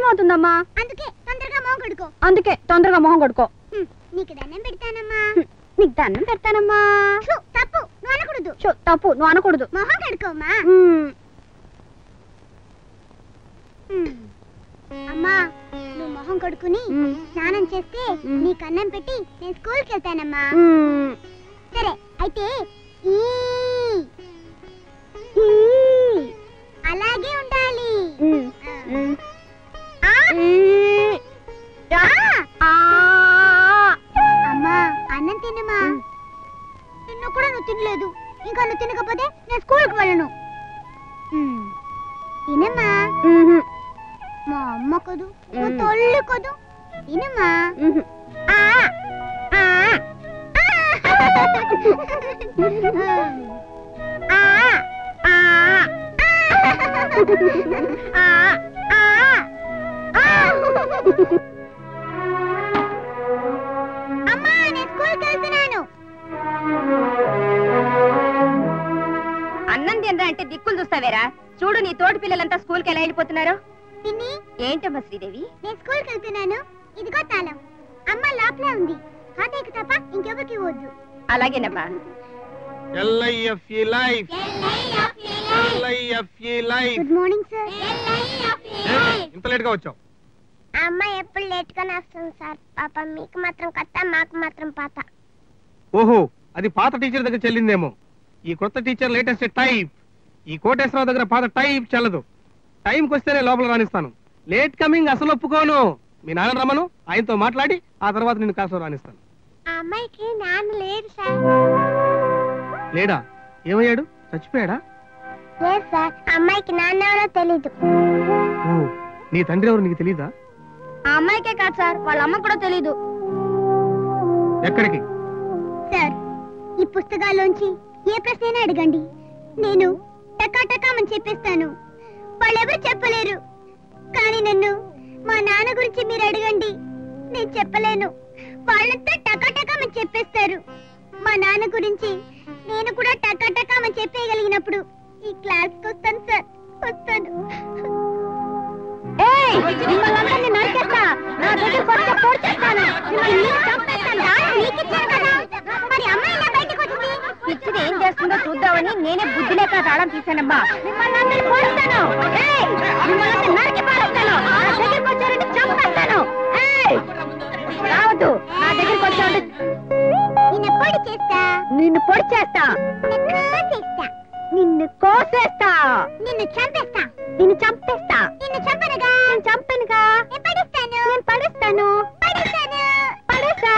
అవుతుందమ్మా అందుకే తొందరగా మొహం కడుకో అందుకే తొందరగా మొహం కొడుకో హ్మ్, నీకు దండం పెడతానమ్మా హ్మ్, నీకు దండం పెడతానమ్మా ఛు, తప్పు నువ్వు అనకూడదు షో, తప్పు నువ్వు అనకూడదు మొహం కడుకోమ్మా మ్మ్. హ్మ్. అమ్మా నువ్వు మొహం కడుకుని మ్మ్. స్నానం చేస్తే మ్మ్. నీకు అన్నం పెట్టి నేను స్కూల్కి వెళ్తానమ్మా మ్మ్. సరే అయితే ఈ ఈ. అలాగే ఉండాలి మ్మ్. ఆ. మ్మ్. ఆ, ఈ. ఆ. ఆ. అమ్మా అన్నం తిన్నమా మ్మ్. నిన్ను కూడా నువ్వు తినలేదు ఇంకా నువ్వు తినకపోతే నేను స్కూల్కి వెళ్ళను మ్మ్. తినమ్మా మ్మ్. మా అమ్మ కదూ మా మ్మ్. తల్లి కదూ తినమ్మా మ్మ్. ఆ, ఆ, ఆ. ఆ, ఆ, ఆ, ఆ, ఆ. అమ్మా నేను స్కూల్కి వెళ్తున్నాను అన్నం తినరా అంటే దిక్కులు చూస్తావేరా చూడు నీ తోటి పిల్లలంతా స్కూల్కి ఎలా వెళ్ళిపోతున్నారు పిన్ని ఏంటమ్మా శ్రీదేవి నేను స్కూల్కి వెళ్తున్నాను ఇదిగో తాళం అమ్మ లోపలే ఉంది తాతయ్యకి తప్ప ఇంకెవరికి వద్దు అలాగేనమ్మా LIFE life LIFE life good morning sir ఇంత లేట్ గా వచ్చావు అమ్మ ఎప్పుడు లేట్ గానే వస్తుంది సార్ పాప మీకు మాత్రం కొత్త మాకు మాత్రం పాత ఓహో అది పాత టీచర్ దగ్గర చెల్లిందేమో ఈ కొత్త టీచర్ లేటెస్ట్ టైప్ ఈ కోటేశ్వరరావు దగ్గర పాత టైప్ చెల్లదు టైంకి వస్తేనే లోపల రాణిస్తాను లేట్ కమింగ్ అసలు ఒప్పుకోను మీ నాన్న రమ్మను ఆయనతో మాట్లాడి ఆ తర్వాత నేను కాసు రాణిస్తాను ఆ అమ్మాయికి నాన్న లేడు సార్ లేడా ఏమయ్యాడు చచ్చిపోయాడా లేదు సార్ అమ్మాయికి నాన్న ఎవరో తెలీదు ఓ నీ తండ్రి ఎవరు నీకు తెలీదా ఆ అమ్మాయికే కాదు సార్ వాళ్ళ అమ్మ కూడా తెలీదు ఎక్కడికి సార్ ఈ పుస్తకాల్లోంచి ఏ ప్రశ్న అడగండి నేను టకా టకామని చెప్పేస్తాను వాళ్ళెవరు చెప్పలేరు కానీ నన్ను మా నాన్న గురించి మీరు అడగండి నేను చెప్పలేను వాళ్ళంతా టకా టకామని చెప్పేస్తారు మా నాన్న గురించి నేను కూడా టకా టకామని చెప్పేయగలిగినప్పుడు ఈ క్లాస్కి వస్తాను సార్ వస్తాను ఏయ్ మిమ్మల్ని అందరినీ నరికేస్తా నా దగ్గరకు వస్తే పొడిచేస్తాను మిమ్మల్ని చంపేస్తాను మీకిచ్చాను కదా మరి అమ్మాయి ఎలా బయటకు వచ్చింది పిచ్చిది ఏం చేస్తుందో చూద్దామని నేనే బుద్ధి లేక తాళం తీశానమ్మా మిమ్మల్ని అందరినీ పొడుస్తాను ఏయ్ మిమ్మల్ని అందరినీ నరికి పారేస్తాను నా దగ్గరికి వచ్చారంటే చంపేస్తాను ఏయ్ రావద్దు నా దగ్గరికి వచ్చారంటే నిన్న పొడి చేస్తా నిన్ను పొడి చేస్తా నిన్ను కోసేస్తా నిన్ను కోసేస్తా నిన్ను చంపేస్తా నిన్ను చంపేస్తా నిన్ను చంపనుగా నేను చంపానుగా నేను పడిస్తాను నేను పడేస్తాను పడిస్తాను పడేస్తా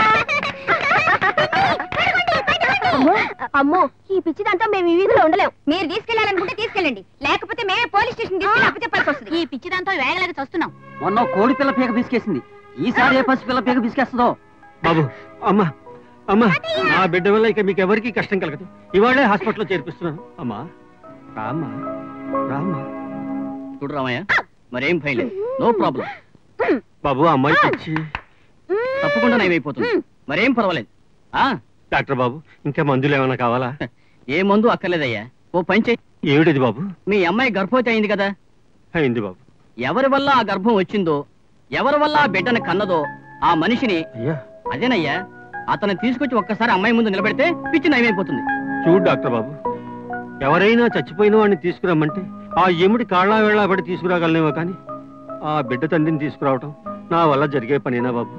అమ్మో, అమ్మో ఈ పిచ్చిదంతా మేము ఈ వీధిలో ఉండలేం మీరు తీసుకెళ్లాలనుకుంటే తీసుకెళ్ళండి లేకపోతే మేమే పోలీస్ స్టేషన్ తీసుకెళ్ళి అప్పచెప్పాల్సి వస్తుంది ఈ పిచ్చిదంతా వేగలేక చూస్తున్నాం మొన్న కోడి పిల్ల పీక పిసికేసింది ఈసారి ఏ పసి పిల్ల పీక పిసికేస్తుందో బాబు అమ్మా అమ్మా నా బిడ్డ వల్ల ఇక మీకు ఎవరికి కష్టం కలగదు ఇవాళే హాస్పిటల్లో చేర్పిస్తున్నాను అమ్మా రామ్మా రామ్మా చూడు రామయ్య మరేం భయం లేదు నో ప్రాబ్లం బాబు అమ్మాయి తెచ్చి తప్పకుండా నయమైపోతుంది మరేం పర్వాలేదు ఆ డాక్టర్ బాబు ఇంకా మందులు ఏమైనా కావాలా ఏ మందు అక్కర్లేదయ్యా ఓ పని చెయ్యి ఏమిటిది బాబు మీ అమ్మాయి గర్భవతి అయింది కదా అయింది బాబు ఎవరి వల్ల ఆ గర్భం వచ్చిందో ఎవరి వల్ల ఆ బిడ్డను కన్నదో ఆ మనిషిని అయ్యా అదేనయ్యా అతను తీసుకొచ్చి ఒక్కసారి అమ్మాయి ముందు నిలబెడితే పిచ్చి నయమైపోతుంది చూడు డాక్టర్ బాబు ఎవరైనా చచ్చిపోయిన వాడిని తీసుకురమ్మంటే ఆ ఎముడి కాళ్ళ వేళ పడి తీసుకురాగలనేమో కానీ ఆ బిడ్డ తండ్రిని తీసుకురావటం నా వల్ల జరిగే పనేనా బాబు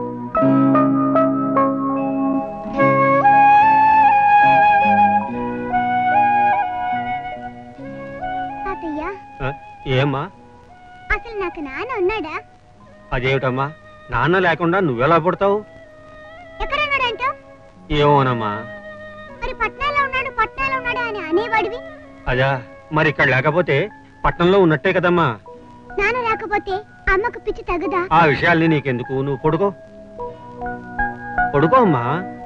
తాతయ్య ఆ, ఏమ్మా అసలు నాకు నాన్న ఉన్నాడా అదేమిటమ్మా నాన్న లేకుండా నువ్వెలా పుడతావు ఎక్కడ ఉన్నాడంట ఏమోనమ్మా మరి పట్నాలో ఉన్నాడు పట్నాలో ఉన్నాడు అని అనేవాడివి అదా మరి ఇక్కడ లేకపోతే పట్నంలో ఉన్నట్టే కదమ్మా నాన్న రాకపోతే అమ్మకు పిచ్చి తగదా ఆ విషయాల్ని నీకెందుకు నువ్వు పడుకో పడుకో అమ్మా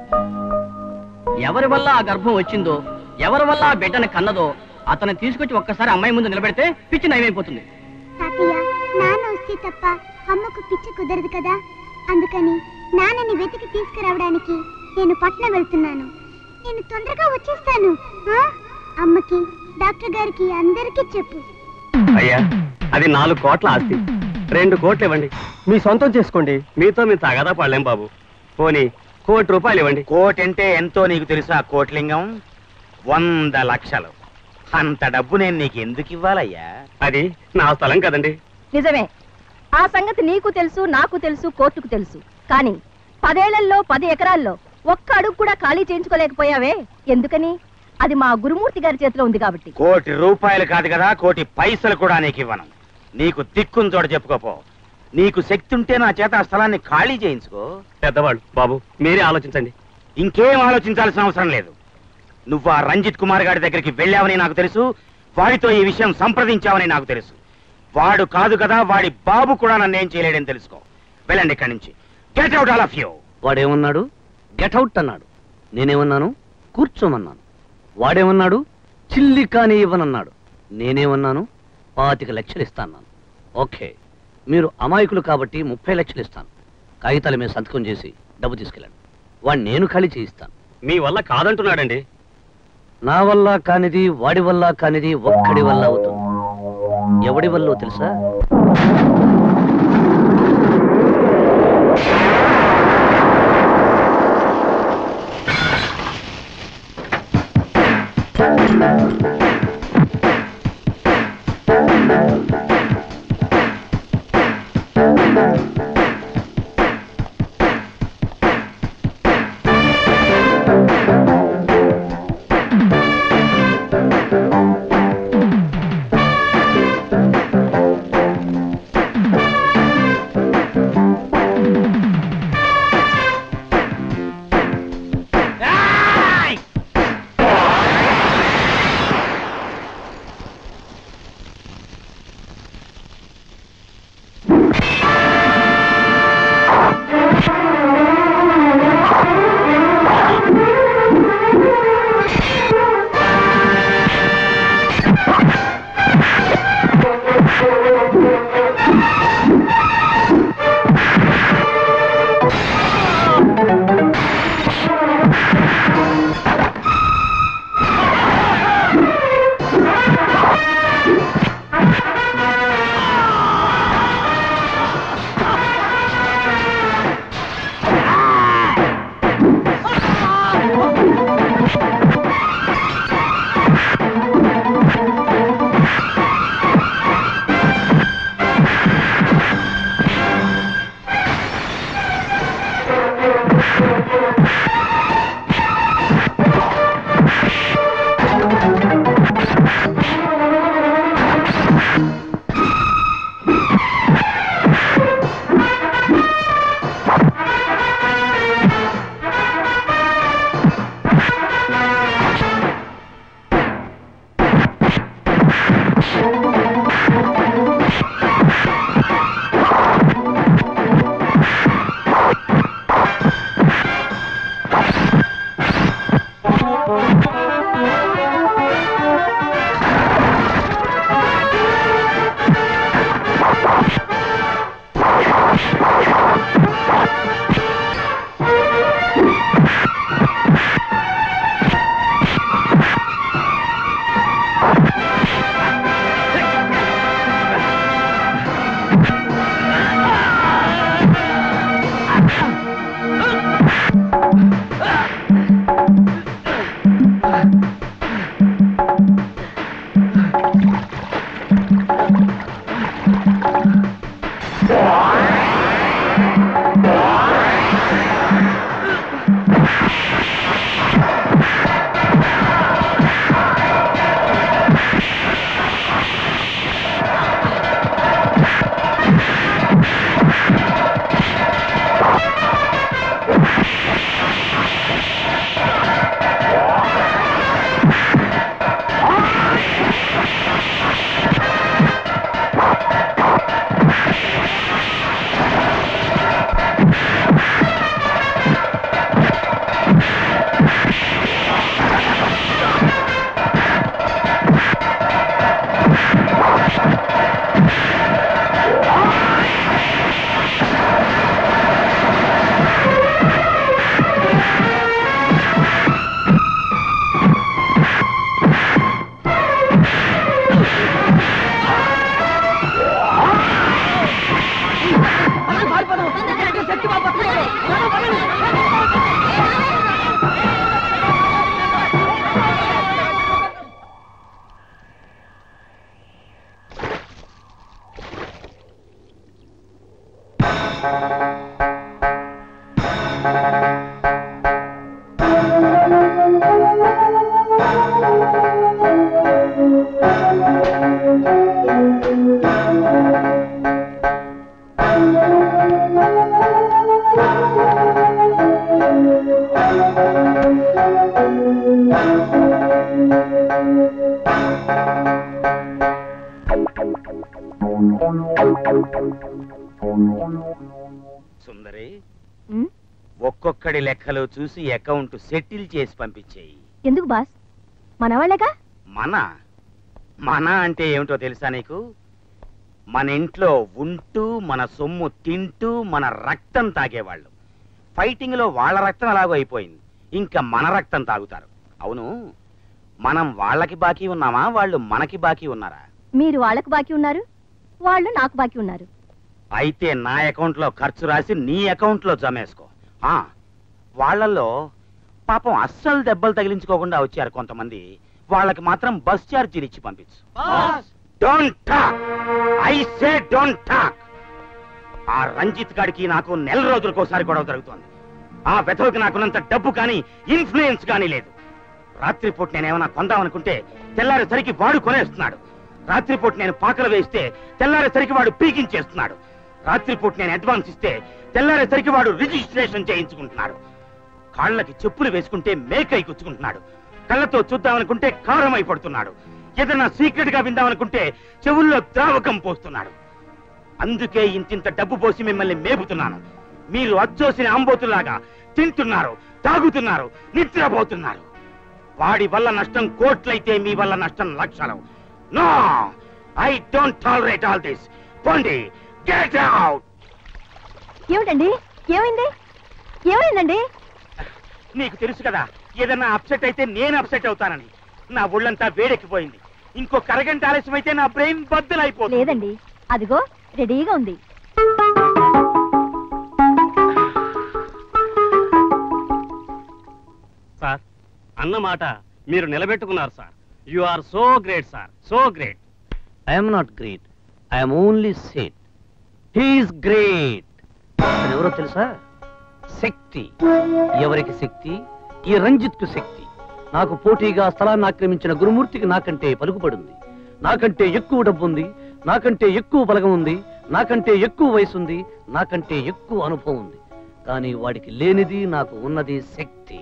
ఎవరి వల్ల ఆ గర్భం వచ్చిందో ఎవరి వల్ల ఆ బిడ్డను కన్నదో అతను తీసుకొచ్చి ఒక్కసారి అమ్మాయి ముందు నిలబెడితే పిచ్చి నయమైపోతుంది తాతయ్య నాన్న వస్తే తప్ప అమ్మకు పిచ్చి కుదరదు కదా అందుకని నాన్నని వెతికి తీసుకురావడానికి నేను పట్నం వెళ్తున్నాను నేను తొందరగా వచ్చేస్తాను ఆ? అమ్మకి డాక్టర్ గారికి అందరికీ చెప్పు అయ్యా అది నాలుగు కోట్ల ఆస్తి రెండు కోట్లు ఇవ్వండి మీ సొంతం చేసుకోండి మీతో మేము తగదా పడలేం బాబు పోనీ కోటి రూపాయలు ఇవ్వండి కోటి అంటే ఎంతో నీకు తెలుసా కోట్లింగం వంద లక్షలు అంత డబ్బు నేను నీకు ఎందుకు ఇవ్వాలయ్యా అది నా స్థలం కదండి నిజమే ఆ సంగతి నీకు తెలుసు నాకు తెలుసు కోర్టుకు తెలుసు కానీ పదేళ్లలో పది ఎకరాల్లో ఒక్క అడుగు కూడా ఖాళీ చేయించుకోలేకపోయావే ఎందుకని అది మా గురుమూర్తి గారి చేతిలో ఉంది కాబట్టి కోటి రూపాయలు కాదు కదా కోటి పైసలు కూడా నీకు ఇవ్వను నీకు దిక్కుని చోట చెప్పుకోపో నీకు శక్తి ఉంటే నా చేత ఆ స్థలాన్ని ఖాళీ చేయించుకో పెద్దవాళ్ళు బాబు మీరే ఆలోచించండి ఇంకేం ఆలోచించాల్సిన అవసరం లేదు నువ్వు ఆ రంజిత్ కుమార్ గారి దగ్గరికి వెళ్ళావని నాకు తెలుసు వాడితో ఈ విషయం సంప్రదించావని నాకు తెలుసు వాడు కాదు కదా వాడి బాబు కూడా నన్ను ఏం చేయలేడని తెలుసుకో వెళ్ళండి ఇక్కడి నుంచి get out all of you వాడేమన్నాడు గెటౌట్ అన్నాడు నేనేమన్నాను కూర్చోమన్నాను వాడేమన్నాడు చిల్లి కాని ఇవ్వనన్నాడు నేనేమన్నాను పాతిక లక్షలు ఇస్తాను ఓకే మీరు అమాయకులు కాబట్టి ముప్పై లక్షలు ఇస్తాను కాగితాల మీద సంతకం చేసి డబ్బు తీసుకెళ్ళండి వాడిని నేను ఖాళీ చేయిస్తాను మీ వల్ల కాదంటున్నాడండి నా వల్ల కానిది వాడి వల్ల కానిది ఒక్కడి వల్ల అవుతుంది ఎవడి వల్ల తెలుసా సుందరి ఉమ్, ఒక్కొక్కడి లెక్కలు చూసి అకౌంట్ సెటిల్ చేసి పంపించేయి ఎందుకు బాస్ మనవాళ్ళేగా మన మన అంటే ఏమిటో తెలుసా నీకు మన ఇంట్లో ఉంటూ మన సొమ్ము తింటూ మన రక్తం తాగేవాళ్ళు ఫైటింగ్ లో వాళ్ళ రక్తం అలాగో అయిపోయింది ఇంకా మన రక్తం తాగుతారు అవును మనం వాళ్ళకి బాకీ ఉన్నామా వాళ్ళు మనకి బాకీ ఉన్నారా మీరు వాళ్ళకు బాకీ ఉన్నారు వాళ్ళు నాకు బాకీ ఉన్నారు అయితే నా అకౌంట్ లో ఖర్చు రాసి నీ అకౌంట్ లో జమేసుకో ఆ వాళ్ళల్లో పాపం అస్సలు దెబ్బలు తగిలించుకోకుండా వచ్చారు కొంతమంది వాళ్ళకి మాత్రం బస్ ఛార్జీలు ఇచ్చి పంపించు don't talk I say don't talk ఆ రంజిత్ గాడికి నాకు నెల రోజులకోసారి గొడవ జరుగుతోంది ఆ వెధవకి నాకున్నంత డబ్బు కానీ ఇన్ఫ్లుయెన్స్ కానీ లేదు రాత్రిపూట నేనేమైనా కొందామనుకుంటే తెల్లారేసరికి వాడు కొనేస్తున్నాడు రాత్రిపూట నేను పాకలు వేస్తే తెల్లారేసరికి వాడు పీకించేస్తున్నాడు రాత్రిపూట నేను అడ్వాన్స్ ఇస్తే తెల్లారేసరికి వాడు రిజిస్ట్రేషన్ చేయించుకుంటున్నాడు కాళ్ళకి చెప్పులు వేసుకుంటే మేకై గుచ్చుకుంటున్నాడు కళ్ళతో చూద్దామనుకుంటే కారం అయిపడుతున్నాడు ఏదైనా సీక్రెట్ గా విందామనుకుంటే చెవుల్లో ద్రావకం పోస్తున్నాడు అందుకే ఇంతింత డబ్బు పోసి మిమ్మల్ని మేపుతున్నాను మీరు అచ్చోసిన అంబోతులాగా తింటున్నారు తాగుతున్నారు నిద్రపోతున్నారు వాడి వల్ల నష్టం కోట్లయితే మీ వల్ల నష్టం లక్షలు no I don't tolerate all this పోండి గెట్ అవుట్ ఏమిటండి ఏమైంది ఏమైందండి నీకు తెలుసు కదా ఏదన్నా అప్సెట్ అయితే నేను అప్సెట్ అవుతానని నా ఒళ్ళంతా వేడెక్కిపోయింది ఇంకొక అరగంట ఆలస్యం అయితే నా బ్రెయిన్ బద్దలైపోతుంది లేదండి అదిగో రెడీగా ఉంది సార్ అన్నమాట మీరు నిలబెట్టుకున్నారు sir you are so great sir so great I'm not great I'm only set he is great ఎవరో తెలుసా శక్తి ఎవరికి శక్తి ఈ రంజిత్ కు శక్తి నాకు పోటీగా స్థలాన్ని ఆక్రమించిన గురుమూర్తికి నాకంటే పలుకుపడింది నాకంటే ఎక్కువ డబ్బు ఉంది నాకంటే ఎక్కువ బలగం ఉంది నాకంటే ఎక్కువ వయసు ఉంది నాకంటే ఎక్కువ అనుభవం ఉంది కానీ వాడికి లేనిది నాకు ఉన్నది శక్తి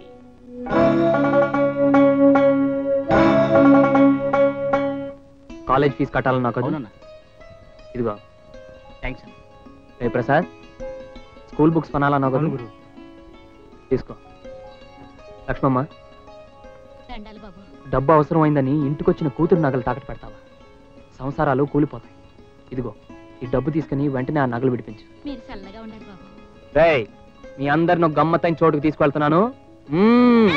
కాలేజ్ ఫీజు కట్టాలని నాకు అవునన్నా ఇదిగో థ్యాంక్స్ రే ప్రసాద్ స్కూల్ బుక్స్ కొనాలన్నా అవును కదా గురు తీసుకో లక్ష్మమ్మ దండాలు బాబు డబ్బు అవసరమైందని ఇంటికొచ్చిన కూతురు నగలు తాకట్టు పెడతావా సంసారాలు కూలిపోతాయి ఇదిగో ఈ డబ్బు తీసుకుని వెంటనే ఆ నగలు విడిపించు మీరు చల్లగా ఉండాలి బాబు రేయ్ మీ అందరిని ఒక గమ్మత్తైన చోటుకు తీసుకెళ్తున్నాను మ్మ్.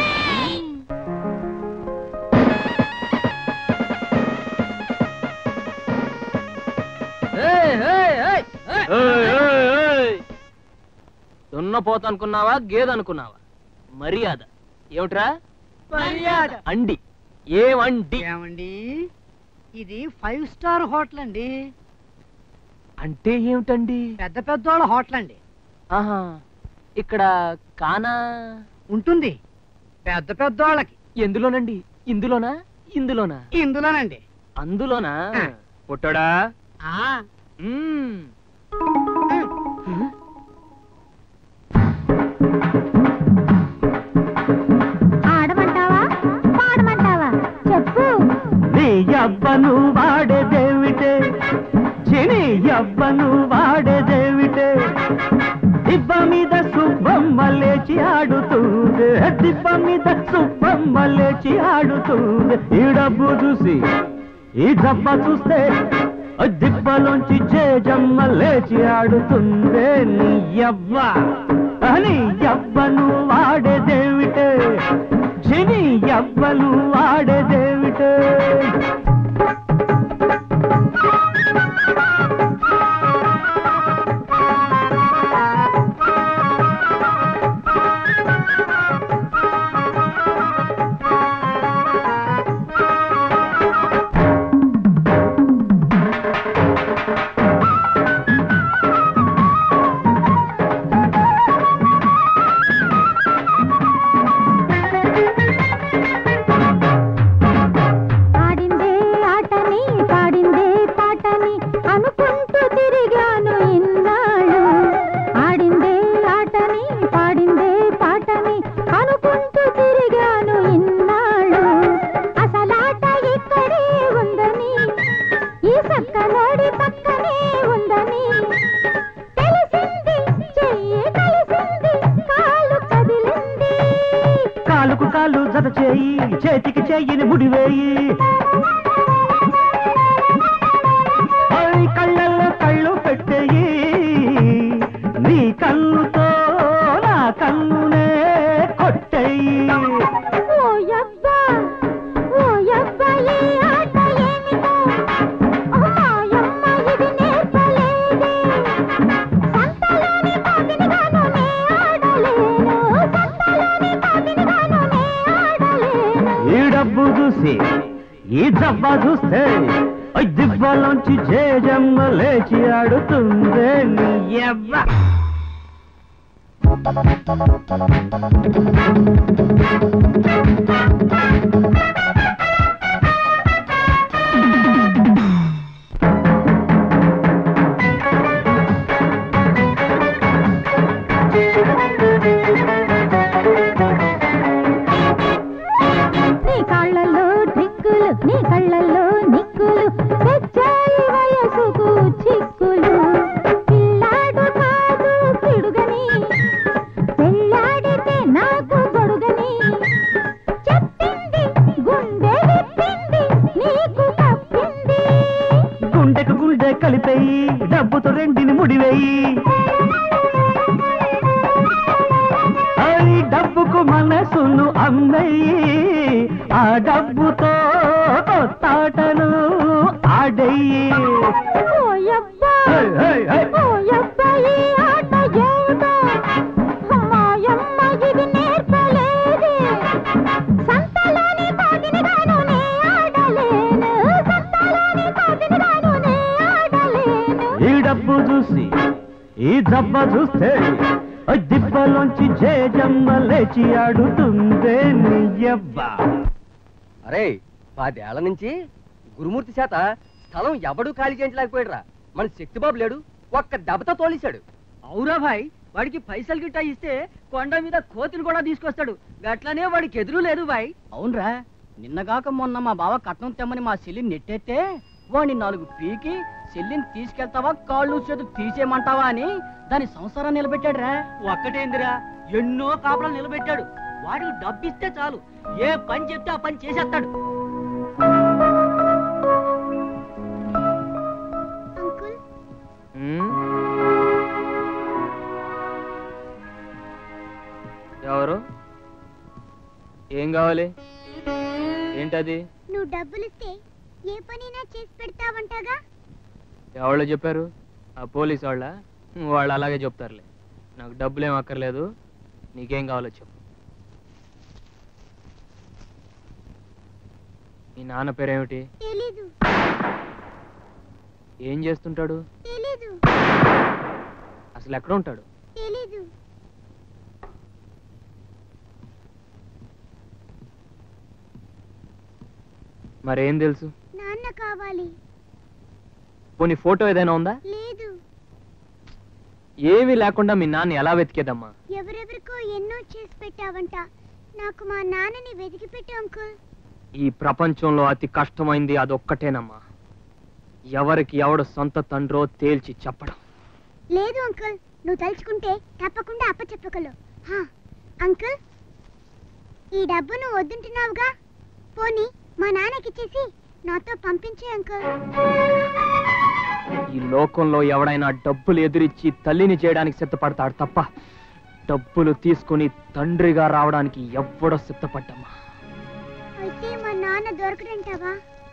దున్నపోత అనుకున్నావా గేదె అనుకున్నావా మర్యాద ఏమిట్రా మర్యాద అండి ఏమండి ఏమండి ఇది ఫైవ్ స్టార్ హోటల్ అండి అంటే ఏమిటండి పెద్ద పెద్దోళ్ళ హోటల్ అండి ఆహా ఇక్కడ కానా ఉంటుంది పెద్ద పెద్దోళ్ళకి ఎందులోనండి ఇందులోనా ఇందులోనా ఇందులోనండి అందులోనా ఆ. పుట్టడా ఆ మ్మ్. ఆడమంటావా పాడమంటావా చెప్పు నీ అబ్బను వాడేదేమిటే చిని అబ్బను వాడేదేమిటే దిబ్బ మీద సుబ్బమ్మ లేచి ఆడుతుంది దిబ్బ మీద సుబ్బమ్మ లేచి ఆడుతుంది ఈ డబ్బు చూసి ఈ డబ్బ చూస్తే ఆ దిబ్బలోంచి జేజమ్మ లేచి ఆడుతుందే నీ అవ్వ అని అవ్వను వాడేదేమిటే చిని అవ్వను వాడేదేమిటే చేతికి చెయ్యిని ముడివేయి ఓయ్ కళ్ళల్లో కళ్ళు పెట్టేయి నీ కన్నుతో నా కన్నునే కొట్టేయి ఓ యబ్బా ఓ యబ్బా ఈ ఆట ఏమిటో అమ్మాయమ్మ ఇది నేర్పలేదే సంతలోని పాపినిగాను నే ఆడలేను సంతలోని పాపినిగాను నే ఆడలేను ఈ డబ్బు చూసి ఈ జబ్బా చూస్తే ఓయ్ దిబ్బలోంచి జేజమ్మ లేచి ఆడుతుందే నీ యవ్వ నీ కాళ్ళల్లో డ్రింకులు నీ కళ్ళల్లో నిక్కులు తెచ్చాయి వయసుకు చిక్కులు పిల్లాడు కాదు పిడుగని పెళ్ళాడితే నాకు గొడుగని చెప్పింది గుండె విప్పింది నీకు తప్పింది గుండెకు గుండె కలిపేయి డబ్బుతో రెండిని ముడివేయి ఈ డబ్బుకు మనసును అమ్మయ్యి ఆ డబ్బుతో తాటను ఆడయ్యి ఓ యబ్బా హే, హే, హే. ఓ యబ్బా ఈ ఆట ఏమిటో అమ్మాయమ్మ ఇది నేర్పలేదే సంతలోని పాటినిగాను నే ఆడలేను సంతలోని పాటినిగాను నే ఆడలేను ఈ డబ్బు చూసి ఈ దెబ్బ చూస్తే ఓ దిబ్బలోంచి జేజమ్మ లేచి ఆడుతుందే నియ్యబ్బ అరే పదేళ్ల నుంచి గురుమూర్తి చేత స్థలం ఎవడూ ఖాళీ చేయించలేకపోయాడురా మన శక్తిబాబు లేడు ఒక్క దెబ్బతో తోలేశాడు అవురా భాయ్ వాడికి పైసలు గిట్టా ఇస్తే కొండ మీద కోతిని కూడా తీసుకొస్తాడు గట్లనే వాడికి ఎదురు లేదు భాయ్ అవునరా నిన్నగాక మొన్న మా బావ కట్నం తెమ్మని మా చెల్లిని నెట్టేస్తే వాడిని నాలుగు పీకి చెల్లిని తీసుకెళ్తావా కాళ్ళు చేతులు తీసేయమంటావా అని దాని సంసారం నిలబెట్టాడురా ఒక్కటేందిరా ఎన్నో కాపురాలు నిలబెట్టాడు వాడికి డబ్బిస్తే చాలు ఏ పని చెప్తే ఆ పని చేసేస్తాడు అంకుల్ ఉమ్. ఎవరు ఏం కావాలి ఏంటది నువ్వు డబ్బులిస్తే ఏ పనైనా చేసి పెడతావంటగా ఎవళ్ళు చెప్పారు ఆ పోలీస్ వాళ్ళ వాళ్ళు అలాగే చెప్తారులే నాకు డబ్బులు ఏం అక్కర్లేదు నీకేం కావాలో చెప్పు మీ నాన్న పేరేమిటి తెలీదు ఏం చేస్తుంటాడు తెలీదు అసలు ఎక్కడ ఉంటాడు తెలీదు మరేం తెలుసు నాన్న కావాలి పోనీ ఫోటో ఏదైనా ఉందా లేదు ఏమీ లేకుండా మీ నాన్న ఎలా వెతికేదమ్మా ఎవరెవరికో ఎన్నో చేసి పెట్టావంట నాకు మా నాన్నని వెతికి పెట్టు అంకుల్ ఈ ప్రపంచంలో అతి కష్టమైంది అదొక్కటేనమ్మా ఎవరికి ఎవడు సొంత తండ్రో తేల్చి చెప్పడం లేదు అంకుల్ నువ్వు తలుచుకుంటే తప్పకుండా అప్పచెప్పగలవు హా, అంకుల్ ఈ డబ్బు నువ్వు వద్దుంటున్నావుగా పోనీ మా నాన్నకిచ్చేసి నాతో పంపించే అంకుల్ ఈ లోకంలో ఎవడైనా డబ్బులు ఎదురిచ్చి తల్లిని చేయడానికి సిద్ధపడతాడు తప్ప డబ్బులు తీసుకుని తండ్రిగా రావడానికి ఎవ్వడో సిద్ధపడ్డమ్మా అయితే మా నాన్న దొరకడంటావా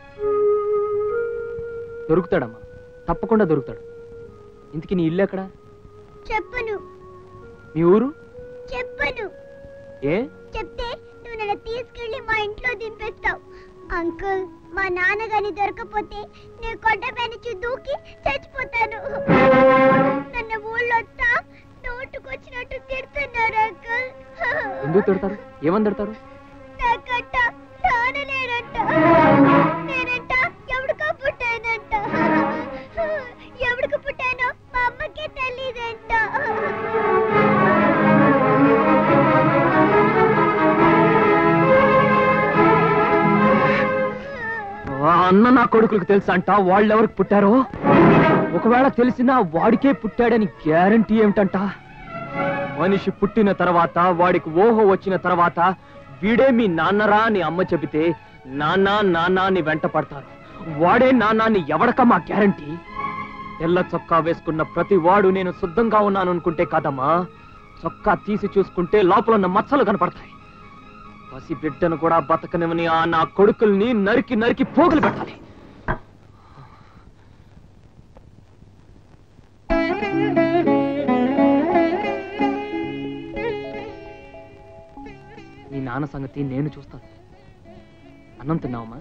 దొరుకుతాడమ్మా తప్పకుండా దొరుకుతాడు ఇంతకీ నీ ఇల్లు ఎక్కడ చెప్పను మీ ఊరు చెప్పను ఏ చెప్తే నువ్వు నన్ను తీసుకెళ్లి మా ఇంట్లో దింపేస్తావు అంకుల్ మా నాన్నగాని దొరకపోతే నేను కొండ పైన నుంచి దూకి చచ్చిపోతాను నన్ను ఊళ్ళో అంతా నోటుకొచ్చినట్టు తిడుతున్నారు అంకుల్ ఎందుకు తిడతారు ఏమని తిడతారు నాకంట నాన్న లేడంట నేనంట ఎవడికో పుట్టానంట ఎవడికి పుట్టానో మా అమ్మకే తెలీదంట ఆ అన్న నా కొడుకులకు తెలుసా అంట వాళ్ళెవరికి పుట్టారో ఒకవేళ తెలిసినా వాడికే పుట్టాడని గ్యారంటీ ఏమిటంట మనిషి పుట్టిన తర్వాత వాడికి ఓహో వచ్చిన తర్వాత వీడే మీ నాన్నరా అని అమ్మ చెబితే నాన్న నాన్న అని వెంట పడతారు వాడే నాన్న అని ఎవడకమ్మా గ్యారంటీ తెల్ల చొక్కా వేసుకున్న ప్రతి వాడు నేను శుద్ధంగా ఉన్నాను అనుకుంటే కాదమ్మా చొక్కా తీసి చూసుకుంటే లోపల ఉన్న మచ్చలు కనపడతాయి పసి బిడ్డను కూడా బతకనివని ఆ నా కొడుకుల్ని నరికి నరికి పోగులు పెట్టాలి మీ నాన్న సంగతి నేను చూస్తాను అన్నం తిన్నావమ్మా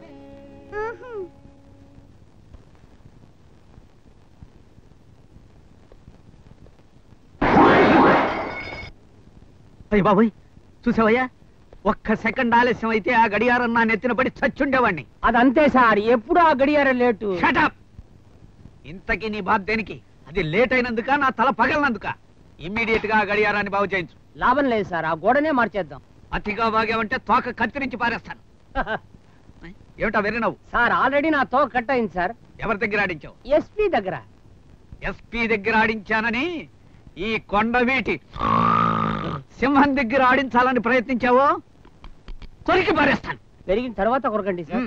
అయ్య బాబోయ్ చూసావయ్యా ఒక్క సెకండ్ ఆలస్యం అయితే ఆ గడియారం నా నెత్తిన పడి చచ్చుండేవాడిని అదంతే సార్ ఎప్పుడు ఆ గడియారం లేటు షటప్ ఇంతకీ నీ బాధ దేనికి అది లేట్ అయినందుక నా తల పగలనందుక ఇమ్మీడియట్ గా ఆ గడియారాన్ని బాగు చేయించు లాభం లేదు సార్ ఆ గోడనే మార్చేద్దాం అతిగా బాగామంటే తోక కత్తిరించి పారేస్తాను ఏమిటా వెర్రి నవ్వు సార్ ఆల్రెడీ నా తో కట్ అయింది సార్ ఎవరి దగ్గర ఆడించావు ఎస్పీ దగ్గర ఎస్పీ దగ్గర ఆడించానని ఈ కొండవీటి సింహం దగ్గర ఆడించాలని ప్రయత్నించావో కొరికి పారేస్తాను పెరిగిన తర్వాత కొరకండి sir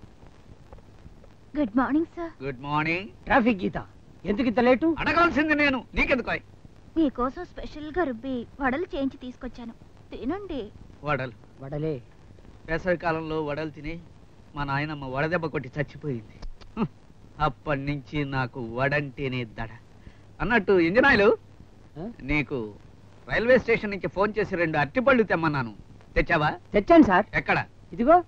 good morning sir good morning traffic Geetha ఎందుకు ఇంత లేటు అడగాల్సింది నేను నీకెందుకు మీకోసం స్పెషల్ గా రుబ్బి వడలు చేయించి తీసుకొచ్చాను తినండి వడలు వడలే వేసవి కాలంలో వడలు తిని మా నాయనమ్మ వడదెబ్బ కొట్టి చచ్చిపోయింది హ్మ్. అప్పటి నుంచి నాకు వడంటేనే దడ అన్నట్టు ఇంజనాయిలు నీకు రైల్వే స్టేషన్ నుంచి ఫోన్ చేసి రెండు అరటిపళ్ళు తెమ్మన్నాను తెచ్చావా తెచ్చాను సార్ ఎక్కడ ఇదిగో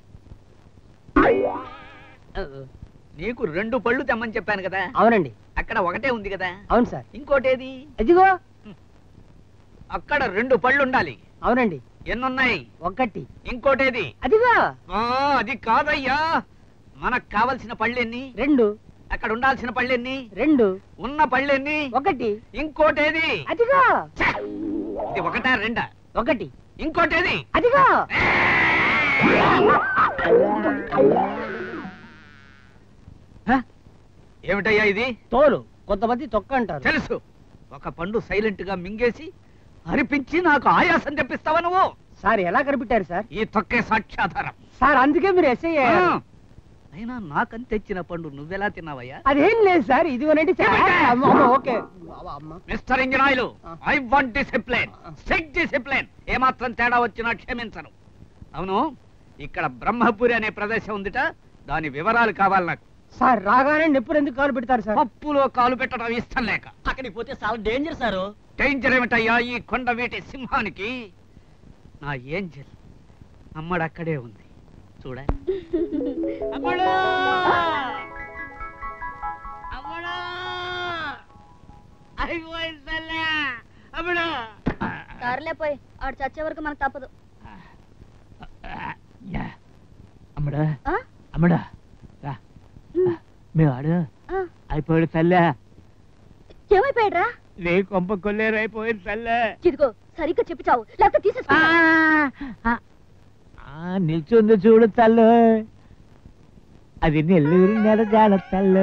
నీకు రెండు పళ్ళు తెమ్మని చెప్పాను కదా అవునండి అక్కడ ఒకటే ఉంది కదా అవును సార్ ఇంకోటేది ఇదిగో అక్కడ రెండు పళ్ళు ఉండాలి అవునండి ఎన్నున్నాయి ఒకటి ఇంకోటేది అదిగో ఆ, అది కాదయ్యా మనకు కావలసిన పళ్ళెన్ని రెండు అక్కడ ఉండాల్సిన పళ్ళెన్ని రెండు ఉన్న పళ్ళెన్ని ఒకటి ఇంకోటేది అదిగో ఇది ఒకటా రెండా ఒకటి ఇంకోటేది అదిగో హ? ఏమిటయ్యా ఇది తోలు కొంతమంది తొక్క అంటారు తెలుసు ఒక పండు సైలెంట్ గా మింగేసి అరిపించి నాకు ఆయాసం తెప్పిస్తావా నువ్వు సార్ ఎలా కనిపెట్టారు సార్ ఈ తొక్కే సాక్ష్యాధారం సార్ అందుకే మీరు ఎస్ఐ ఆ. అయినా నాకని తెచ్చిన పండు నువ్వెలా తిన్నావయ్యా అదేం లేదు సార్ ఇదిగోనండి సార్ అమ్మ, అమ్మ, ఓకే అమ్మ మిస్టర్ ఇంజనాయిలు I want discipline strict discipline ఏమాత్రం తేడా వచ్చినా క్షమించను అవును ఇక్కడ బ్రహ్మపురి అనే ప్రదేశం ఉందిట దాని వివరాలు కావాలి నాకు సార్ రాగానే నిప్పులు ఎందుకు కాలు పెడతారు సార్ పప్పులో కాలు పెట్టడం ఇష్టం లేక అక్కడికి పోతే చాలా డేంజర్ సారు డేంజర్ ఏమిటయ్యా ఈ కొండ వీటి సింహానికి నా ఏంజల్ అమ్మడు అక్కడే ఉంది చూడ సర్లే పోయి ఆడు చచ్చే వరకు మనకు తప్పదు అమ్మడా ఆ? అమ్మడా రా మేము ఆడు ఆ, అయిపోయాడు తల్లే ఏమైపోయాడ్రా నీ కొంప కొల్లేరు అయిపోయింది తల్లే ఇదిగో సరిగ్గా చెప్పి చావు లేకపోతే తీసేసుకో నిల్చుంది చూడు తల్లు అది నెల్లూరు నెలజాల తల్లు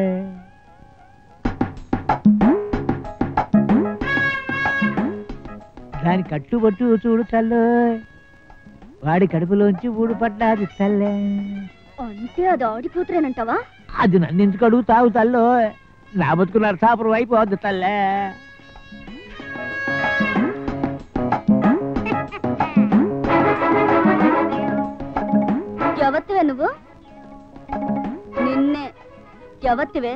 దాని కట్టుబట్టు చూడు తల్లు వాడి కడుపులోంచి ఊడు పడ్డాది తల్లే అంటే అది ఆడిపోతురేనంటావా అది నన్ను ఎందుకు అడుగుతావు తల్లు నా బతుకు నరసాపురం అయిపోద్ది తల్లే ఎవత్తివే నువ్వు నిన్నే ఎవత్తివే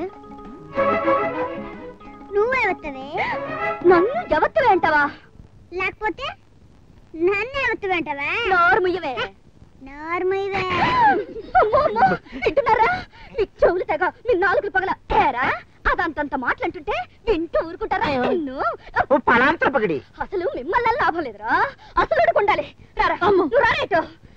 నువ్వెవత్తవే నన్ను ఎవత్తివే అంటావా లేకపోతే నన్ను ఎవత్తవేంటవే నోర్ముయ్యవే నార్మల్వే అమ్మో, అమ్మో, వింటున్నారా మీ చెవులు తెగ మీ నాలుగులు పగల ఏరా అదంతంత మాటలంటుంటే వింటూ ఊరుకుంటారా నిన్ను పలాంతర పగడి అసలు మిమ్మల్ని లాభం లేదురా అసలు అడుగుండాలి రారా నువ్వు రారా ఇటు.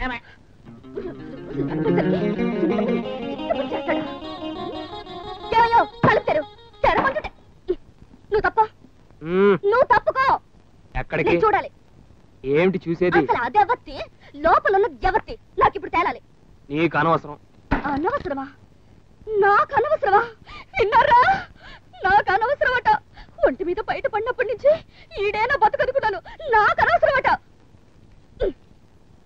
చేస్తాడా? ఏమయ్యో, తలుపు తెరు. తెరవమంటుంటే. నువ్వు తప్ప నువ్వు తప్పుకో ఎక్కడికి నేను చూడాలి ఏమిటి చూసేది అసలు అది ఎవత్తి లోపల ఉన్న ఎవత్తి నాకు ఇప్పుడు తేలాలి నీకు అనవసరం అనవసరమా నాకు అనవసరమా విన్నారా నాకు అనవసరమట ఒంటి మీద బయట పడినప్పటి నుంచి ఈడేనా బతుకనుకున్నాను నాకు అనవసరమట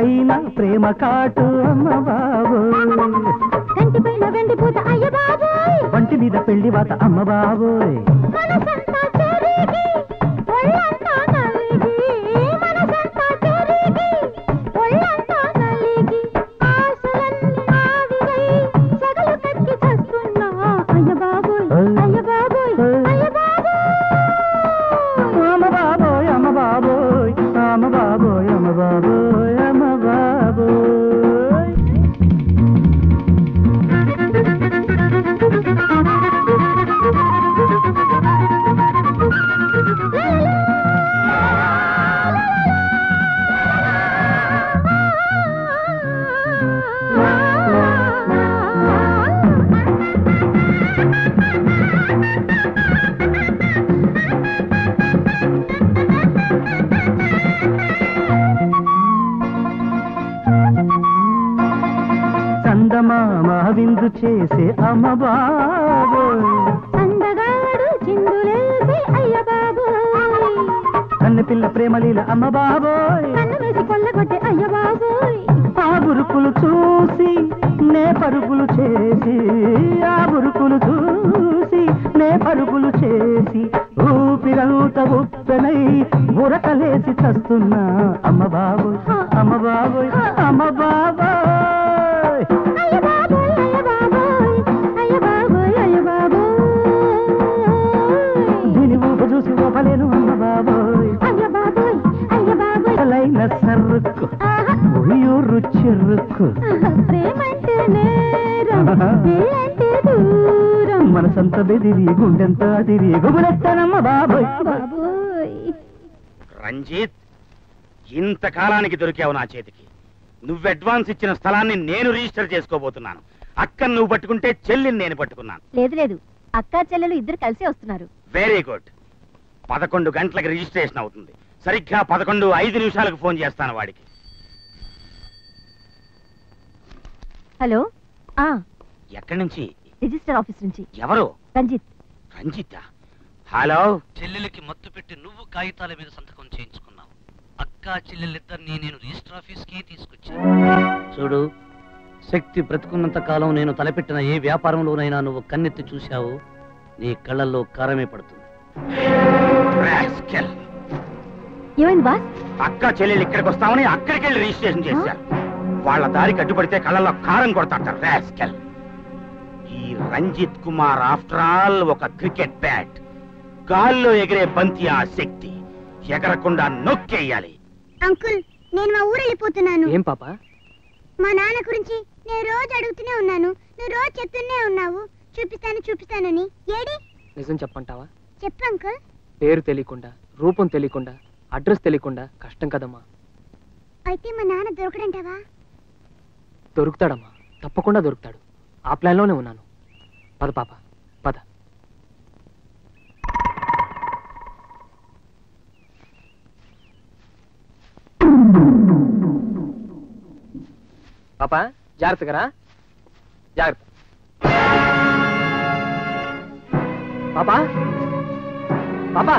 పైన ప్రేమ కాటు అమ్మ బాబు కంటి పైన వెండి పూత అయ్య బాబోయ్ వంటి మీద పెళ్లి వాత అమ్మ బాబోయ్ మనసంతా చెరిగి ఒళ్ళంతా నలిగి మనసంతా చెరిగి ఒళ్ళంతా నలిగి ఆశలన్నీ ఆవిరై సగలు కక్కి చస్తున్నా అయ్య బాబోయ్ అయ్య బాబోయ్ అయ్య బాబోయ్ అమ్మ బాబోయ్ అమ్మ బాబోయ్ అమ్మ బాబోయ్ అమ్మ బాబోయ్ అమ్మ బాబోయ్ చందమామ విందు చేసే అమ్మ బాబోయ్ అందగాడు చిందులేసి అయ్య బాబోయ్ కన్నె పిల్ల ప్రేమలీల అమ్మ బాబోయ్ కన్ను వేసి కొల్లగొట్టే అయ్య బాబోయ్ ఆ బురుకులు చూసి నే పరుగులు చేసి ఆ బురుకులు చూసి నే పరుగులు చేసి ఊపిరంత ఉప్పెనై ఉరకలేసి చస్తున్నా అమ్మ బాబోయ్ అమ్మ బాబోయ్ అమ్మ బాబోయ్ అయ్య బాబోయ్ అయ్య బాబోయ్ అయ్య బాబోయ్ అయ్య బాబోయ్ దీని ఊప చూసి ఊపలేను అమ్మ బాబోయ్ అయ్య బాబోయ్ అయ్య బాబోయ్ అసలైన సర్రుకు ఆహా ఉయ్యూరు చెరుకు ప్రేమంటే నేరం పెళ్ళంటే దూరం మనసంత బెదిరి గుండెంత అదిరి గుబులెత్తనమ్మ బాబోయ్ బాబోయ్ రంజిత్ ఇంతకాలానికి దొరికావు నా చేతికి నువ్వు అడ్వాన్స్ ఇచ్చిన స్థలాన్ని నేను రిజిస్టర్ చేసుకోబోతున్నాను అక్కను నువ్వు పట్టుకుంటే చెల్లిని నేను పట్టుకున్నాను లేదు లేదు అక్క చెల్లెలు ఇద్దరు కలిసే వస్తున్నారు వెరీ గుడ్ పదకొండు గంటలకు రిజిస్ట్రేషన్ అవుతుంది సరిగ్గా పదకొండు ఐదు నిమిషాలకు ఫోన్ చేస్తాను వాడికి హలో ఆ ఎక్కడి నుంచి రిజిస్టర్ ఆఫీస్ నుంచి ఎవరు రంజిత్ రంజిత్ హలో చెల్లెలకి మత్తు పెట్టి నువ్వు కాగితాల మీద సంతకం చేయించుకున్నావు అక్క చెల్లెలిద్దరిని నేను రిజిస్టర్ ఆఫీస్కి తీసుకొచ్చాను చూడు శక్తి బ్రతుకున్నంత కాలం నేను తలపెట్టిన ఏ వ్యాపారంలోనైనా నువ్వు కన్నెత్తి చూశావు నీ కళ్ళల్లో కారమే పడుతుంది Rascal. ఏమైంది బాస్ అక్క చెల్లెలు ఇక్కడికి వస్తామని అక్కడికి వెళ్ళి రిజిస్ట్రేషన్ చేశారు వాళ్ళ దారి కట్టుబడితే కళ్ళల్లో కారం కొడతాట రాస్కెల్ ఈ రంజిత్ కుమార్ ఆఫ్టర్ ఆల్ ఒక క్రికెట్ బ్యాట్ గాల్లో ఎగిరే బంతి ఆ శక్తి ఎగరకుండా నొక్కేయాలి అంకుల్ నేను మా ఊరు వెళ్ళిపోతున్నాను ఏం పాప మా నాన్న గురించి నేను రోజు అడుగుతూనే ఉన్నాను నువ్వు రోజు చెప్తూనే ఉన్నావు చూపిస్తాను చూపిస్తానని ఏడి నిజం చెప్పంటావా చెప్పు అంకుల్ పేరు తెలియకుండా రూపం తెలియకుండా అడ్రస్ తెలియకుండా కష్టం కదమ్మా అయితే మా నాన్న దొరకడంటావా దొరుకుతాడమ్మా తప్పకుండా దొరుకుతాడు ఆ ప్లాన్లోనే ఉన్నాను పద పాప పద పాప జాగ్రత్తగా రా జాగ్రత్త పాపా పాపా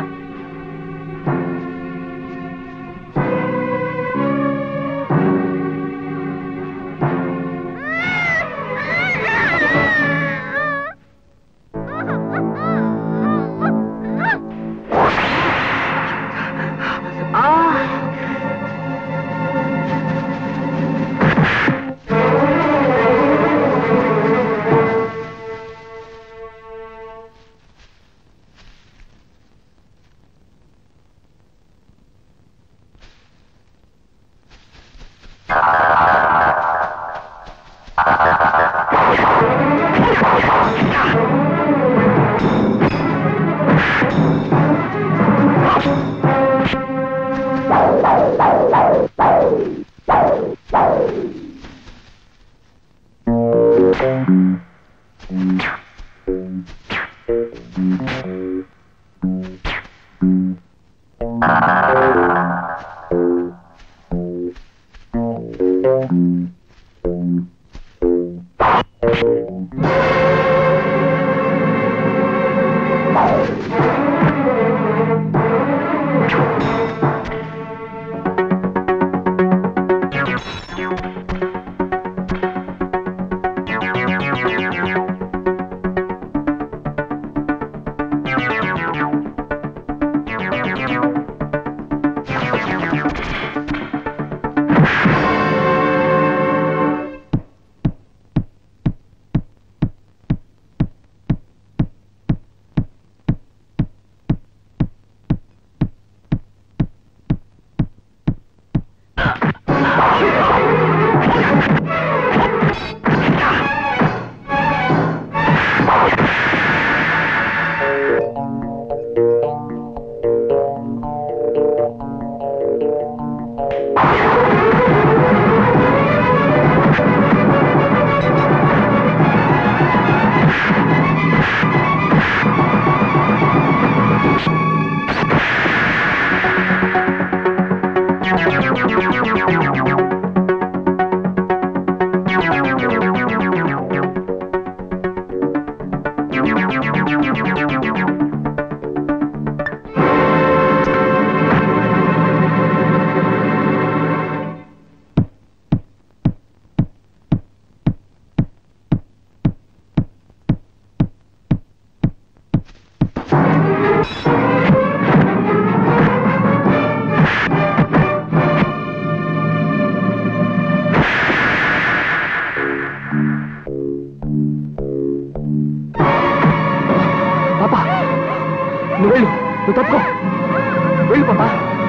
పట్టుకో వెళ్ళు పాపా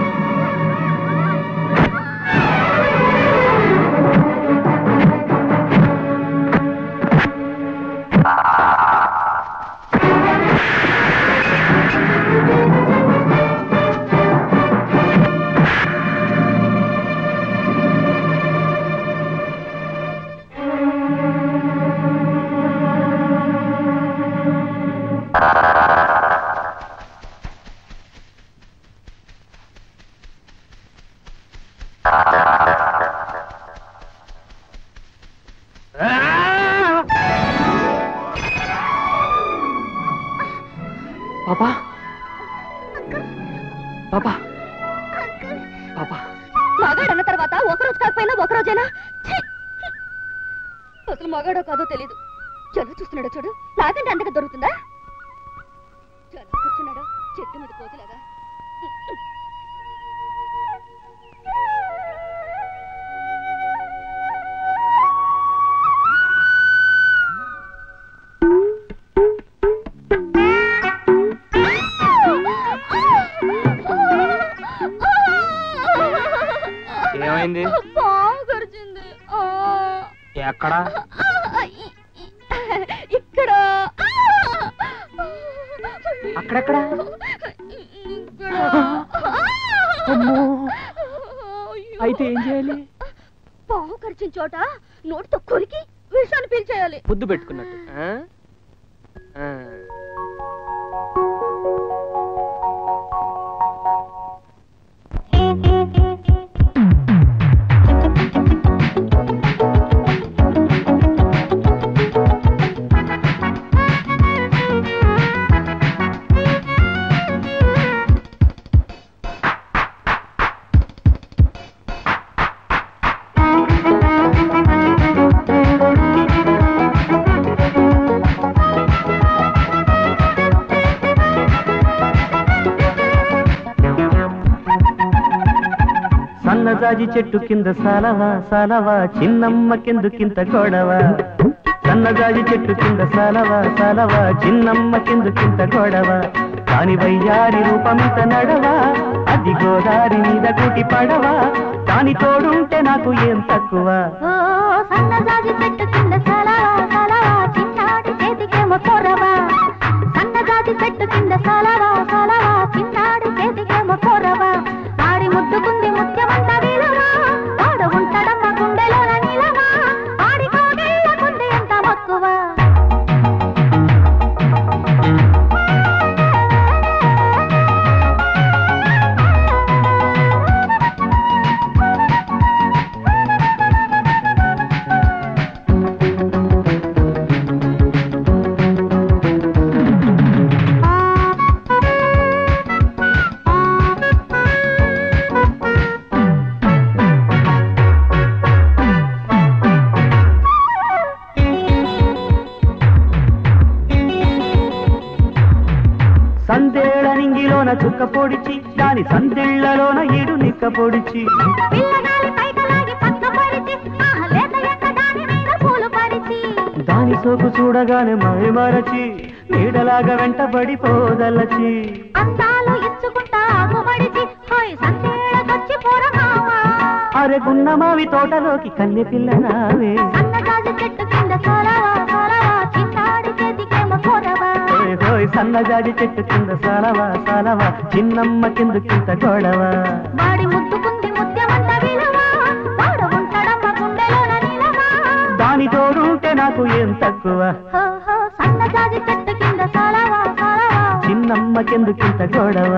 పాపా పాపా పాపా మగాడన్న తర్వాత ఒక రోజు కాకపోయినా ఒక రోజేనా ఛీ! అసలు మగాడో కాదో తెలీదు ఎలా చూస్తున్నాడో చూడు నాకంటే అంతగా దొరుకుతుందా ఎలా కూర్చున్నాడో చెట్టు మీద కోతులాగా ఏమైంది పాము కరిచింది ఆ. ఎక్కడ ఇక్కడ అక్కడెక్కడ ఇక్కడ. అమ్మో. అయితే ఏం చేయాలి పాము కరిచిన చోట నోటితో కొరికి విషాన్ని పీల్చేయాలి ముద్దు పెట్టుకున్నట్టు ఆ? ఆ. సన్నజాజి చెట్టు కింద సాలవా సాలవా చిన్నమ్మకెందుకింత గొడవ సన్నజాజి చెట్టు కింద సాలవా సాలవా చిన్నమ్మకెందుకింత గొడవ కాని వయ్యారి రూపమింత నడవా అది గోదారి మీద గుటి పడవా దాని తోడుంటే నాకు ఏం తక్కువ ఓ సన్నజాజి చెట్టు కింద సలవా సలవా చిన్నాటి చేతికేమో కొరవా సన్నజాజి చెట్టు కింద సలవా సలవా చిన్నాడి చేతికేమో కొరవా ఆడి ముద్దుకుంది ముత్యమంత విలువా వాడు ఉంటాడమ్మ గుండెలోన నిలవా ఆడి కోడెళ్ళకుంది ఎంత మక్కువ సందేళ నింగిలోన చుక్క పొడిచి దాని సందిళ్లలోన ఇడు నిక్క పొడిచి పిల్లగాలి పైకలాగి పక్క పరిచి ఆహ లేత ఎండ దాని మీద పూలు పరిచి దాని సోకు చూడగానే మై మరచి నీడలాగా వెంటబడి పోదలచి అందాలు ఇచ్చుకుంటా ఆకుమడిచి హోయ్ సందేళకొచ్చి పోరమావా అరె గున్న మావి తోటలోకి కన్నె పిల్ల నావే సన్నజాజి చెట్టు కింద సొరవా సొరవా చిన్నాడి చేతికేమో కొరవా హోయ్ హోయ్ సన్నజాజి చెట్టు కింద సాలవా సాలవా చిన్నమ్మ కిందకింత గొడవ వాడి ముద్దుకుంది ముత్యమంత విలువా వాడు ఉంటాడమ్మ గుండెలోన నిలవా దాని తోడుంటే నాకు ఏం తక్కువ హో హో సన్నజాజి చెట్టు కింద సొరవా సొరవా చిన్నమ్మ కిందకింత గొడవ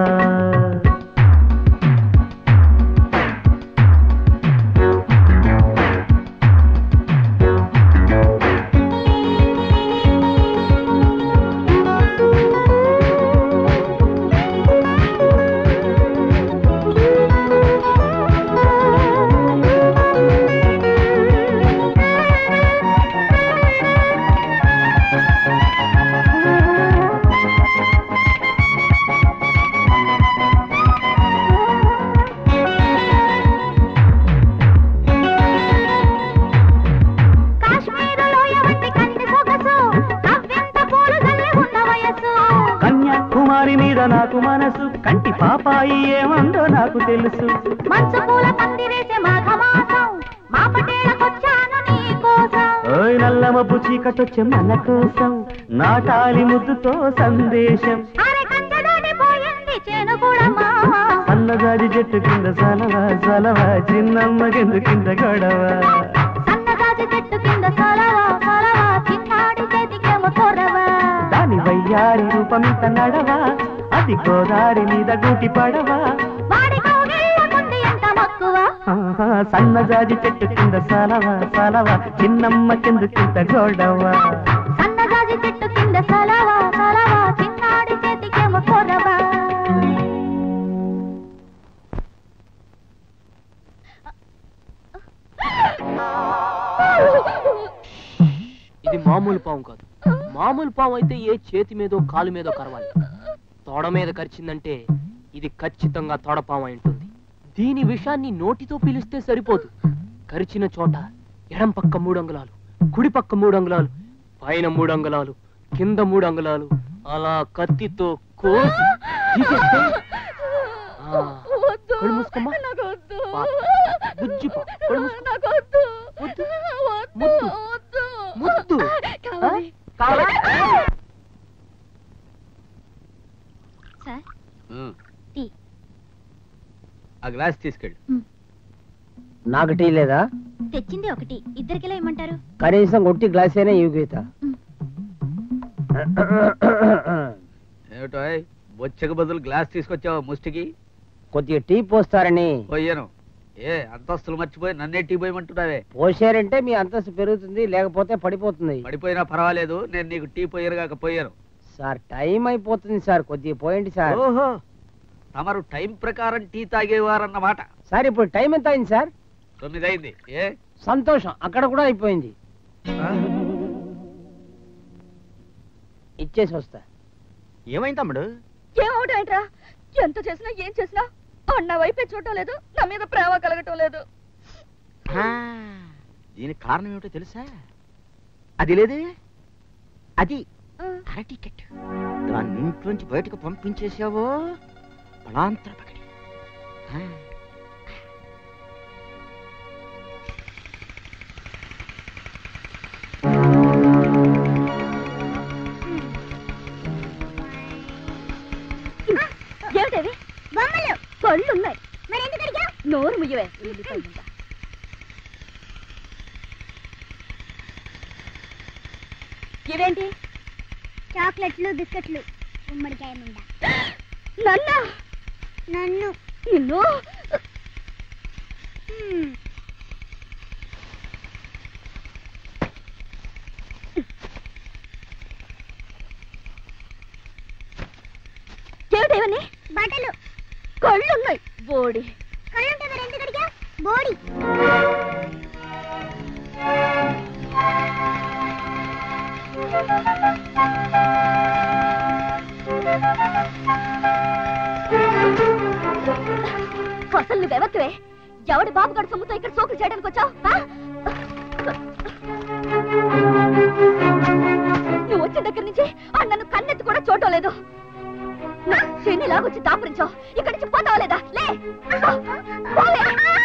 కంటి పాపాయి ఏమందో నాకు తెలుసు మంచు పూల పందిరేసే మాఘమాసం మా పటేళ్ళకొచ్చాను నీ కోసం ఓయ్ నల్లమబ్బు చీకటొచ్చే మన కోసం నాటాలి ముద్దుతో సందేశం అరే కంట దాటిపోయింది చేను కూడా మావా సన్నజాజి చెట్టు కింద సలవా సలవా చిన్నమ్మ కింద గొడవ సన్నజాజి చెట్టు కింద సలవా సలవా చిన్నాడి చేతికేమో కొరవా దాని వయ్యారి రూపమింత నడవా అది గోదారి మీద గూటి పడవా వాడి కౌగిళ్ళ ముందు ఎంత మక్కువ ఆహా, సన్నజాజి చెట్టు కింద సలవా సలవా చిన్నమ్మ కింద గొడవ సన్నజాజి చెట్టు కింద సలవా సలవా చిన్నాడి చేతికేమో కొరవా ఇది మామూలు పాము కాదు మామూలు పాము అయితే ఏ చేతి మీదో కాలు మీదో కరవాలి తొడ మీద కరిచిందంటే ఇది ఖచ్చితంగా తొడపాము అయి ఉంటుంది దీని విషాన్ని నోటితో పీలిస్తే సరిపోదు కరిచిన చోట ఎడం పక్క మూడు అంగుళాలు కుడి పక్క మూడు అంగుళాలు పైన మూడు అంగుళాలు కింద మూడు అంగుళాలు అలా కత్తితో కోసి తీసేస్తే, ఆ, కళ్ళు మూసుకోమ్మా. పాప, బుజ్జి పాప, కళ్ళు మూసుకో. వద్దు. ముద్దు. ముద్దు. ఆ? కావాలా? సార్ ఉం. టీ. ఆ గ్లాస్ తీసుకెళ్ళి నాకు టీ లేదా తెచ్చింది ఒకటి ఇద్దరికిలా ఇమ్మంటారు కనీసం ఒట్టి గ్లాస్ అయినా ఇవి గీత ఏమిటో బొచ్చకు బదులు గ్లాస్ తీసుకొచ్చావు ముష్టికి కొద్దిగా టీ పోస్తారని పోయాను ఏ అంతస్తులు మర్చిపోయి నన్నే టీ పోయమంటున్నావే పోసారంటే మీ అంతస్తు పెరుగుతుంది లేకపోతే పడిపోతుంది పడిపోయినా పర్వాలేదు నేను నీకు టీ పోయారు కాక పోయాను సార్ టైం అయిపోతుంది సార్ కొద్దిగా పోయండి సార్ ఓహో తమరు టైం ప్రకారం టీ తాగేవారన్నమాట సార్ ఇప్పుడు టైం ఎంత అయింది సార్ తొమ్మిది అయింది ఏ సంతోషం అక్కడ కూడా అయిపోయింది ఇచ్చేసి వస్తా ఏమైంది తమ్ముడు ఏమవుతాయంట్రా ఎంత చేసినా ఏం చేసినా అన్న వైపే చూడటం లేదు నా మీద ప్రేమ కలగటం లేదు దీనికి కారణం ఏమిటో తెలుసా అది లేదే అది అర టికెట్ దాన్ని ఇంట్లోంచి బయటకు పంపించేసావో బలాంతర పకడి ఆ. ఏమిటవి బొమ్మలు కళ్ళున్నాయి మరి ఎందుకు అడిగావు నోరు ముయ్యవే ఉల్లిపాయలుందా. ఇవేంటి చాక్లెట్లు బిస్కెట్లు గుమ్మడికాయ ముండ నన్న నన్ను నిన్ను హ్మ్. ఏమిటి ఇవన్నీ బట్టలు కళ్ళున్నాయి బోడి కళ్ళుంటే మరి ఎందుకు అడిగావు బోడి అసలు నువ్వు ఎవరివే ఎవడి బాబు గడు సొమ్ముతో ఇక్కడ సోకులు చేయడానికి వచ్చావు నువ్వు వచ్చిన దగ్గర నుంచి ఆ నన్ను కన్నెత్తి కూడా చూడటం లేదు నా చెన్ని లాగొచ్చి దాపురించావు ఇక్కడి నుంచి పోతావా లేదా లే పోవే.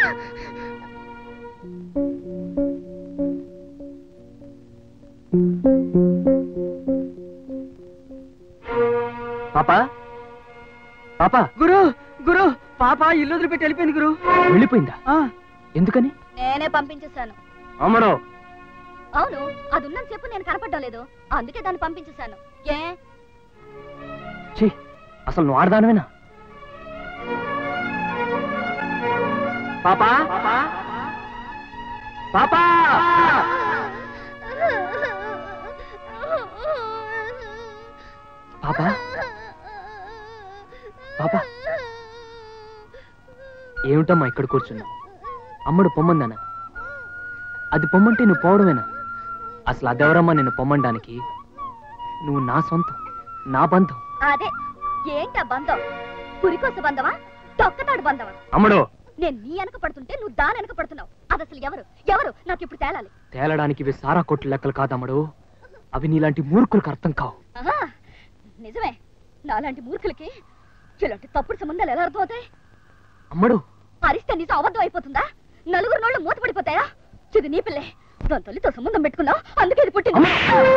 పాపా పాపా గురు గురు పాప ఇల్లు వదిలిపెట్టి వెళ్ళిపోయింది గురు వెళ్ళిపోయిందా ఎందుకని నేనే పంపించేశాను అమ్మడో అవును అది ఉన్నంతసేపు నేను కనపడడం లేదు అందుకే దాన్ని పంపించేశాను ఏ ఛీ అసలు నువ్వు ఆడదానవేనా పాపా పాపా పాపా పాపా ఏమిటమ్మా ఇక్కడ కూర్చున్నావు అమ్మడు పొమ్మందానా అది పొమ్మంటే నువ్వు పోవడమేనా అసలు అదెవరమ్మా నిన్ను పొమ్మండానికి నువ్వు నా సొంతం నా బంధం అదే ఏంటా బంధం పురికోస బంధమా తొక్కతాడు బంధమా అమ్మడు నేను నీ వెనక పడుతుంటే నువ్వు దాని వెనక పడుతున్నావు అది అసలు ఎవరు ఎవరు నాకు ఇప్పుడు తేలాలి తేలడానికి ఇవి సారా కొట్లు లెక్కలు కాదమ్మడు అవి నీలాంటి మూర్ఖులకు అర్థం కావు ఆహా, నిజమే నాలాంటి మూర్ఖులకి ఇలాంటి తప్పుడు సంబంధాలు ఎలా అర్థమవుతాయి అమ్మడు అరిస్తే నిజం అబద్ధం అయిపోతుందా నలుగురు నోళ్ళు మూత పడిపోతాయా ఇది నీ పిల్లే దాని తల్లితో సంబంధం పెట్టుకున్నా అందుకే ఇది పుట్టింది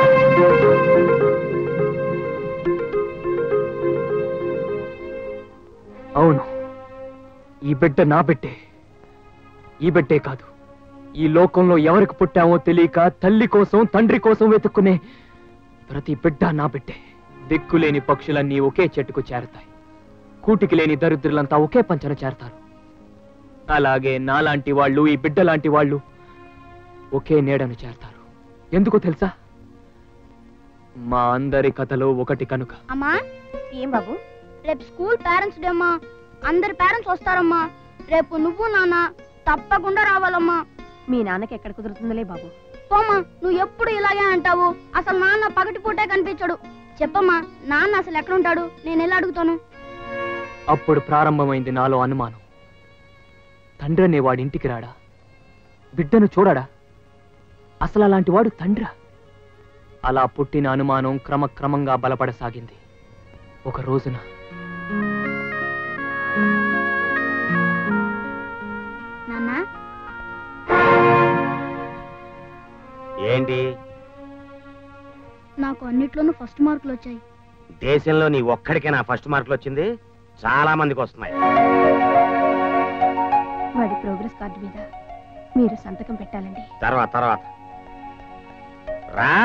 అవును ఈ బిడ్డ నా బిడ్డే ఈ బిడ్డే కాదు ఈ లోకంలో ఎవరికి పుట్టామో తెలియక తల్లి కోసం తండ్రి కోసం వెతుక్కునే ప్రతి బిడ్డ నా బిడ్డే దిక్కులేని పక్షులన్నీ ఒకే చెట్టుకు చేరతాయి కూటికి లేని దరిద్రులంతా ఒకే పంచన చేరతారు అలాగే నాలాంటి వాళ్ళు ఈ బిడ్డ లాంటి వాళ్ళు ఒకే నీడను చేరతారు ఎందుకో తెలుసా మా అందరి కథలో ఒకటి కనుక అమ్మా ఏం బాబు రేపు స్కూల్ పేరెంట్స్ డే అమ్మా అందరి పేరెంట్స్ వస్తారమ్మా రేపు నువ్వు నాన్న తప్పకుండా రావాలమ్మా మీ నాన్నకి ఎక్కడ కుదురుతుందిలే బాబు పోమ్మా నువ్వు ఎప్పుడు ఇలాగే అంటావు అసలు నాన్న పగటిపూటే కనిపించడు చెప్పమ్మా నాన్న అసలు ఎక్కడ ఉంటాడు నేను ఎలా అడుగుతాను అప్పుడు ప్రారంభమైంది నాలో అనుమానం తండ్రి అనేవాడి ఇంటికి రాడా బిడ్డను చూడడా అసలు అలాంటి వాడు తండ్రా అలా పుట్టిన అనుమానం క్రమక్రమంగా బలపడసాగింది ఒక రోజున నాన్న ఏంటి నాకు అన్నిట్లోనూ ఫస్ట్ మార్కులు వచ్చాయి దేశంలో నీ ఒక్కడికే నా ఫస్ట్ మార్కులు వచ్చింది చాలా మందికి వస్తున్నాయి వాడి ప్రోగ్రెస్ కార్డు మీద మీరు సంతకం పెట్టాలండి తర్వాత తర్వాత రా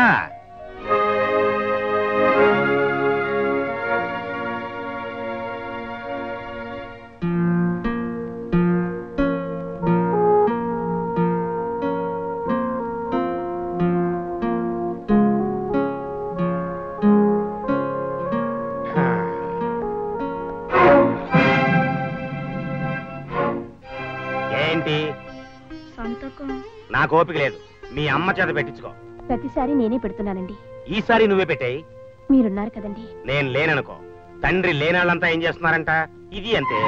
ఏంటి సంతకం నాకు ఓపిక లేదు మీ అమ్మ చేత పెట్టించుకో ప్రతిసారి నేనే పెడుతున్నానండి ఈసారి నువ్వే పెట్టాయి మీరున్నారు కదండి నేను లేననుకో తండ్రి లేనాళ్ళంతా ఏం చేస్తున్నారంట ఇది అంతే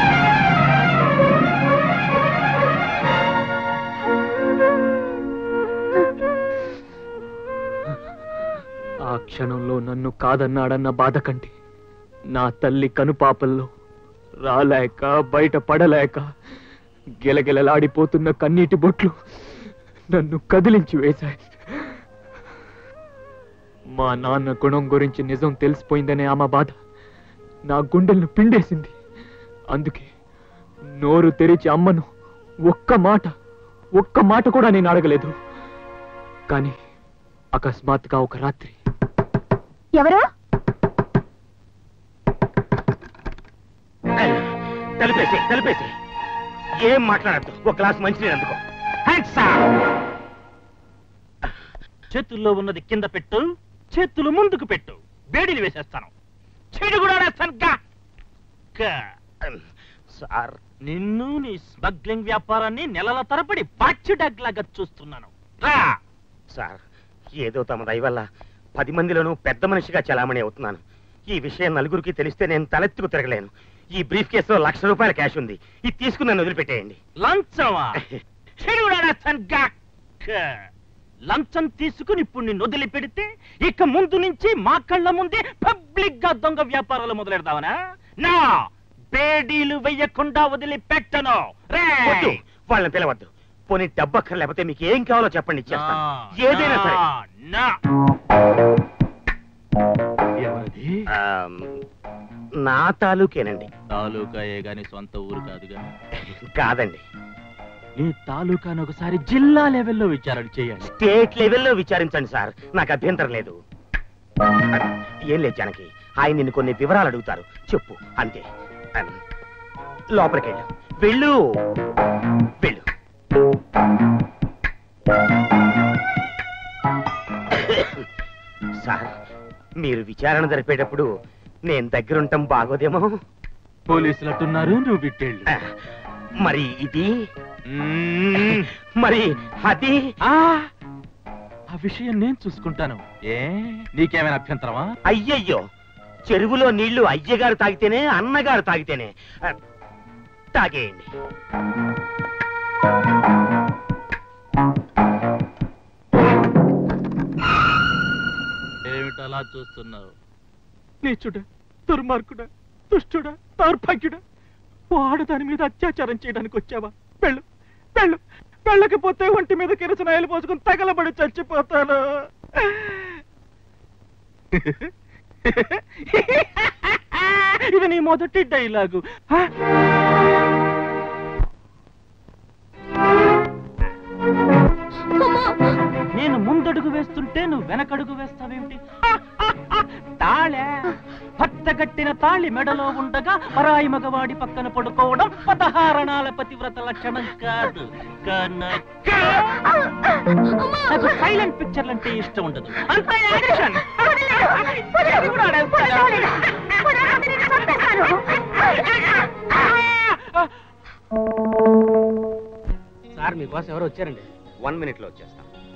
ఆ క్షణంలో నన్ను కాదన్నాడన్న బాధ కంటే నా తల్లి కనుపాపల్లో రాలేక బయట పడలేక గిలగిలలాడిపోతున్న కన్నీటి బొట్లు నన్ను కదిలించి వేశాయి మా నాన్న గుణం గురించి నిజం తెలిసిపోయిందనే ఆమె బాధ నా గుండెలను పిండేసింది అందుకే నోరు తెరిచి అమ్మను ఒక్క మాట ఒక్క మాట కూడా నేను అడగలేదు కానీ అకస్మాత్తుగా ఒక రాత్రి ఎవరు తలిపేసి తలిపేసి ఏం మాట్లాడద్దు ఒక గ్లాస్ మంచినీళ్ళు అందుకో థ్యాంక్స్ సార్ చేతుల్లో ఉన్నది కింద పెట్టు చేతులు ముందుకు పెట్టు వేడిని వేసేస్తాను చెడు కూడా వేస్తాను గా. గా. సార్ నిన్ను నీ స్మగ్లింగ్ వ్యాపారాన్ని నెలల తరబడి పచ్చి డగ్లాగా చూస్తున్నాను రా సార్ ఏదో తమ దయ వల్ల పది మందిలోనూ పెద్ద మనిషిగా చలామణి అవుతున్నాను ఈ విషయం నలుగురికి తెలిస్తే నేను తలెత్తుకు తిరగలేను ఈ బ్రీఫ్ కేసులో లక్ష రూపాయల క్యాష్ ఉంది ఇది తీసుకుని నన్ను వదిలిపెట్టేయండి లంచమా చెడు కూడా వేస్తాను గా. గా. లంచం తీసుకుని ఇప్పుడు నిన్ను వదిలిపెడితే ఇక ముందు నుంచి మా కళ్ళ ముందే పబ్లిక్ గా దొంగ వ్యాపారాలు మొదలెడతావనా నా బేడీలు వెయ్యకుండా వదిలిపెట్టను రే వద్దు వాళ్ళని పిలవద్దు పోనీ డబ్బక్కర్ లేకపోతే మీకు ఏం కావాలో చెప్పండి ఇచ్చేస్తాను ఏదైనా సరే నా ఆమ్, నా తాలూకేనండి తాలూకాయే గాని సొంత ఊరు కాదుగా కాదండి నీ తాలూకాను ఒకసారి జిల్లా లెవెల్లో విచారణ చేయండి స్టేట్ లెవెల్లో విచారించండి సార్ నాకు అభ్యంతరం లేదు ఏం లేదు జానకి ఆయన నిన్ను కొన్ని వివరాలు అడుగుతారు చెప్పు అంతే అమ్, లోపలికి వెళ్ళు వెళ్ళు వెళ్ళు సార్ మీరు విచారణ జరిపేటప్పుడు నేను దగ్గరుంటాం బాగోదేమో పోలీసులు అట్టున్నారు నువ్వు బిట్టేళ్ళు మరి ఇది మరి అది ఆ ఆ విషయం నేను చూసుకుంటాను ఏ నీకేమైనా అభ్యంతరమా అయ్యయ్యో చెరువులో నీళ్లు అయ్యగారు తాగితేనే అన్నగారు తాగితేనే ఆ, తాగేయండి ఏమిటలా చూస్తున్నావు నీచుడా దుర్మార్గుడా దుష్టుడా దౌర్భాగ్యుడా వాడు దాని మీద అత్యాచారం చేయడానికి వచ్చావా వెళ్ళు వెళ్ళు వెళ్ళకపోతే ఒంటి మీద కిరసనాయలు పోసుకుని తగలబడి చచ్చిపోతాను ఇది నీ మొదటి డైలాగు హ? నేను ముందడుగు వేస్తుంటే నువ్వు వెనకడుగు వేస్తావేమిటి తాళే పచ్చగట్టిన తాళి మెడలో ఉండగా పరాయి మగవాడి పక్కన పడుకోవడం పదహారణాల పతివ్రత లక్షణం కాదు కనుక నాకు సైలెంట్ పిక్చర్లు అంటే ఇష్టం ఉండదు అంతా యాక్షన్ అది కూడా ఆడేస్తాడా? సార్ మీకోసం ఎవరు వచ్చారండి వన్ మినిట్ లో వచ్చేస్తాం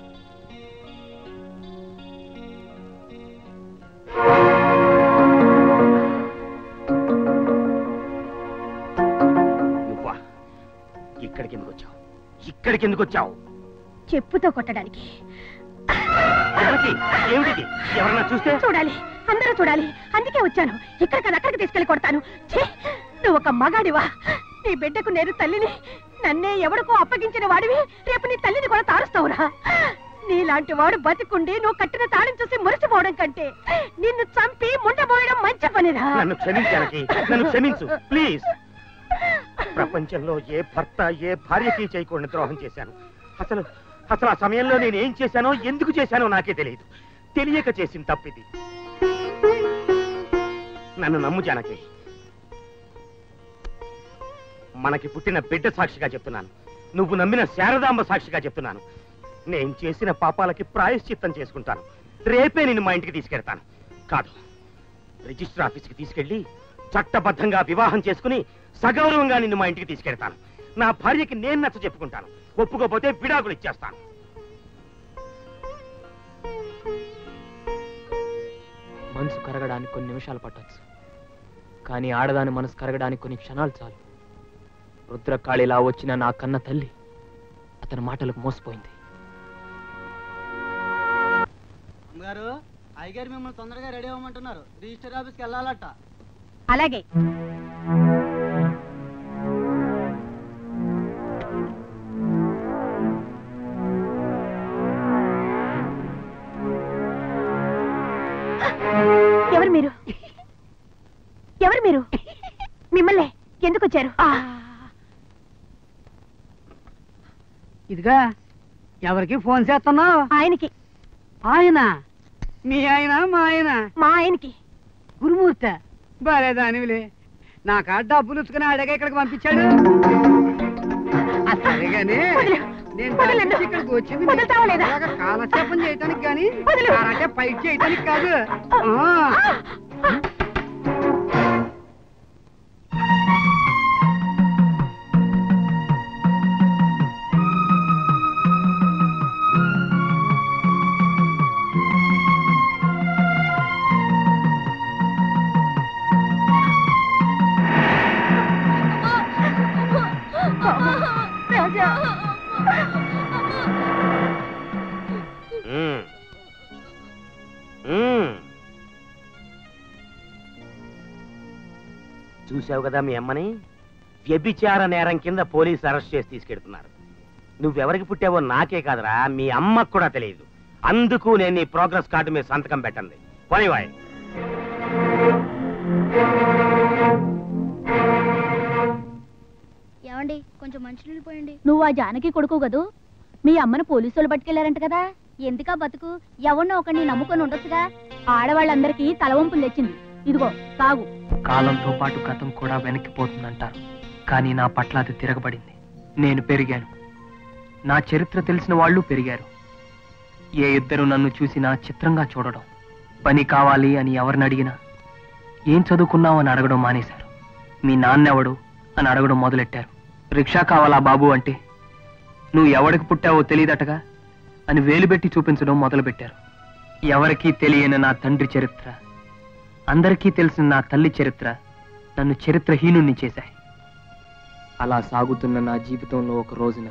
నువ్వా ఇక్కడికి ఎందుకు వచ్చావు ఇక్కడికి ఎందుకు వచ్చావు చెప్పుతో కొట్టడానికి ఎవరికి? ఏమిటిది ఎవరన్నా చూస్తే చూడాలి అందరూ చూడాలి అందుకే వచ్చాను ఇక్కడ కదా అక్కడికి తీసుకెళ్లి కొడతాను ఛీ! నువ్వు ఒక మగాడివా నీ బిడ్డకు నేను తల్లిని నన్నే ఎవడికో అప్పగించిన వాడివి రేపు నీ తల్లిని కూడా తారుస్తావురా నీలాంటి వాడు బతికుండి నువ్వు కట్టిన తాళం చూసి మురిసిపోవడం కంటే నిన్ను చంపి ముండబోయడం మంచి పనిరా నన్ను క్షమించాలకి నన్ను క్షమించు ప్లీజ్ ప్రపంచంలో ఏ భర్త ఏ భార్యకి చేయకూడని ద్రోహం చేశాను అసలు అసలు ఆ సమయంలో నేను ఏం చేశానో ఎందుకు చేశానో నాకే తెలియదు తెలియక చేసిన తప్పిది నన్ను నమ్ము జానకి మనకి పుట్టిన బిడ్డ సాక్షిగా చెప్తున్నాను నువ్వు నమ్మిన శారదాంబ సాక్షిగా చెప్తున్నాను నేను చేసిన పాపాలకి ప్రాయశ్చిత్తం చేసుకుంటాను రేపే నిన్ను మా ఇంటికి తీసుకెళ్తాను కాదు రిజిస్టర్ ఆఫీస్కి తీసుకెళ్లి చట్టబద్ధంగా వివాహం చేసుకుని సగౌరవంగా నిన్ను మా ఇంటికి తీసుకెళ్తాను నా భార్యకి నేను నచ్చ చెప్పుకుంటాను ఒప్పుకోపోతే విడాకులు ఇచ్చేస్తాను మనసు కరగడానికి కొన్ని నిమిషాలు పట్టొచ్చు కానీ ఆడదాని మనసు కరగడానికి కొన్ని క్షణాలు చాలు రుద్రకాళిలా వచ్చిన నా కన్న తల్లి అతని మాటలకు మోసపోయింది అమ్మగారు అయ్యగారు మిమ్మల్ని తొందరగా రెడీ అవ్వమంటున్నారు రిజిస్టర్ ఆఫీస్కి వెళ్ళాలట అలాగే ఎవరు మీరు ఎవరు మీరు మిమ్మల్ని ఎందుకు వచ్చారు ఇదిగా ఎవరికి ఫోన్ చేస్తున్నావు ఆయనకి ఆయన మీ ఆయన మా ఆయన మా ఆయనకి గురుమూర్త బాలే దానివిలే నా కాడ డబ్బులు ఉచ్చుకుని అడగ ఇక్కడికి పంపించాడు ఆ సరే గాని నేను దాని వదలండి. గురించి ఇక్కడికి వచ్చింది వదులుతావా లేదా? ఇలాగ కాలక్షేపం చేయటానికి కానీ వదలు. అంటే ఫైట్ చేయటానికి కాదు ఆ. రాజా మ్మ్. మ్మ్. చూసావు కదా మీ అమ్మని వ్యభిచార నేరం కింద పోలీసు అరెస్ట్ చేసి తీసుకెడుతున్నారు నువ్వెవరికి పుట్టావో నాకే కాదురా మీ అమ్మకు కూడా తెలియదు అందుకు నేను నీ ప్రోగ్రెస్ కార్డు మీద సంతకం పెట్టండి పోనివాయ్ ఏమండి కొంచెం మంచినీళ్ళు పోయండి నువ్వు ఆ జానకి కొడుకు కదూ మీ అమ్మను పోలీసులు పట్టుకెళ్లారంట కదా ఎందుకా బతుకు ఎవరినో ఒకరిని నమ్ముకొని ఉండొచ్చుగా ఆడవాళ్ళందరికీ తలవంపులు తెచ్చింది ఇదిగో తాగు కాలంతో పాటు గతం కూడా వెనక్కిపోతుందంటారు కానీ నా పట్ల అది తిరగబడింది నేను పెరిగాను నా చరిత్ర తెలిసిన వాళ్ళు పెరిగారు ఏ ఇద్దరు నన్ను చూసినా చిత్రంగా చూడడం పని కావాలి అని ఎవరిని అడిగినా ఏం చదువుకున్నావు అని అడగడం మానేశారు మీ నాన్నెవడు అని అడగడం మొదలెట్టారు రిక్షా కావాలా బాబు అంటే నువ్వు ఎవడికి పుట్టావో తెలియదటగా అని వేలు పెట్టి చూపించడం మొదలుపెట్టారు ఎవరికీ తెలియని నా తండ్రి చరిత్ర అందరికీ తెలిసిన నా తల్లి చరిత్ర నన్ను చరిత్రహీనుణ్ణి చేశాయి అలా సాగుతున్న నా జీవితంలో ఒక రోజున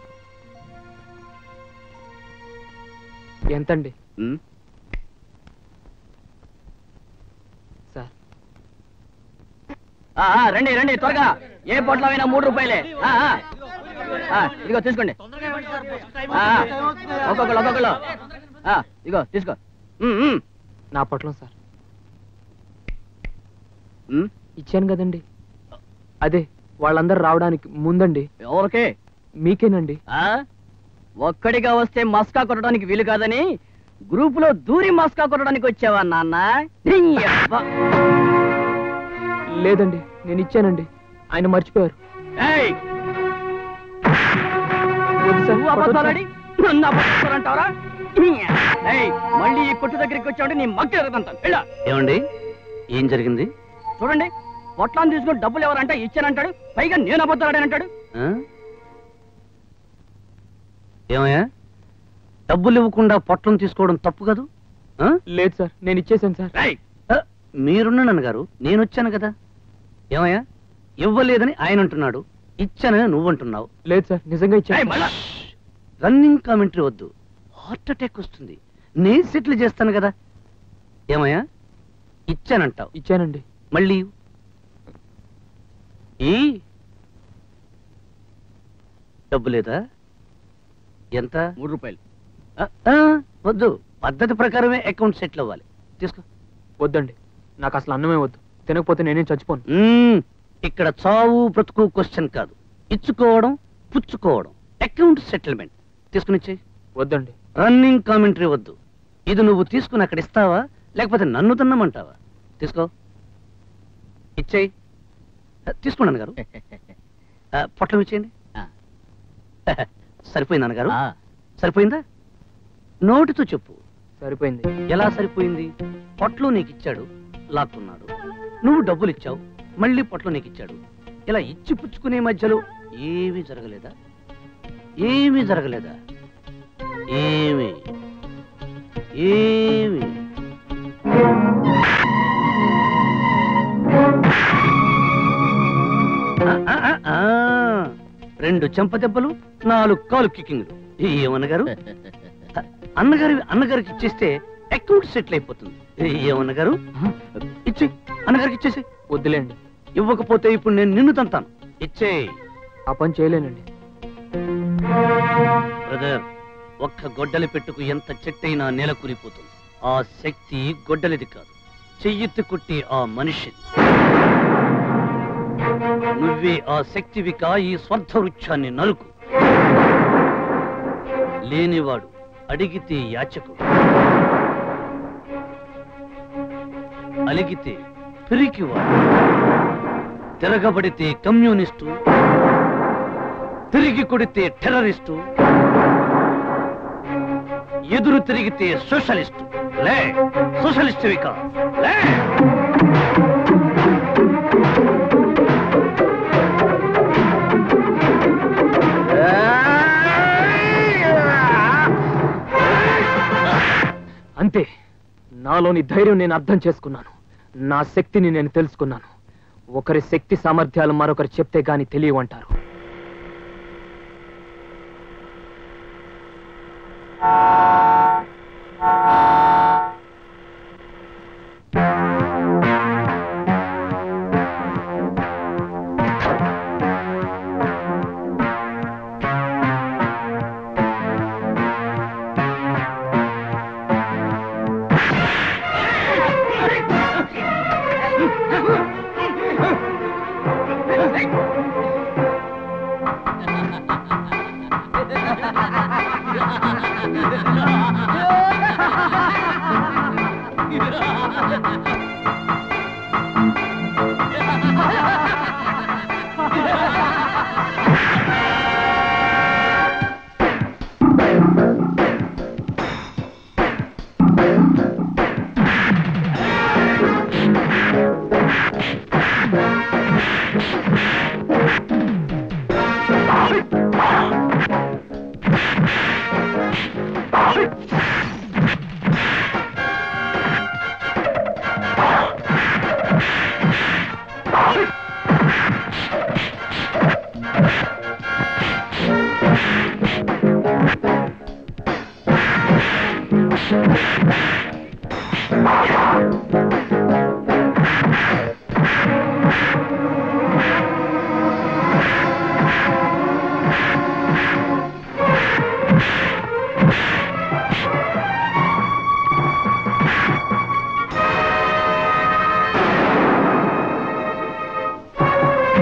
ఎంతండి మ్మ్. సార్ ఆ, ఆ, రండి రండి త్వరగా ఏ పొట్ల అయినా మూడు రూపాయలే ఆ, ఆ. ఆ, ఇదిగో తీసుకోండి ఆ, ఆ. ఒక్కొక్కరు ఒక్కొక్కరు ఆ, ఇదిగో తీసుకో ఉమ్, ఉమ్. నా పొట్లం సార్ ఉమ్, ఇచ్చాను కదండి అదే వాళ్ళందరూ రావడానికి ముందండి ఎవరికే మీకేనండి ఆ? ఒక్కడిగా వస్తే మస్కా కొట్టడానికి వీలు కాదని గ్రూప్ లో దూరి మస్కా కొట్టడానికి వచ్చావా నాన్న నీ యబ్బ. లేదండి నేను ఇచ్చానండి ఆయన మర్చిపోయారు ఏయ్, వద్దు సార్, నువ్వు అబద్ధాలాడి నన్ను అబద్ధాలంటావరా ఏయ్, మళ్ళీ ఈ కొట్టు దగ్గరికి వచ్చావంటే నీ మగ్గ ఎరగదంటాను వెళ్ళా ఏమండి ఏం జరిగింది చూడండి పొట్లాన్ని తీసుకుని డబ్బులు ఎవరంటే ఇచ్చానంటాడు పైగా నేను అబద్ధాలాడానంటాడు ఆ? ఏమయ్యా డబ్బులు ఇవ్వకుండా పొట్లం తీసుకోవడం తప్పు కాదు ఆ? లేదు సార్ నేను ఇచ్చేసాను సార్ ఆ, మీరున్నాను గారు నేను వచ్చాను కదా ఏమయ్యా ఇవ్వలేదని ఆయన అంటున్నాడు ఇచ్చానని నువ్వు అంటున్నావు లేదు సార్ నిజంగా ఇచ్చాను రన్నింగ్ కామెంటరీ వద్దు హార్ట్ అటాక్ వస్తుంది నేను సెటిల్ చేస్తాను కదా ఏమయ్యా ఇచ్చానంటావు ఇచ్చానండి మళ్ళీ ఇవ్వు. ఈ డబ్బు లేదా ఎంత మూడు రూపాయలు ఆ, ఆ, వద్దు పద్ధతి ప్రకారమే అకౌంట్ సెటిల్ అవ్వాలి తీసుకో వద్దండి నాకు అసలు అన్నమే వద్దు తినకపోతే నేనేం చచ్చిపోను మ్మ్. ఇక్కడ చావు బ్రతుకు క్వశ్చన్ కాదు ఇచ్చుకోవడం పుచ్చుకోవడం అకౌంట్ సెటిల్మెంట్ తీసుకుని ఇచ్చేయి వద్దండి రన్నింగ్ కామెంటరీ వద్దు ఇది నువ్వు తీసుకుని అక్కడ ఇస్తావా లేకపోతే నన్ను తిన్నమంటావా తీసుకో ఇచ్చేయి ఆ, తీసుకోండి అన్నగారు ఆ, పొట్లం ఇచ్చేయండి సరిపోయింది అన్నగారు ఆ. సరిపోయిందా నోటితో చెప్పు సరిపోయింది ఎలా సరిపోయింది పొట్లు నీకు ఇచ్చాడు లాక్కున్నాడు నువ్వు డబ్బులు ఇచ్చావు మళ్ళీ పొట్లు నీకు ఇచ్చాడు ఇలా ఇచ్చి పుచ్చుకునే మధ్యలో ఏమీ జరగలేదా ఏమీ జరగలేదా ఏమి ఏమి ఆ, ఆ, ఆ, ఆ. రెండు చెంప దెబ్బలు నాలుగు కాలు కిక్కింగ్లు ఏమన్నగారు అన్నగారి అన్నగారికి ఇచ్చేస్తే అకౌంట్ సెటిల్ అయిపోతుంది ఏమన్నగారు ఇచ్చి అన్నగారికి ఇచ్చేసి వద్దులేండి ఇవ్వకపోతే ఇప్పుడు నేను నిన్ను తంతాను ఇచ్చే ఆ పని చేయలేనండి బ్రదర్ ఒక్క గొడ్డలి పెట్టుకు ఎంత చెట్టైనా నేల కూలిపోతుంది ఆ శక్తి గొడ్డలిది కాదు చెయ్యెత్తి కొట్టి ఆ మనిషి నువ్వే ఆ శక్తివిక ఈ స్వర్ధ వృక్షాన్ని నరుకు లేనివాడు అడిగితే యాచకుడు అలిగితే పిరికివాడు తిరగబడితే కమ్యూనిస్టు తిరిగి కొడితే టెర్రరిస్టు ఎదురు తిరిగితే సోషలిస్టు లే సోషలిస్ట్ విక లే అంతే నాలోని ధైర్యం నేను అర్థం చేసుకున్నాను నా శక్తిని నేను తెలుసుకున్నాను ఒకరి శక్తి సామర్థ్యాలు మరొకరు చెప్తే గాని తెలియవంటారు ఆ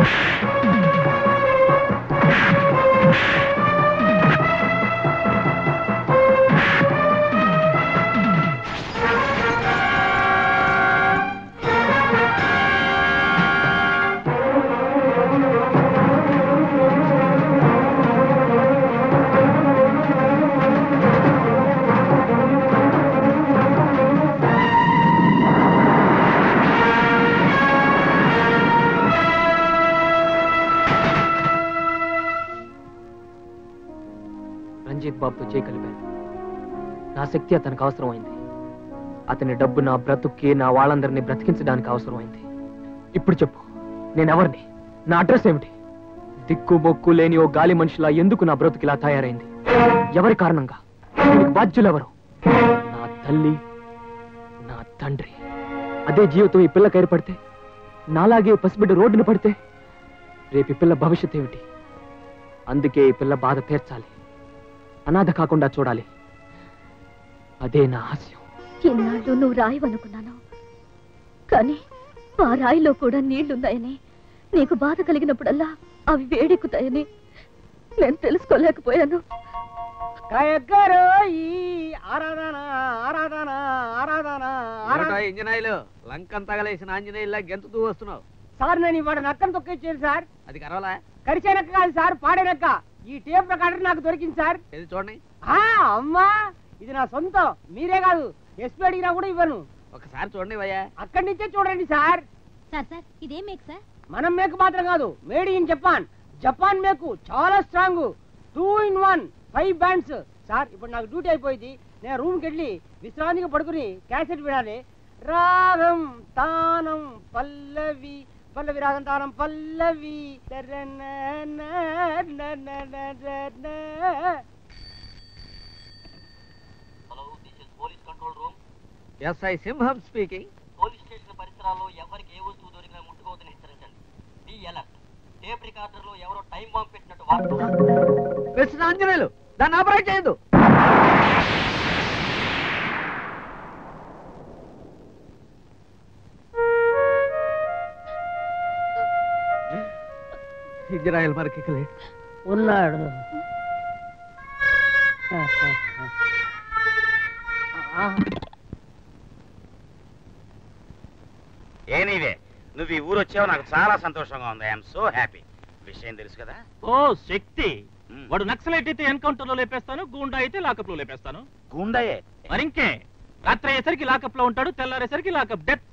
రంజిత్ బాబుతో చేయి కలిపాను నా శక్తి అతనికి అవసరమైంది అతని డబ్బు నా బ్రతుక్కి నా వాళ్ళందరినీ బ్రతికించడానికి అవసరమైంది ఇప్పుడు చెప్పు నేనెవరిని నా అడ్రస్ ఏమిటి దిక్కు బొక్కు లేని ఓ గాలి మనిషిలా ఎందుకు నా బ్రతుకు ఇలా తయారైంది ఎవరి కారణంగా దీనికి బాధ్యులెవరు నా తల్లి నా తండ్రి అదే జీవితం ఈ పిల్లకి ఏర్పడితే నాలాగే పసిబిడ్డ రోడ్డున పడితే రేపు ఈ పిల్ల భవిష్యత్ ఏమిటి అందుకే ఈ పిల్ల బాధ తీర్చాలి అనాథ కాకుండా చూడాలి అదే నా ఆశయం ఇన్నాళ్ళు నువ్వు రాయవనుకున్నాను కానీ ఆ రాయిలో కూడా నీళ్లున్నాయని నీకు బాధ కలిగినప్పుడల్లా అవి వేడెక్కుతాయని నేను తెలుసుకోలేకపోయాను గారు ఈ ఆరాధన ఆరాధన ఆరాధన ఏమిటా ఇంజనాయిలు లంకం తగలేసిన ఆంజనేయుల్లా గెంతుతూ వస్తున్నావు సార్ నేను ఇవాడు నక్కను తొక్కిచ్చాను సార్ అది కరవలా కరిచే నక్క కాదు సార్ పాడే నక్క ఈ టేప్ రికార్డర్ నాకు దొరికింది సార్ ఇది చూడండి ఆ అమ్మా ఇది నా సొంతం మీరే కాదు ఎస్పీ అడిగినా కూడా ఇవ్వను ఒకసారి చూడండి భయ్యా అక్కడి నుంచే చూడండి సార్ సార్ సార్ ఇదేం మేక్ సార్ మనం మేకు మాత్రం కాదు made in Japan Japan make చాలా strong two in one five bands sir ఇప్పుడు నాకు డ్యూటీ అయిపోయింది నేను రూమ్కి వెళ్ళి విశ్రాంతిగా పడుకుని క్యాసెట్ వినాలి రాగం తానం పల్లవి పల్లవి రాగం తానం పల్లవి తరన న న న న న న. Police control room SI Simham speaking police station పరిసరాల్లో ఎవరికి ఏ వస్తువు దొరికినా ముట్టుకోవద్దని హెచ్చరించండి బి అలర్ట్ టేప్ రికార్డర్ లో ఎవరో టైం బాంబ్ పెట్టినట్టు వార్త మిస్టర్ ఆంజనేయులు దాన్ని ఆపరేట్ చేయదు ఇజ్రాయెల్ మరికి లేడు ఉన్నాడు ఏనీవే నువ్వు ఈ ఊరు వచ్చావు నాకు చాలా సంతోషంగా ఉంది ఐఎమ్ సో హ్యాపీ విషయం తెలుసు కదా ఓ శక్తి వాడు నక్సలైట్ అయితే ఎన్కౌంటర్ లో లేపేస్తాను గూండా అయితే లాకప్ లో లేపేస్తాను గుండయే మరింకే రాత్రి అయ్యేసరికి లాకప్ లో ఉంటాడు తెల్లారేసరికి లాకప్ డెత్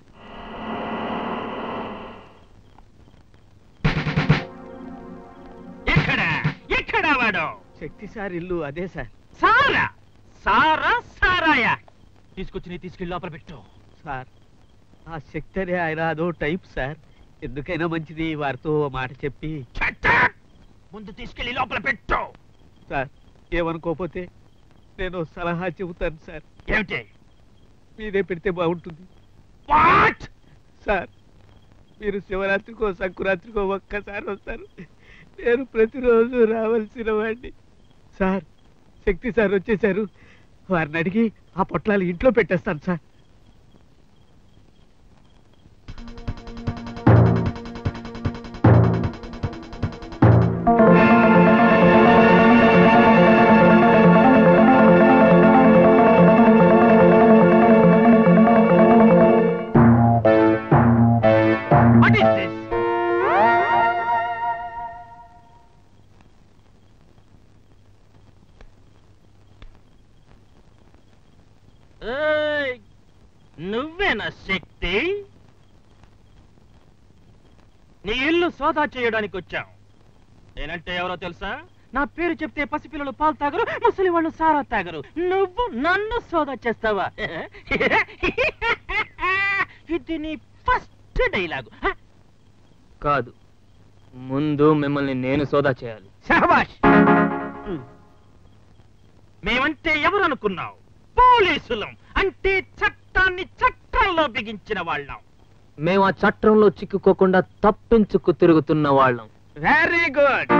ఎక్కడ ఎక్కడ వాడు శక్తి సార్ ఇల్లు అదే సార్ సారా సారా సారాయా తీసుకొచ్చి నీ తీసుకెళ్ళి లోపల పెట్టు సార్ ఆ శక్తి అనే ఆయన అదో టైప్ సార్ ఎందుకైనా మంచిది వారితో ఓ మాట చెప్పి ముందు తీసుకెళ్ళి లోపల పెట్టు సార్ ఏమనుకోపోతే నేను సలహా చెబుతాను సార్ ఏమిటి మీరే పెడితే బాగుంటుంది వాట్ సార్ మీరు శివరాత్రికో సంకురాత్రికో ఒక్కసారి వస్తారు నేను ప్రతిరోజు రావాల్సిన వాడిని సార్ శక్తి సార్ వచ్చేసారు వారిని అడిగి ఆ పొట్లాలు ఇంట్లో పెట్టేస్తాను సార్ వాట్ ఇస్ దిస్ ఏయ్, నువ్వేనా శక్తి నీ ఇల్లు సోదా చేయడానికి వచ్చాం నేనంటే ఎవరో తెలుసా నా పేరు చెప్తే పసిపిల్లలు పాలు తాగరు ముసలి వాళ్ళు సారా తాగరు నువ్వు నన్ను సోదా చేస్తావా ఇది నీ ఫస్ట్ డైలాగు కాదు ముందు మిమ్మల్ని నేను సోదా చేయాలి శాబాష్ మేమంటే ఎవరు అనుకున్నావు పోలీసులం అంటే చట్టాన్ని చట్టంలో బిగించిన వాళ్ళం మేము ఆ చట్టంలో చిక్కుకోకుండా తప్పించుకు తిరుగుతున్న వాళ్ళం వెరీ గుడ్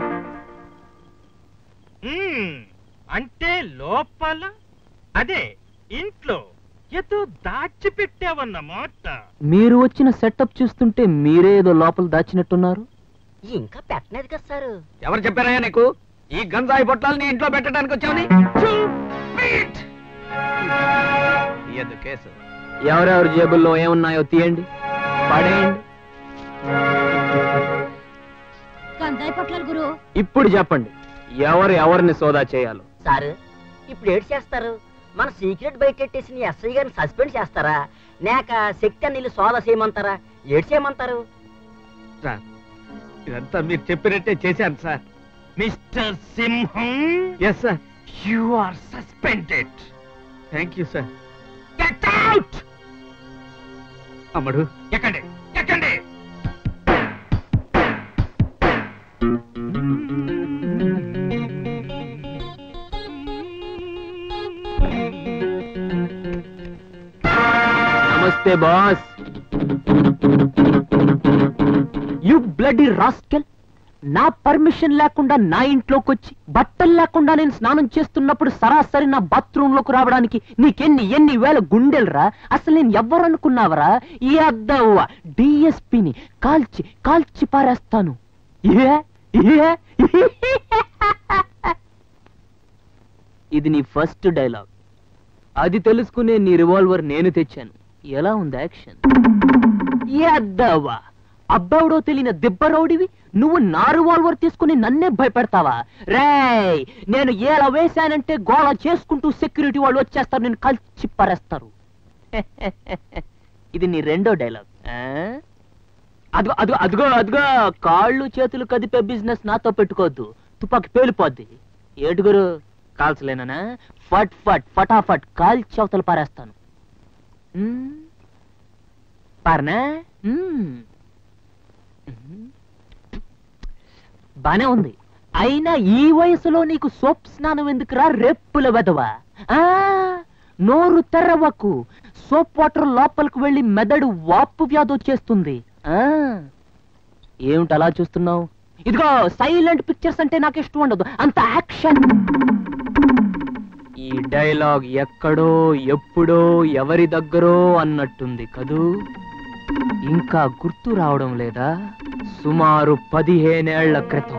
మ్మ్. అంటే లోపల అదే ఇంట్లో ఏదో దాచిపెట్టావన్నమాట మీరు వచ్చిన సెటప్ చూస్తుంటే మీరే ఏదో లోపల దాచినట్టున్నారు ఇంకా పెట్టలేదు కదా సారు ఎవరు చెప్పారయ్యా నీకు ఈ గంజాయి పొట్లాలు నీ ఇంట్లో పెట్టడానికి వచ్చావని ఇయ్యద్దు కేసు ఎవరెవరి జేబుల్లో ఏమున్నాయో తీయండి పడేయండి గంజాయి పొట్లాలు గురు ఇప్పుడు చెప్పండి ఎవరు ఎవరిని సోదా చేయాలో సారు ఇప్పుడు ఏడు చేస్తారు మన సీక్రెట్ బయటెట్టేసిన ఎస్ఐ గారిని సస్పెండ్ చేస్తారా లేక శక్తి అన్ని సోదా చేయమంటారా ఏడు చేయమంటారు సార్ ఇదంతా మీరు చెప్పినట్టే చేశాను sir mister Simham yes sir you are suspended thank you sir get out అమ్మడు ఎక్కండి ఎక్కండి నమస్తే బాస్ యు బ్లడీ రాస్కెల్ నా పర్మిషన్ లేకుండా నా ఇంట్లోకి వచ్చి బట్టలు లేకుండా నేను స్నానం చేస్తున్నప్పుడు సరాసరి నా బాత్రూమ్ లోకి రావడానికి నీకెన్ని ఎన్ని వేల గుండెలరా అసలు నేను ఎవరు అనుకున్నావరా ఈ అద్దవ్వ డిఎస్పిని కాల్చి కాల్చి పారేస్తాను ఏ ఏ ఇది నీ ఫస్ట్ డైలాగ్ అది తెలుసుకునే నీ రివాల్వర్ నేను తెచ్చాను ఎలా ఉంది యాక్షన్ ఏ అద్దావా అబ్బావుడో తెలియని దిబ్బరౌడివి నువ్వు నా రివాల్వర్ తీసుకుని నన్నే భయపెడతావా రేయ్ నేను ఎలా వేశానంటే గోళ చేసుకుంటూ సెక్యూరిటీ వాళ్ళు వచ్చేస్తారు నేను కలిసి పరేస్తారు ఇది నీ రెండో డైలాగ్ అదిగో అదిగో అదిగో అదిగో కాళ్ళు చేతులు కదిపే బిజినెస్ నాతో పెట్టుకోవద్దు తుపాకి పేలిపోద్ది ఏడుగురు కాల్చలేనా ఫట్ ఫట్ ఫటాఫట్ కాల్చి అవతల పారేస్తాను మ్మ్. పారనా మ్మ్. మ్మ్. బానే ఉంది అయినా ఈ వయసులో నీకు సోప్ స్నానం ఎందుకురా రెప్పుల వెదవా ఆ నోరు తెరవకు సోప్ వాటర్ లోపలికి వెళ్ళి మెదడు వాపు వ్యాధి వచ్చేస్తుంది ఆ ఏమిటి అలా చూస్తున్నావు ఇదిగో సైలెంట్ పిక్చర్స్ అంటే నాకు ఇష్టం ఉండదు అంత యాక్షన్ ఈ డైలాగ్ ఎక్కడో ఎప్పుడో ఎవరి దగ్గరో అన్నట్టుంది కదూ ఇంకా గుర్తు రావడం లేదా సుమారు పదిహేనేళ్ల క్రితం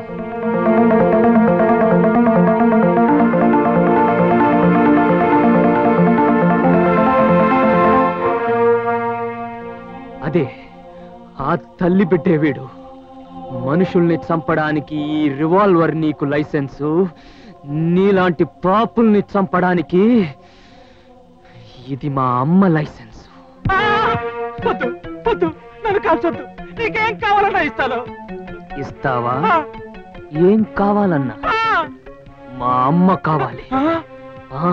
అదే ఆ తల్లి బిడ్డే వీడు మనుషుల్ని చంపడానికి ఈ రివాల్వర్ నీకు లైసెన్సు నీలాంటి పాపుల్ని చంపడానికి ఇది మా అమ్మ లైసెన్స్ వద్దు వద్దు నన్ను కాల్చొద్దు నీకేం కావాలన్నా ఇస్తాను ఇస్తావా ఏం కావాలన్నా మా అమ్మ కావాలి ఆ,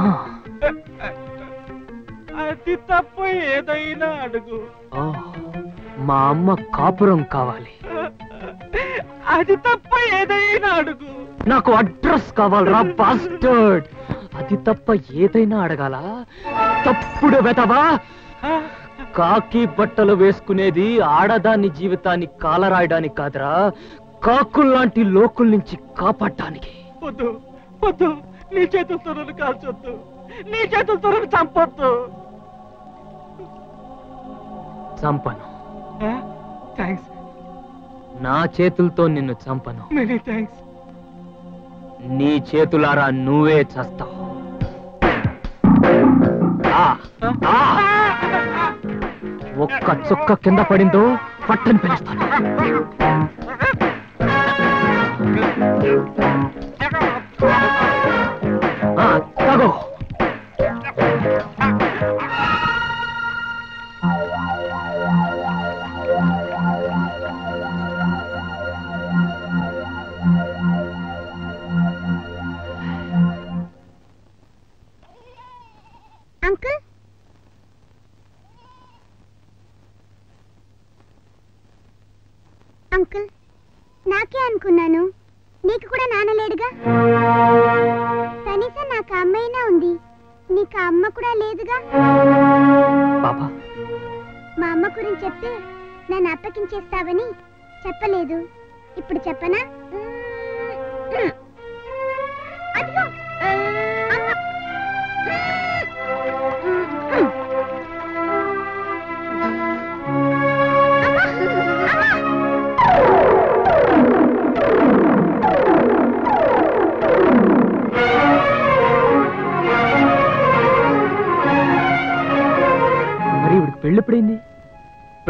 అది తప్ప ఏదైనా అడుగు ఆ, మా అమ్మ కాపురం కావాలి అది తప్ప ఏదైనా అడుగు నాకు అడ్రస్ కావాలరా బాస్టర్డ్ అది తప్ప ఏదైనా అడగాల తప్పుడు వెతవా కాకి బట్టలు వేసుకునేది ఆడదాని జీవితాన్ని కాలరాయడానికి కాదురా కాకుల్లాంటి లోకుల నుంచి కాపాడటానికి వద్దు వద్దు నీ చేతులతో నన్ను కాల్చొద్దు నీ చేతులతో నన్ను చంపొద్దు చంపను థ్యాంక్స్ నా చేతులతో నిన్ను చంపను మెనీ థ్యాంక్స్ నీ చేతులారా నువ్వే చస్తావు ఆ, ఆ. ఒక్క చుక్క కింద పడిందో పట్టని పిలుస్తాను ఆ, తగో అంకుల్ అంకుల్ నాకే అనుకున్నాను నీకు కూడా నాన్న లేడుగా కనీసం నాకు అమ్మైనా ఉంది నీకు ఆ అమ్మ కూడా లేదుగా బాబా మా అమ్మ గురించి చెప్తే నన్ను అప్పగించేస్తావని చెప్పలేదు ఇప్పుడు చెప్పనా అదిగో అమ్మ అమ్మ! అమ్మ!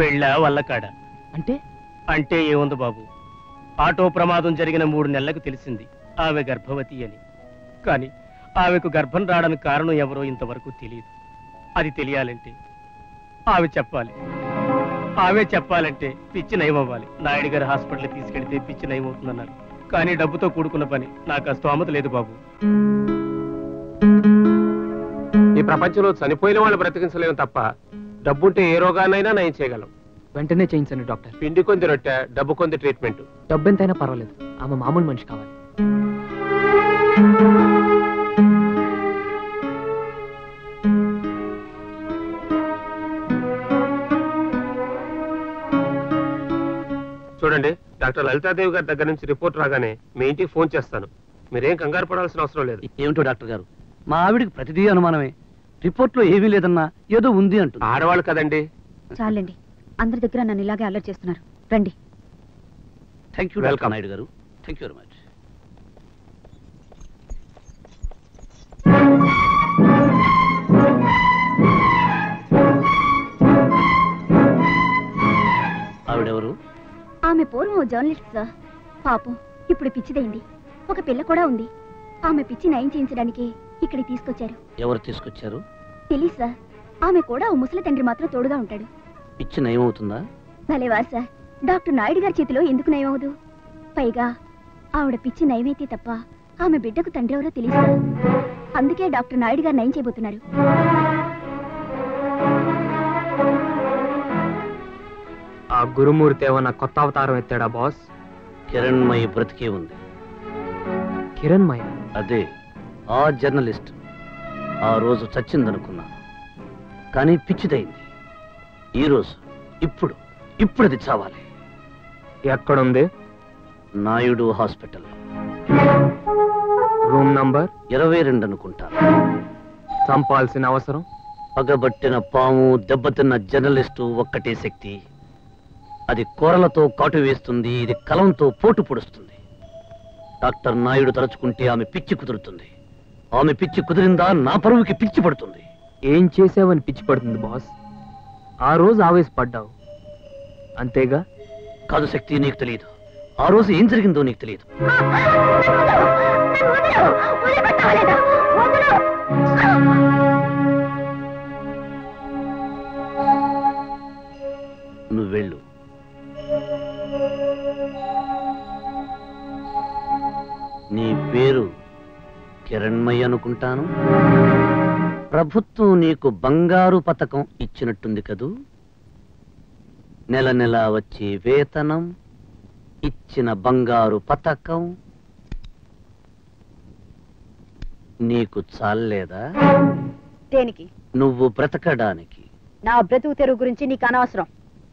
పెళ్ళ వల్ల కాడ అంటే అంటే ఏముంది బాబు ఆటో ప్రమాదం జరిగిన మూడు నెలలకు తెలిసింది ఆమె గర్భవతి అని కానీ ఆమెకు గర్భం రావడానికి కారణం ఎవరో ఇంతవరకు తెలియదు అది తెలియాలంటే ఆమె చెప్పాలి ఆమె చెప్పాలంటే పిచ్చి నయమవ్వాలి నాయుడు గారి హాస్పిటల్ తీసుకెళ్తే పిచ్చి నయమవుతుందన్నారు కానీ డబ్బుతో కూడుకున్న పని నాకు ఆ స్తోమత లేదు బాబు ఈ ప్రపంచంలో చనిపోయిన వాళ్ళు బ్రతికించలేము తప్ప డబ్బుంటే ఏ రోగాన్నైనా నయం చేయగలం వెంటనే చేయించండి డాక్టర్ పిండి కొంది రొట్టె డబ్బు కొంది ట్రీట్మెంట్ డబ్బు ఎంతైనా పర్వాలేదు ఆమె మామూలు మనిషి కావాలి చూడండి డాక్టర్ లలితాదేవి గారి దగ్గర నుంచి రిపోర్ట్ రాగానే మీ ఇంటికి ఫోన్ చేస్తాను మీరేం కంగారు పడాల్సిన అవసరం లేదు ఏమిటో డాక్టర్ గారు మా ఆవిడికి ప్రతిదీ అనుమానమే రిపోర్ట్లో ఏమీ లేదన్నా ఏదో ఉంది అంటుంది ఆడవాళ్ళు కదండి చాలండి అందరి దగ్గర నన్ను ఇలాగే అల్లరి చేస్తున్నారు రండి thank you welcome Naidu garu thank you very much ఆవిడెవరు ఆమె పూర్వం జర్నలిస్ట్ సార్ పాపం ఇప్పుడు పిచ్చిదైంది ఒక పిల్ల కూడా ఉంది ఆమె పిచ్చి నయం చేయించడానికి ఇక్కడికి తీసుకొచ్చారు ఎవరు తీసుకొచ్చారు తెలీదు సార్ ఆమె కూడా ఓ ముసలి తండ్రి మాత్రం తోడుగా ఉంటాడు పిచ్చి నయమవుతుందా భలేవారు సార్ డాక్టర్ నాయుడు గారి చేతిలో ఎందుకు నయమవదు పైగా ఆవిడ పిచ్చి నయమైతే తప్ప ఆమె బిడ్డకు తండ్రి ఎవరో తెలియదు సార్. అందుకే డాక్టర్ నాయుడు గారు నయం చేయబోతున్నారు ఆ గురుమూర్తి ఏమన్నా కొత్త అవతారం ఎత్తాడా బాస్ కిరణ్మయి బ్రతికే ఉంది కిరణ్మయ అదే ఆ జర్నలిస్ట్ ఆ రోజు చచ్చిందనుకున్నా కానీ పిచ్చిదైంది ఈ రోజు ఇప్పుడు ఇప్పుడు అది చావాలి ఎక్కడుంది నాయుడు హాస్పిటల్ రూమ్ నంబర్ ఇరవై రెండు అనుకుంటా చంపాల్సిన అవసరం పగబట్టిన పాము దెబ్బతిన్న జర్నలిస్టు ఒక్కటే శక్తి అది కూరలతో కాటు వేస్తుంది ఇది కలంతో పోటు పొడుస్తుంది డాక్టర్ నాయుడు తలుచుకుంటే ఆమె పిచ్చి కుదురుతుంది ఆమె పిచ్చి కుదిరిందా నా పరువుకి పిచ్చి పడుతుంది ఏం చేసావని పిచ్చి పడుతుంది బాస్ ఆ రోజు ఆవేశపడ్డావు అంతేగా కాదు శక్తి నీకు తెలియదు ఆ రోజు ఏం జరిగిందో నీకు తెలియదు నువ్వు వెళ్ళు నీ పేరు కిరణ్మయ్య అనుకుంటాను ప్రభుత్వం నీకు బంగారు పథకం ఇచ్చినట్టుంది కదూ నెల నెల వచ్చే వేతనం ఇచ్చిన బంగారు పథకం నీకు చాలేదా దేనికి నువ్వు బ్రతకడానికి నా బ్రతుకు తెరువు గురించి నీకు అనవసరం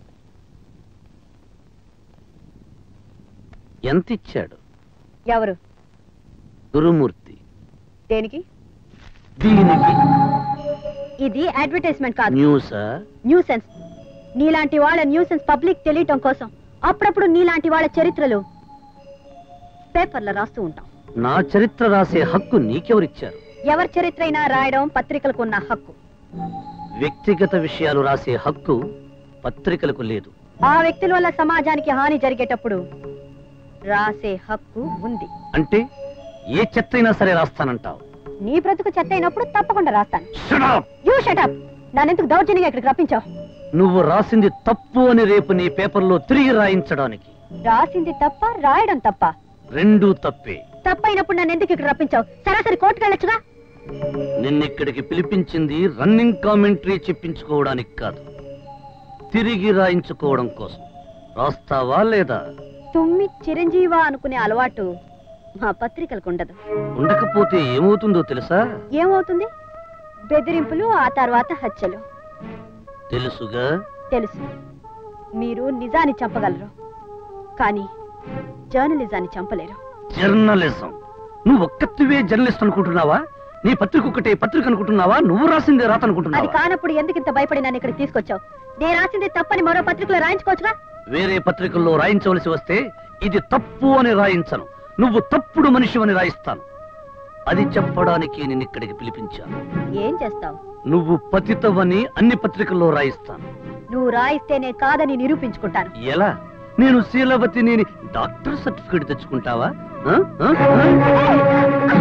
ఎంత ఇచ్చాడు ఎవరు గురుమూర్తి దేనికి దీనికి ఇది అడ్వర్టైజ్మెంట్ కాదు న్యూసా న్యూసెన్స్ నీలాంటి వాళ్ళ న్యూసెన్స్ పబ్లిక్ తెలియటం కోసం అప్పుడప్పుడు నీలాంటి వాళ్ళ చరిత్రలు పేపర్లో రాస్తూ ఉంటాం నా చరిత్ర రాసే హక్కు నీకెవరిచ్చారు ఎవరి చరిత్ర అయినా రాయడం పత్రికలకు ఉన్న హక్కు వ్యక్తిగత విషయాలు రాసే హక్కు పత్రికలకు లేదు ఆ వ్యక్తుల వల్ల సమాజానికి హాని జరిగేటప్పుడు రాసే హక్కు ఉంది అంటే ఏ చెత్తైనా సరే రాస్తానంటావు నీ బ్రతుకు చెత్త అయినప్పుడు తప్పకుండా రాస్తాను యూ షటప్ నన్నెందుకు దౌర్జన్యంగా ఇక్కడికి రప్పించావు నువ్వు రాసింది తప్పు అని రేపు నీ పేపర్లో తిరిగి రాయించడానికి రాసింది తప్ప రాయడం తప్ప రెండూ తప్పే తప్పైనప్పుడు నన్ను ఎందుకు ఇక్కడ రప్పించావు సరాసరి కోర్టుకు వెళ్ళొచ్చుగా నిన్నిక్కడికి పిలిపించింది రన్నింగ్ కామెంటరీ చెప్పించుకోవడానికి కాదు తిరిగి రాయించుకోవడం కోసం రాస్తావా లేదా తుమ్మి చిరంజీవా అనుకునే అలవాటు మా పత్రికలకు ఉండదు ఉండకపోతే ఏమవుతుందో తెలుసా ఏమవుతుంది బెదిరింపులు ఆ తర్వాత హత్యలు తెలుసుగా తెలుసు మీరు నిజాన్ని చంపగలరు కానీ జర్నలిజాన్ని చంపలేరు జర్నలిజం నువ్వు ఒక్కతివే జర్నలిస్ట్ అనుకుంటున్నావా నీ పత్రిక ఒక్కటే పత్రిక అనుకుంటున్నావా నువ్వు రాసిందే రాత అది అనుకుంటున్నావా కానప్పుడు ఎందుకు ఇంత భయపడి నన్ను ఇక్కడికి తీసుకొచ్చావు నేను రాసింది తప్పని మరో పత్రికలో రాయించుకోవచ్చుగా వేరే పత్రికల్లో రాయించవలసి వస్తే ఇది తప్పు అని రాయించను నువ్వు తప్పుడు మనిషి అని రాయిస్తాను అది చెప్పడానికి నేను ఇక్కడికి పిలిపించాను ఏం చేస్తావు నువ్వు పతితవని అన్ని పత్రికల్లో రాయిస్తాను నువ్వు రాయిస్తేనే కాదని నిరూపించుకుంటాను ఎలా నేను శీలవతిని డాక్టర్ సర్టిఫికేట్ తెచ్చుకుంటావా ఆ? ఆ? ఆ?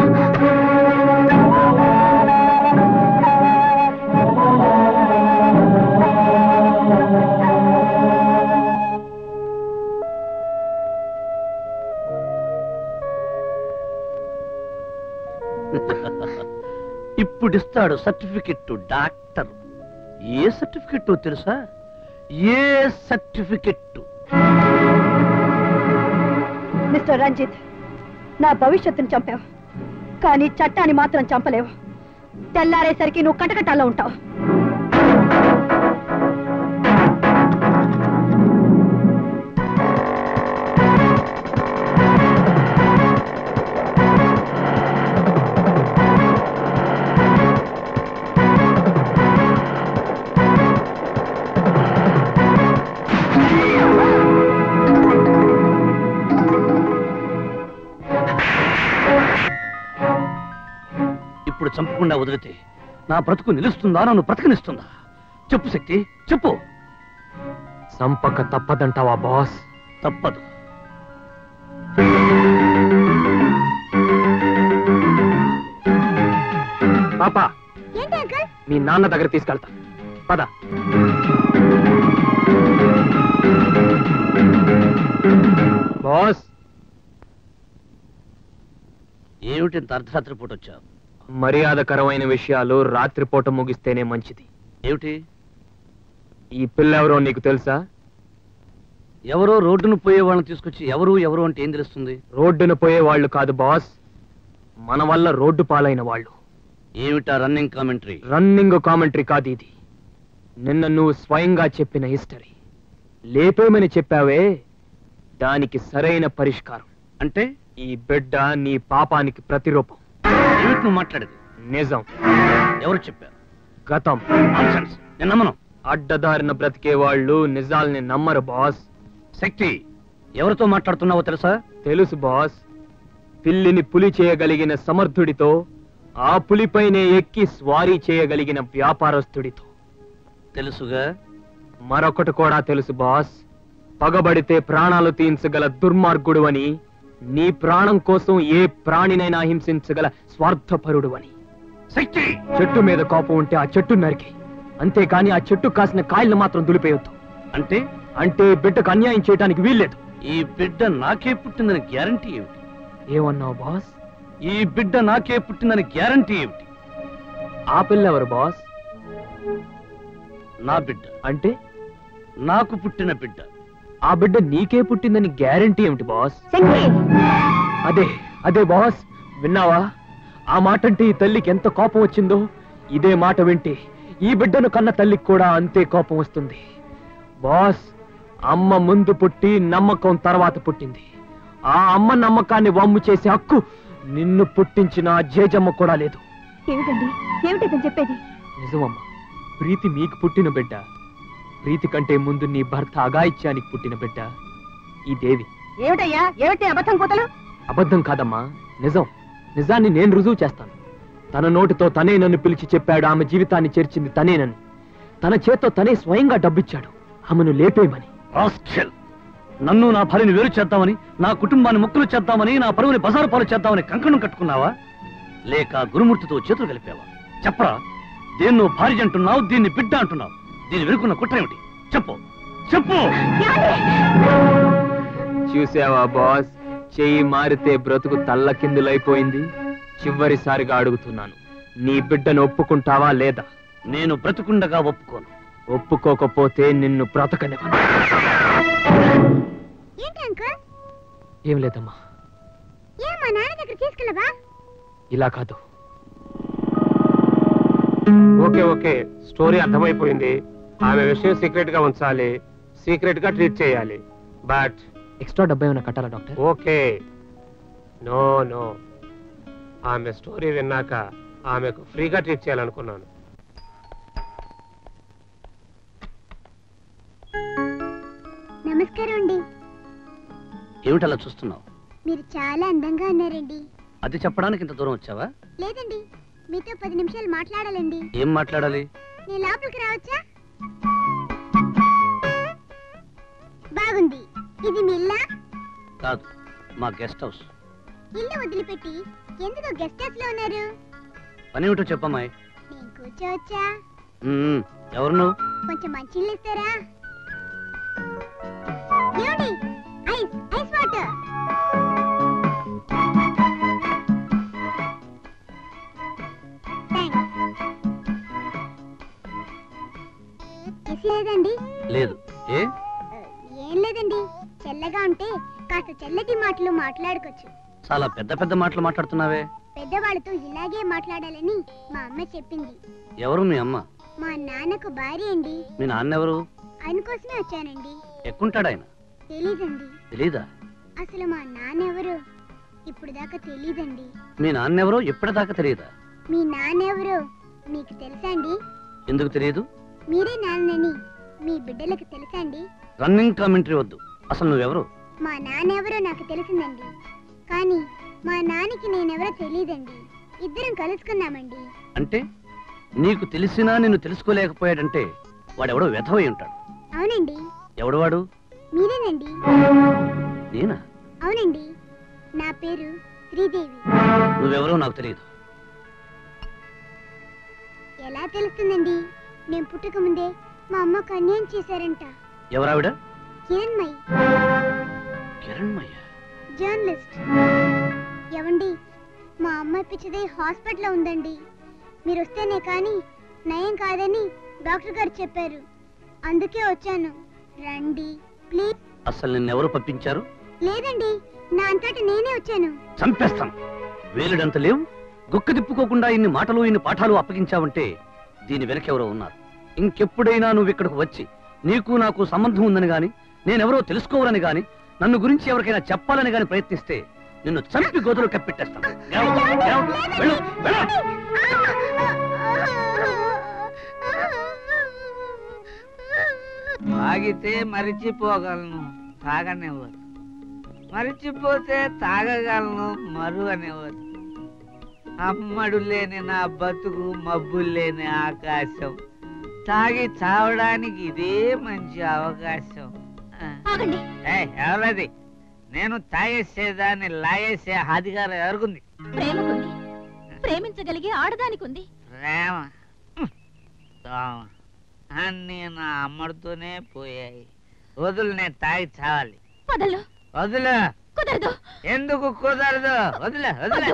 ఇప్పుడు ఇస్తాడు సర్టిఫికెట్ డాక్టర్ ఏ సర్టిఫికెట్ తెలుసా ఏ సర్టిఫికెట్ మిస్టర్ రంజిత్ నా భవిష్యత్తును చంపావు కానీ చట్టాన్ని మాత్రం చంపలేవు తెల్లారేసరికి నువ్వు కటకటాల్లో ఉంటావు ఇప్పుడు చంపకుండా వదిలితే నా బ్రతుకు నిలుస్తుందా నన్ను బ్రతకనిస్తుందా చెప్పు శక్తి చెప్పు సంపక తప్పదంటావా బాస్ తప్పదు పాపా ఏంటి అంకుల్ మీ నాన్న దగ్గర తీసుకెళ్తా పద బాస్ ఏమిటి ఇంత అర్ధరాత్రి పూట వచ్చావు మర్యాదకరమైన విషయాలు రాత్రిపూట ముగిస్తేనే మంచిది ఏమిటి ఈ పిల్ల ఎవరో నీకు తెలుసా ఎవరో రోడ్డును పోయే వాళ్ళని తీసుకొచ్చి ఎవరు ఎవరు అంటే ఏం తెలుస్తుంది రోడ్డున పోయే వాళ్ళు కాదు బాస్ మన వల్ల రోడ్డు పాలైన వాళ్ళు ఏమిటా రన్నింగ్ కామెంటరీ రన్నింగ్ కామెంటరీ కాదు ఇది నిన్న నువ్వు స్వయంగా చెప్పిన హిస్టరీ లేపేమని చెప్పావే దానికి సరైన పరిష్కారం అంటే ఈ బిడ్డ నీ పాపానికి ప్రతిరూపం ఏమిటి నువ్వు మాట్లాడేది నిజం ఎవరు చెప్పారు గతం Nonsense. నేను నమ్మను అడ్డదారిన బ్రతికే వాళ్ళు నిజాల్ని నమ్మరు బాస్ శక్తి ఎవరితో మాట్లాడుతున్నావో తెలుసా తెలుసు బాస్ పిల్లిని పులి చేయగలిగిన సమర్థుడితో ఆ పులిపైనే ఎక్కి స్వారీ చేయగలిగిన వ్యాపారస్తుడితో తెలుసుగా మరొకటి కూడా తెలుసు బాస్ పగబడితే ప్రాణాలు తీయించగల దుర్మార్గుడు అని నీ ప్రాణం కోసం ఏ ప్రాణినైనా హింసించగల స్వార్థపరుడు అని శక్తి చెట్టు మీద కోపం ఉంటే ఆ చెట్టు నరికి అంతేకాని ఆ చెట్టు కాసిన కాయలను మాత్రం దులిపేయొద్దు అంటే అంటే బిడ్డకు అన్యాయం చేయడానికి వీల్లేదు ఈ బిడ్డ నాకే పుట్టిందని గ్యారంటీ ఏమిటి ఏమన్నావు బాస్ ఈ బిడ్డ నాకే పుట్టిందని గ్యారంటీ ఏమిటి ఆ పిల్లెవరు బాస్ నా బిడ్డ అంటే నాకు పుట్టిన బిడ్డ ఆ బిడ్డ నీకే పుట్టిందని గ్యారంటీ ఏమిటి బాస్ శక్తి అదే అదే బాస్ విన్నావా ఆ మాట అంటే ఈ తల్లికి ఎంత కోపం వచ్చిందో ఇదే మాట వింటే ఈ బిడ్డను కన్న తల్లికి కూడా అంతే కోపం వస్తుంది బాస్ అమ్మ ముందు పుట్టి నమ్మకం తర్వాత పుట్టింది ఆ అమ్మ నమ్మకాన్ని వమ్ము చేసే హక్కు నిన్ను పుట్టించిన ఆ జేజమ్మ కూడా లేదు ఏమిటండి ఏమిటి చెప్పేది నిజమమ్మా ప్రీతి మీకు పుట్టిన బిడ్డ ప్రీతి కంటే ముందు నీ భర్త అగాయిత్యానికి పుట్టిన బిడ్డ ఈ దేవి ఏమిటయ్యా ఏమిటి అబద్ధం కూతలు అబద్ధం కాదమ్మా నిజం నిజాన్ని నేను రుజువు చేస్తాను తన నోటితో తనే నన్ను పిలిచి చెప్పాడు ఆమె జీవితాన్ని చేర్చింది తనేనని తన చేత్తో తనే స్వయంగా డబ్బిచ్చాడు ఆమెను లేపేయమని రాస్కెల్. నన్ను నా భార్యని వేరు చేద్దామని నా కుటుంబాన్ని ముక్కలు చేద్దామని నా పరువుని బజారు పాలు చేద్దామని కంకణం కట్టుకున్నావా లేక గురుమూర్తితో చేతులు కలిపావా చెప్పరా దేన్నో భార్య అంటున్నావు దీన్ని బిడ్డ అంటున్నావు దీని వెనుకున్న కుట్ర ఏమిటి చెప్పు చెప్పు చూసావా బాస్ చెయ్యి మారితే బ్రతుకు తల్లకిందులైపోయింది చివరిసారిగా అడుగుతున్నాను నీ బిడ్డను ఒప్పుకుంటావా లేదా నేను బ్రతుకుండగా ఒప్పుకోను ఒప్పుకోకపోతే నిన్ను బ్రతకనివ్వను ఏంటి అంకుల్ ఏం లేదమ్మా ఏ మా నాన్న దగ్గర తీసుకెళ్ళవా ఇలా కాదు ఓకే ఓకే స్టోరీ అర్థమైపోయింది ఆమె విషయం సీక్రెట్ గా ఉంచాలి సీక్రెట్ గా ట్రీట్ చేయాలి బట్ ఎక్స్ట్రా డబ్బా ఏమైనా కట్టాలా డాక్టర్ ఓకే నో నో ఆమె స్టోరీ విన్నాక ఆమెకు ఫ్రీగా ట్రీట్ చేయాలనుకున్నాను నమస్కారం అండి ఏమిటలా చూస్తున్నావు మీరు చాలా అందంగా ఉన్నారండి అది చెప్పడానికి ఇంత దూరం వచ్చావా లేదండి మీతో పది నిమిషాలు మాట్లాడాలండి ఏం మాట్లాడాలి నేను లోపలికి రావచ్చా బాగుంది ఇది మీ ఇల్లా కాదు మా గెస్ట్ హౌస్ ఇల్లు వదిలిపెట్టి ఎందుకు గెస్ట్ హౌస్ లో ఉన్నారు పని ఏమిటో చెప్పమ్మాయి నేను కూర్చోవచ్చా మ్మ్, ఎవరు నువ్వు కొంచెం మంచినీళ్ళు ఇస్తారా ఏమండి ఐస్ ఐస్ వాటర్ ఏసీ లేదండి లేదు ఏ ఏం లేదండి చల్లగా ఉంటే కాస్త చల్లటి మాటలు మాట్లాడుకోవచ్చు చాలా పెద్ద పెద్ద మాటలు మాట్లాడుతున్నావే పెద్దవాళ్ళతో ఇలాగే మాట్లాడాలని మా అమ్మ చెప్పింది ఎవరు మీ అమ్మ మా నాన్నకు భార్య అండి మీ నాన్న ఎవరు ఆయన కోసమే వచ్చానండి ఎక్కుంటాడు ఆయన తెలీదండి తెలీదా అసలు మా నాన్న ఎవరు ఇప్పుడు దాకా తెలీదండి మీ నాన్న ఎవరో ఇప్పటిదాకా తెలియదా మీ నాన్న ఎవరు మీకు తెలుసా అండి ఎందుకు తెలియదు మీరే నాన్నని మీ బిడ్డలకు తెలుసా అండి రన్నింగ్ కామెంటరీ వద్దు అసలు నువ్వెవరు మా నాన్న ఎవరో నాకు తెలిసిందండి కానీ మా నాన్నకి నేనెవరో తెలియదండి ఇద్దరం కలుసుకున్నామండి అంటే నీకు తెలిసినా నిన్ను తెలుసుకోలేకపోయాడంటే వాడెవడో వెధవై ఉంటాడు అవునండి ఎవడు వాడు మీరేనండి నేనా అవునండి నా పేరు శ్రీదేవి నువ్వెవరో నాకు తెలియదు ఎలా తెలుస్తుందండి నేను పుట్టక ముందే మా అమ్మకు అన్యాయం చేశారంట ఎవరావిడ కిరణ్మయి కిరణ్మయ్య జర్నలిస్ట్ ఎవండి మా అమ్మాయి పిచ్చిది హాస్పిటల్లో ఉందండి మీరు వస్తేనే కానీ నయం కాదని డాక్టర్ గారు చెప్పారు అందుకే వచ్చాను రండి ప్లీజ్ అసలు నిన్నెవరు పంపించారు లేదండి నా అంతటి నేనే వచ్చాను చంపేస్తాను వేలుడంత లేవు గుక్క తిప్పుకోకుండా ఇన్ని మాటలు ఇన్ని పాఠాలు అప్పగించావంటే దీని వెనకెవరో ఉన్నారు ఇంకెప్పుడైనా నువ్వు ఇక్కడికి వచ్చి నీకు నాకు సంబంధం ఉందని గాని నేనెవరో తెలుసుకోవాలని గాని నన్ను గురించి ఎవరికైనా చెప్పాలని గాని ప్రయత్నిస్తే నిన్ను చంపి గోతులు కప్పెట్టేస్తాను లేవు, లేవు, వెళ్ళు, వెళ్ళు. తాగితే మరిచిపోగలను తాగనివ్వరు మరిచిపోతే తాగగలను మరు అనేవారు అమ్మడు లేని నా బతుకు మబ్బు లేని ఆకాశం తాగి చావడానికి ఇదే మంచి అవకాశం ఆ. ఆగండి ఏయ్, ఎవరది నేను తాగేసేదాన్ని లాగేసే అధికారం ఎవరికుంది ప్రేమకుంది ప్రేమించగలిగే ఆడదానికి ఉంది ప్రేమ హ్మ్. దోమ. అన్నీ నా అమ్మడితోనే పోయాయి వదులు నేను తాగి చావాలి వదలు వదులు కుదరదు ఎందుకు కుదరదు వదిలే వదిలే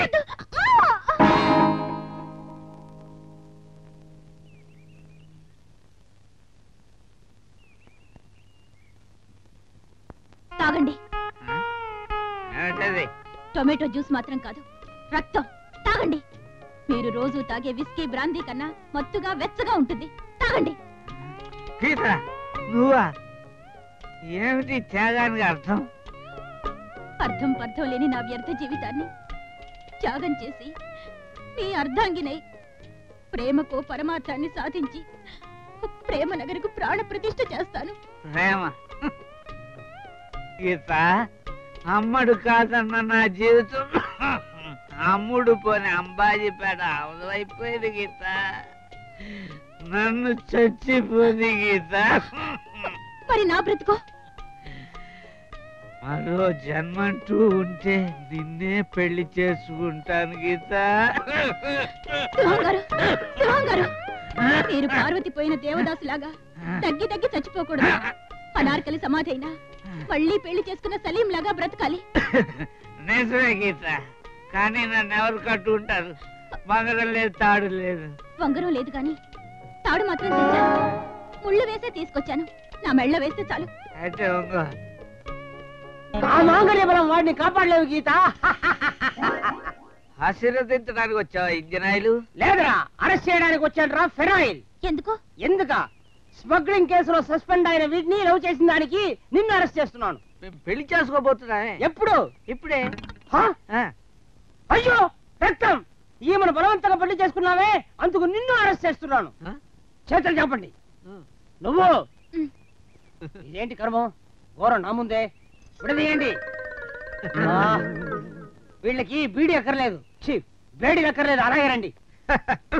తాగండి ఏమిటది టొమాటో జ్యూస్ మాత్రం కాదు రక్తం తాగండి మీరు రోజు తాగే విస్కీ బ్రాందీ కన్నా మత్తుగా వెచ్చగా ఉంటుంది తాగండి గీత నువ్వా ఏమిటి త్యాగానికి అర్థం అర్థం పర్థం లేని నా వ్యర్థ జీవితాన్ని త్యాగం చేసి మీ అర్ధాంగినై ప్రేమకు పరమార్థాన్ని సాధించి ప్రేమ నగరకు ప్రాణ ప్రతిష్ఠ చేస్తాను ప్రేమ గీత అమ్మడు కాదన్న నా జీవితం అమ్ముడు పోని అంబాజీపేట అవైపోయింది గీత నన్ను చచ్చిపోయింది గీత మరి నా బ్రతుకో మరో జన్మంటూ ఉంటే నిన్నే పెళ్లి చేసుకుంటాను గీత సింహం గారు సింహం గారు మీరు పార్వతి పోయిన దేవదాసులాగా తగ్గి తగ్గి చచ్చిపోకూడదు అనార్కలి సమాధి అయినా మళ్ళీ పెళ్లి చేసుకున్న సలీం లాగా బ్రతకాలి నిజమే గీత కానీ నన్ను ఎవరు కట్టుకుంటారు మంగళం లేదు తాడు లేదు వంగరం లేదు గాని తాడు మాత్రం తెచ్చాను ముళ్ళు వేసే తీసుకొచ్చాను నా మెళ్ళ వేస్తే చాలు అయితే ఉంగో ఆ మాంగళ్య బలం వాడిని కాపాడలేవు గీత ఆశీర్వదించడానికి వచ్చావా ఇంజనాయిలు లేదురా అరెస్ట్ చేయడానికి వచ్చాడు రా ఫెరాయిల్ ఎందుకు ఎందుక స్మగ్లింగ్ కేసులో సస్పెండ్ అయిన వీటిని లవ్ చేసిన దానికి నిన్ను అరెస్ట్ చేస్తున్నాను పెళ్లి చేసుకోబోతున్నా ఎప్పుడు ఇప్పుడే హా? అయ్యో రక్తం ఈమెను బలవంతంగా పెళ్లి చేసుకున్నావే అందుకు నిన్ను అరెస్ట్ చేస్తున్నాను చేతులు చెప్పండి నువ్వు ఇదేంటి కర్మం ఘోరం నా ముందే విడదీయండి ఆ, వీళ్ళకి బీడి ఎక్కర్లేదు ఛీ, వేడి ఎక్కర్లేదు అలాగే రండి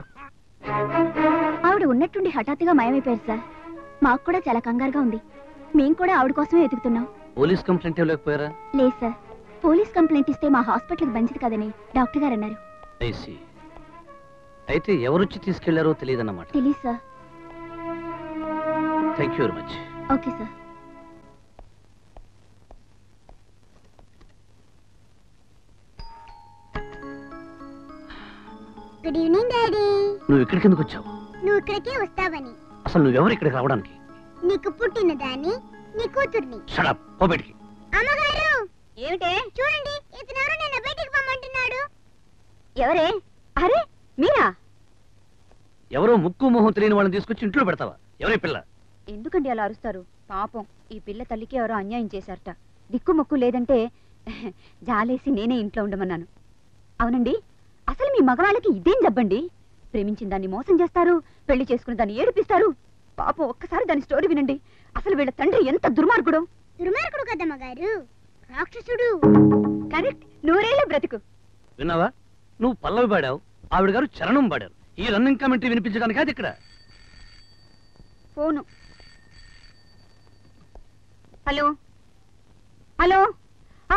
ఆవిడ ఉన్నట్టుండి హఠాత్తుగా మాయమైపోయారు సార్ మాకు కూడా చాలా కంగారుగా ఉంది మేము కూడా ఆవిడ కోసమే వెతుకుతున్నాం పోలీస్ కంప్లైంట్ ఇవ్వలేకపోయారా లేదు సార్ పోలీస్ కంప్లైంట్ ఇస్తే మా హాస్పిటల్కి మంచిది కదని డాక్టర్ గారు అన్నారు ఐసి అయితే ఎవరొచ్చి తీసుకెళ్లారో తెలియదన్నమాట తెలీదు sir thank you very much okay sir good evening daddy నువ్వు ఇక్కడికి ఎందుకు వచ్చావు నువ్వు ఇక్కడికే వస్తావని అసలు నువ్వెవరు ఇక్కడికి రావడానికి నీకు పుట్టిన దాన్ని నీ కూతుర్ని షడప్ పో బయటికి అమ్మగారు ఏమిటే చూడండి ఇతనెవరు నన్ను బయటికి పొమ్మంటున్నాడు ఎవరే అరే మీరా ఎవరో ముక్కు మొహం తెలియని వాళ్ళని తీసుకొచ్చి ఇంట్లో పెడతావా ఎవరి పిల్ల ఎందుకండి అలా అరుస్తారు పాపం ఈ పిల్ల తల్లికి ఎవరో అన్యాయం చేశారట దిక్కు మొక్కు లేదంటే జాలేసి నేనే ఇంట్లో ఉండమన్నాను అవునండి అసలు మీ మగవాళ్ళకి ఇదేం జబ్బండి ప్రేమించిన దాన్ని మోసం చేస్తారు పెళ్లి చేసుకుని దాన్ని ఏడిపిస్తారు పాపం ఒక్కసారి దాని స్టోరీ వినండి అసలు వీళ్ళ తండ్రి ఎంత దుర్మార్గుడు దుర్మార్గుడు కదమ్మ గారు రాక్షసుడు కరెక్ట్ నూరేళ్ళు బ్రతుకు విన్నావా నువ్వు పల్లవి పాడావు ఆవిడ గారు చరణం పాడారు ఈ రన్నింగ్ కమెంటరీ వినిపించడానికి అది ఇక్కడ ఫోను హలో హలో ఆ.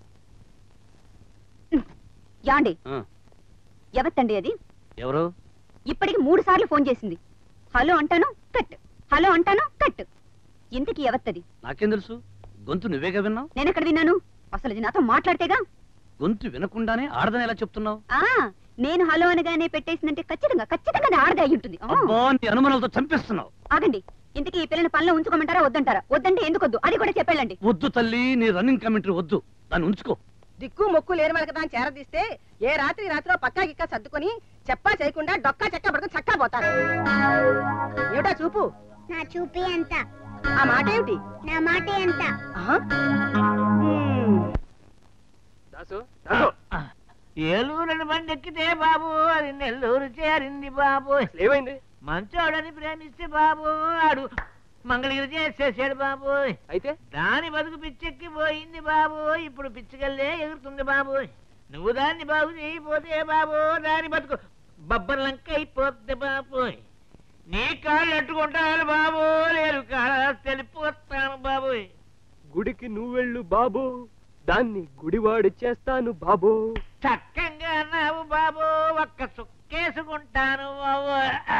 యాండి ఆ, ఎవత్తండి అది ఎవరు ఇప్పటికి మూడు సార్లు ఫోన్ చేసింది హలో అంటాను కట్ హలో అంటాను కట్ ఇంతకీ ఎవత్తది నాకేం తెలుసు గొంతు నువ్వేగా విన్నావు నేనెక్కడ విన్నాను అసలు ఇది నాతో మాట్లాడితేగా గొంతు వినకుండానే ఆడదని ఎలా చెప్తున్నావు ఆ నేను హలో అనగానే పెట్టేసిందంటే ఖచ్చితంగా ఖచ్చితంగా అది ఆడదే అయి ఉంటుంది ఆ. అబ్బా నీ అనుమానాలతో చంపేస్తున్నావు ఆగండి ఇంతకీ ఈ పిల్లని పనిలో ఉంచుకోమంటారా వద్దంటారా వద్దంటే ఎందుకు వద్దు అది కూడా చెప్పేళ్ళండి వద్దు తల్లి నీ రన్నింగ్ కమెంటరీ వద్దు దాన్ని ఉంచుకో దిక్కు మొక్కు లేని వాళ్ళకి దాన్ని చేరదీస్తే ఏ రాత్రి రాత్రిలో పక్కా గిక్కా సర్దుకొని చెప్పా చేయకుండా డొక్కా చెక్క పడుకుని చక్కా పోతారు ఏమిటా చూపు నా చూపే అంత ఆ మాట ఏమిటి నా మాటే అంత దాసు ఏలూరు బండి ఎక్కితే బాబు అది నెల్లూరు చేరింది బాబు ఏమైంది మంచోడని ప్రేమిస్తే బాబు ఆడు మంగళగిరి చేసేసాడు బాబు అయితే దాని బతుకు పిచ్చెక్కి పోయింది బాబు ఇప్పుడు పిచ్చికల్లే ఎగురుతుంది బాబు నువ్వు దాన్ని బాగు చేయకపోతే బాబు దాని బతుకు బబ్బర్లంక అయిపోద్ది బాబు నీ కాళ్ళు అట్టుకుంటాను బాబు నేను కాళ్ళ తెలిపోతాను బాబు గుడికి నువ్వెళ్ళు బాబు దాన్ని గుడివాడు చేస్తాను బాబు చక్కగా అన్నావు బాబు ఒక్క సుక్కేసుకుంటాను బాబు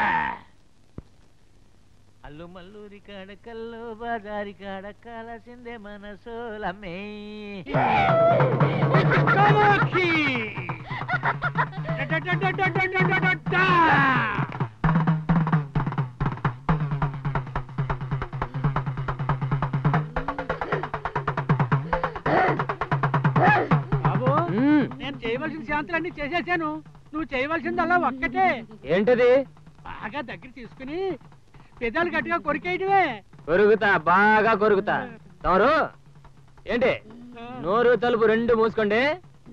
అల్లు మల్లూరి కాడ కల్లు బాజారి కాడ కాలసిందే మనసోలమ్మే బాబు నేను చేయవలసిన శాంతులన్నీ చేసేసాను నువ్వు చేయవలసిందల్లా ఒక్కటే ఏంటది బాగా దగ్గర తీసుకుని పెదాలు గట్టిగా కొరికేయటమే కొరుకుతా బాగా కొరుకుతా తమరు ఏంటి నోరు తలుపు రెండు మూసుకోండి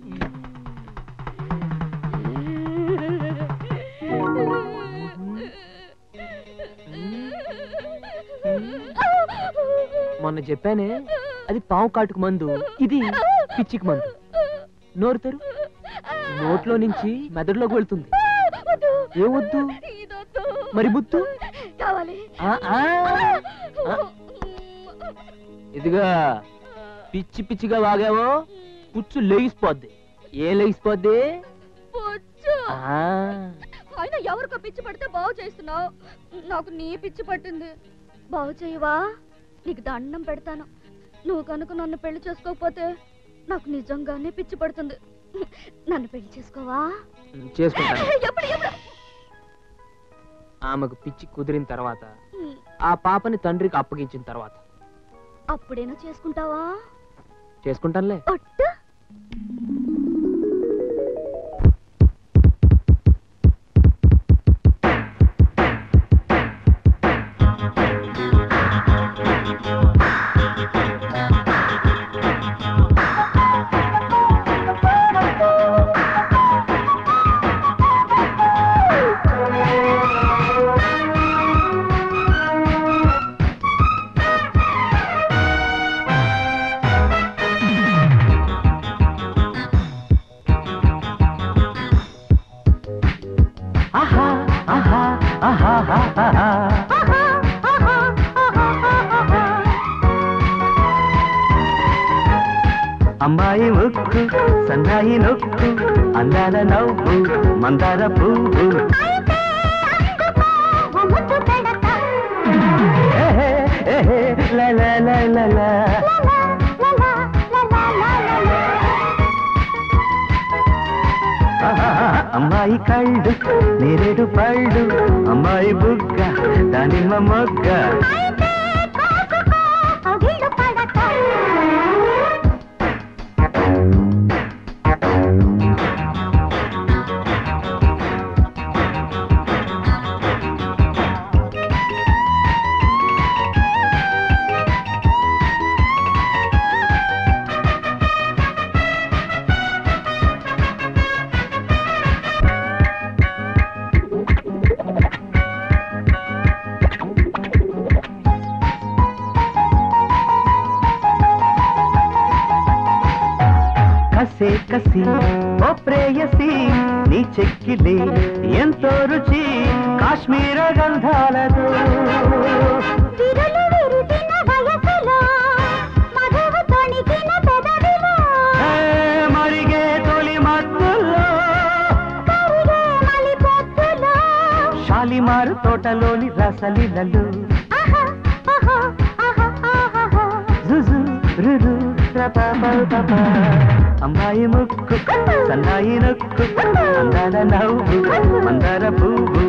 మొన్న చెప్పానే అది పావు కాటుకు మందు ఇది పిచ్చికి మందు నోరు తెరు నోట్లో నుంచి మెదడులోకి వెళ్తుంది ఏమొద్దు మరి ముత్తు కావాలి ఆ, ఆ, ఆ. ఇదిగా పిచ్చి పిచ్చిగా వాగావో పుచ్చు లేగిసిపోద్ది ఏ లేగిసిపోద్ది పొచ్చు. ఆ, ఆయన ఎవరికో పిచ్చి పడితే బాగు చేస్తున్నావు నాకు నీ పిచ్చి పట్టింది బాగు చేయవా నీకు దండం పెడతాను నువ్వు కనుక నన్ను పెళ్లి చేసుకోకపోతే నాకు నిజంగానే పిచ్చి పడుతుంది నన్ను పెళ్లి చేసుకోవా చేసుకుంటాను ఎప్పుడు ఎప్పుడు ఆమెకు పిచ్చి కుదిరిన తర్వాత ఆ పాపని తండ్రికి అప్పగించిన తర్వాత అప్పుడేనా చేసుకుంటావా చేసుకుంటానులే ఒట్టు ఆ ముక్కు సన్నాయి నొక్కు అందాల నవ్వు మందార పువ్వు ఏహే, ఏహే, లా, లా, లా, లా, లా. ఆహాహా, అమ్మాయి కళ్ళు నేరేడు పళ్ళు అమ్మాయి బుగ్గ దానిమ్మ మొగ్గ కసే కసి ఓ ప్రేయసి నీ చెక్కిలే ఎంతో రుచి కాశ్మీర గంధాలతో ఏ, మరిగే తొలి మత్తుల్లో షాలిమారు తోటలోని రసలిలలు జుజు రురు రపపపప. అమ్మాయి ముక్కు సన్నాయి నొక్కు అందాల నవ్వు మందార పువ్వు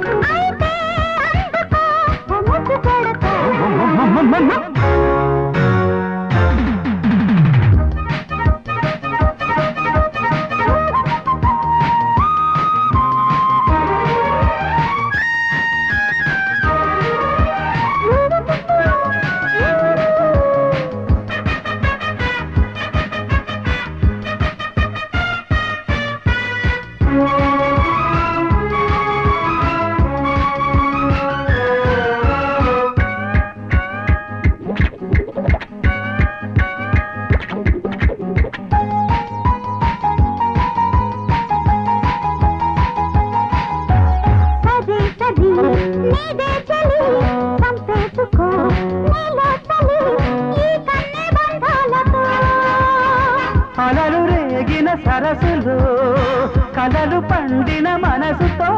అలలు రేగిన సరస్సులో కలలు పండిన మనసుతో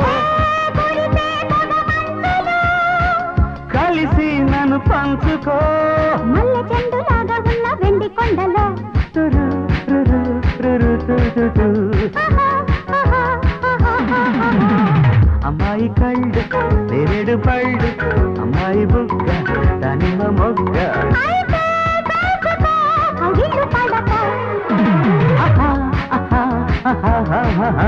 కలిసి నన్ను పంచుకో మల్లె చెండులాగా ఉన్న వెండి కొండలో తురు, రురు, రురు, టు, టు, టు. అమ్మాయి కళ్ళు నేరేడు పళ్ళు అమ్మాయి బుగ్గ దానిమ్మ మొగ్గ అగిళ్ళు పడక ఆహా, ఆహా, ఆహా, ఆహా.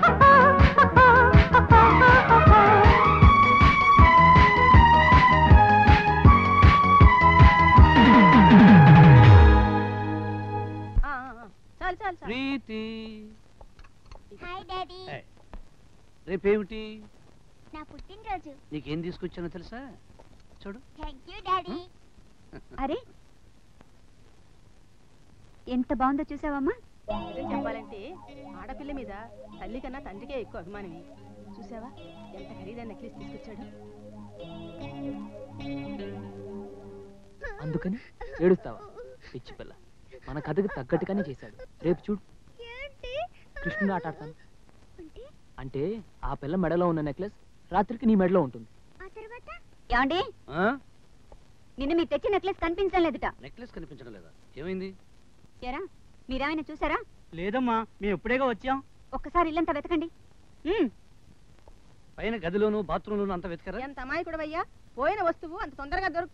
చాలు చాలు చాలు ప్రీతి హాయ్ డాడీ రేపేమిటి నా పుట్టినరోజు నీకేం తీసుకొచ్చానో తెలుసా చూడు థ్యాంక్ యూ డాడీ అరే ఎంత బాగుందో చూసావమ్మా నిజం చెప్పాలంటే ఆడపిల్ల మీద తల్లి కన్నా తండ్రికే ఎక్కువ అభిమానమే చూసావా ఎంత ఖరీదైన నెక్లెస్ తీసుకొచ్చాడు అందుకని ఏడుస్తావా పిచ్చి పిల్ల మన కథకి తగ్గట్టుగానే చేశాడు రేపు చూడు కృష్ణుడు ఆట ఆడతాను అంటే ఆ పిల్ల మెడలో ఉన్న నెక్లెస్ రాత్రికి నీ మెడలో ఉంటుంది ఏమండి ఆ? నిన్న మీరు తెచ్చిన నెక్లెస్ కనిపించడం లేదుట నెక్లెస్ కనిపించడం లేదా ఏమైంది ఎరా మీరేమైనా చూసారా లేదమ్మా మేము ఎప్పుడేగా వచ్చాం ఒక్కసారి ఇల్లంతా వెతకండి ఉమ్, పైన గదిలోను బాత్రూంలోను అంతా వెతకరా ఎంత అమాయకుడవయ్యా పోయిన వస్తువు అంత తొందరగా దొరుకు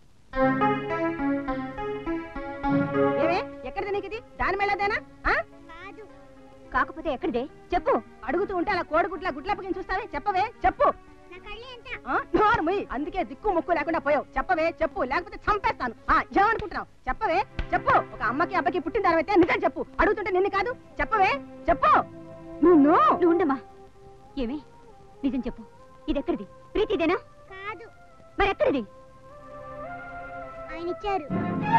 ఏమే ఎక్కడిది నీకు ఇది దాని మెళ్ళదేనా ఆ? కాకపోతే ఎక్కడిదే చెప్పు అడుగుతూ ఉంటే అలా కోడిగుడ్ల గుడ్లప్పగిని చూస్తావే చెప్పవే చెప్పు ఆ, నోరు మూయ్. అందుకే దిక్కు ముక్కు లేకుండా పోయావు చెప్పవే చెప్పు లేకపోతే చంపేస్తాను ఆ ఏమనుకుంటున్నావు చెప్పవే చెప్పు ఒక అమ్మకి అబ్బకి పుట్టిన తర్వాత నిజం చెప్పు అడుగుతుంటే నిన్ను కాదు చెప్పవే చెప్పు నువ్వు నువ్వు ఉండమ్మా ఏమి నిజం చెప్పు ఇది ఎక్కడిది ప్రీతిదేనా కాదు మరి ఎక్కడిది ఆయన ఇచ్చారు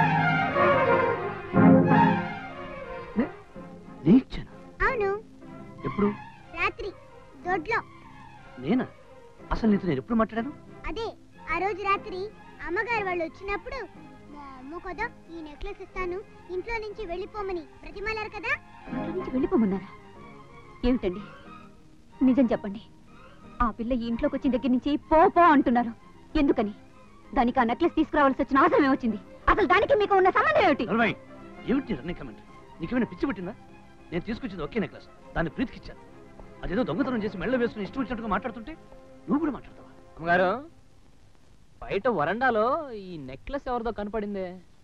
నీచన అవును ఎప్పుడు రాత్రి దొడ్లో నేనా అసలు నీతో నేను ఎప్పుడు మాట్లాడాను అదే ఆ రోజు రాత్రి అమ్మగారు వాళ్ళు వచ్చినప్పుడు మా అమ్మో కదా ఈ నెక్లెస్ ఇస్తాను ఇంట్లో నుంచి వెళ్ళిపోమని ప్రతిమలారు కదా ఇంటి నుంచి వెళ్ళిపోమన్నారా ఏమిటండి నిజం చెప్పండి ఆ పిల్ల ఈ ఇంట్లోకి వచ్చిన దగ్గర నుంచి పో పో అంటున్నారు ఎందుకని దానికి ఆ నెక్లెస్ తీసుకురావాల్సి వచ్చిన అవసరం ఏమొచ్చింది అసలు దానికి మీకు ఉన్న సంబంధం ఏమిటి నలభై ఏమిటి రన్నింగ్ కమెంట్ నీకేమైనా పిచ్చి పట్టిందా నేను తీసుకొచ్చింది ఒకే నెక్లెస్ దాన్ని ప్రీతికిచ్చాను అదేదో దొంగతనం చేసి మెళ్ళ వేసుకుని ఇష్టం వచ్చినట్టుగా మాట్లాడుతుంటే నువ్వు కూడా మాట్లాడతావా అమ్మగారు బయట వరండాలో ఈ నెక్లెస్ ఎవరిదో కనపడిందే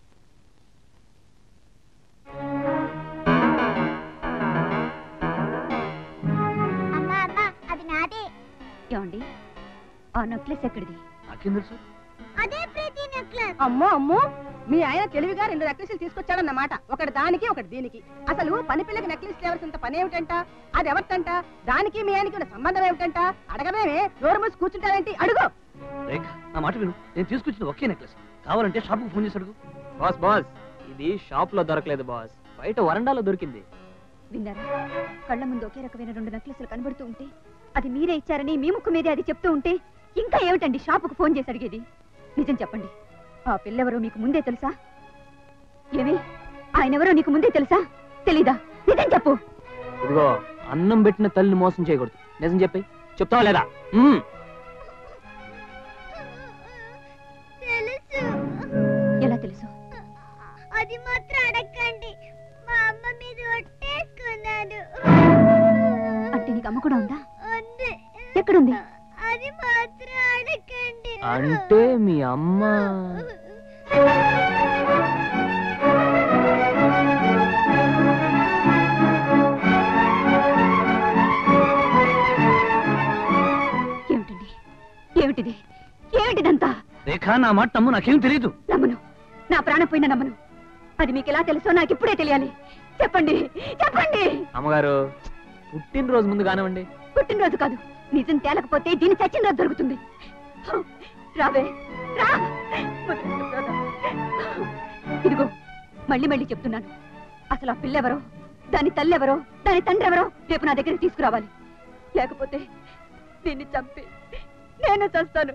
అమ్మా అమ్మా అది నాదే ఏమండి ఆ నెక్లెస్ ఎక్కడిది నాకేం తెలుసు అదే ప్రీతి నెక్లెస్ అమ్మో అమ్మో మీ ఆయన తెలివిగా రెండు నెక్లెస్లు తీసుకొచ్చాడన్నమాట ఒకటి దానికి ఒకటి దీనికి అసలు పని పిల్లకి నెక్లెస్ లేవలసినంత పని ఏమిటంట అది ఎవరిటంట దానికి మీ ఆయనకి ఉన్న సంబంధం ఏమిటంట అడగమేమే నోరు మూసి కూర్చుంటావేంటి అడుగు రేఖ నా మాట విను నేను తీసుకొచ్చింది ఒకే నెక్లెస్ కావాలంటే షాప్కి ఫోన్ చేసి అడుగు బాస్ బాస్ ఇది షాప్ లో దొరకలేదు బాస్ బయట వరండాలో దొరికింది విన్నారా కళ్ళ ముందు ఒకే రకమైన రెండు నెక్లెస్లు కనబడుతూ ఉంటే అది మీరే ఇచ్చారని మీ ముక్కు మీదే అది చెప్తూ ఉంటే ఇంకా ఏమిటండి షాపుకు ఫోన్ చేసి అడిగేది నిజం చెప్పండి ఆ పిల్లెవరో మీకు ముందే తెలుసా ఏమి ఆయనెవరో నీకు ముందే తెలుసా తెలీదా నిజం చెప్పు ఇదిగో అన్నం పెట్టిన తల్లిని మోసం చేయకూడదు నిజం చెప్పి చెప్తావా లేదా మ్మ్. తెలుసు ఎలా తెలుసు అది మాత్రం అడగండి మా అమ్మ మీద ఒట్టేసుకున్నాను అంటే నీకు అమ్మ కూడా ఉందా ఉంది ఎక్కడుంది అది మాత్రం అడగండి అంటే మీ అమ్మ ఏమిటండి ఏమిటిది ఏమిటిదంతా రేఖ నా మాట నమ్ము నాకేం తెలియదు నమ్మను నా ప్రాణం పోయిన నమ్మను అది మీకు ఎలా తెలుసో నాకు ఇప్పుడే తెలియాలి చెప్పండి చెప్పండి అమ్మగారు పుట్టినరోజు ముందు కానివ్వండి పుట్టినరోజు కాదు నిజం తేలకపోతే దీని చచ్చిన రోజు దొరుకుతుంది రావే రా ఇదిగో మళ్ళీ మళ్ళీ చెప్తున్నాను అసలు ఆ పిల్లెవరో దాని తల్లెవరో దాని తండ్రి ఎవరో రేపు నా దగ్గరికి తీసుకురావాలి లేకపోతే దీన్ని చంపి నేను చస్తాను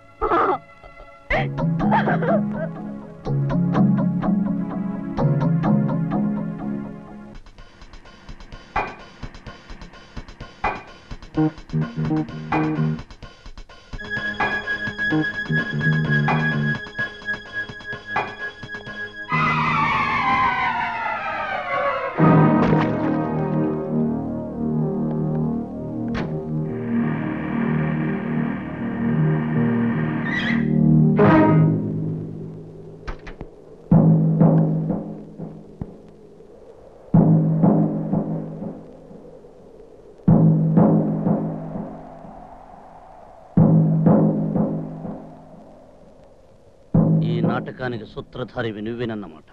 ఈ నాటకానికి సూత్రధారివి నువ్వేనన్నమాట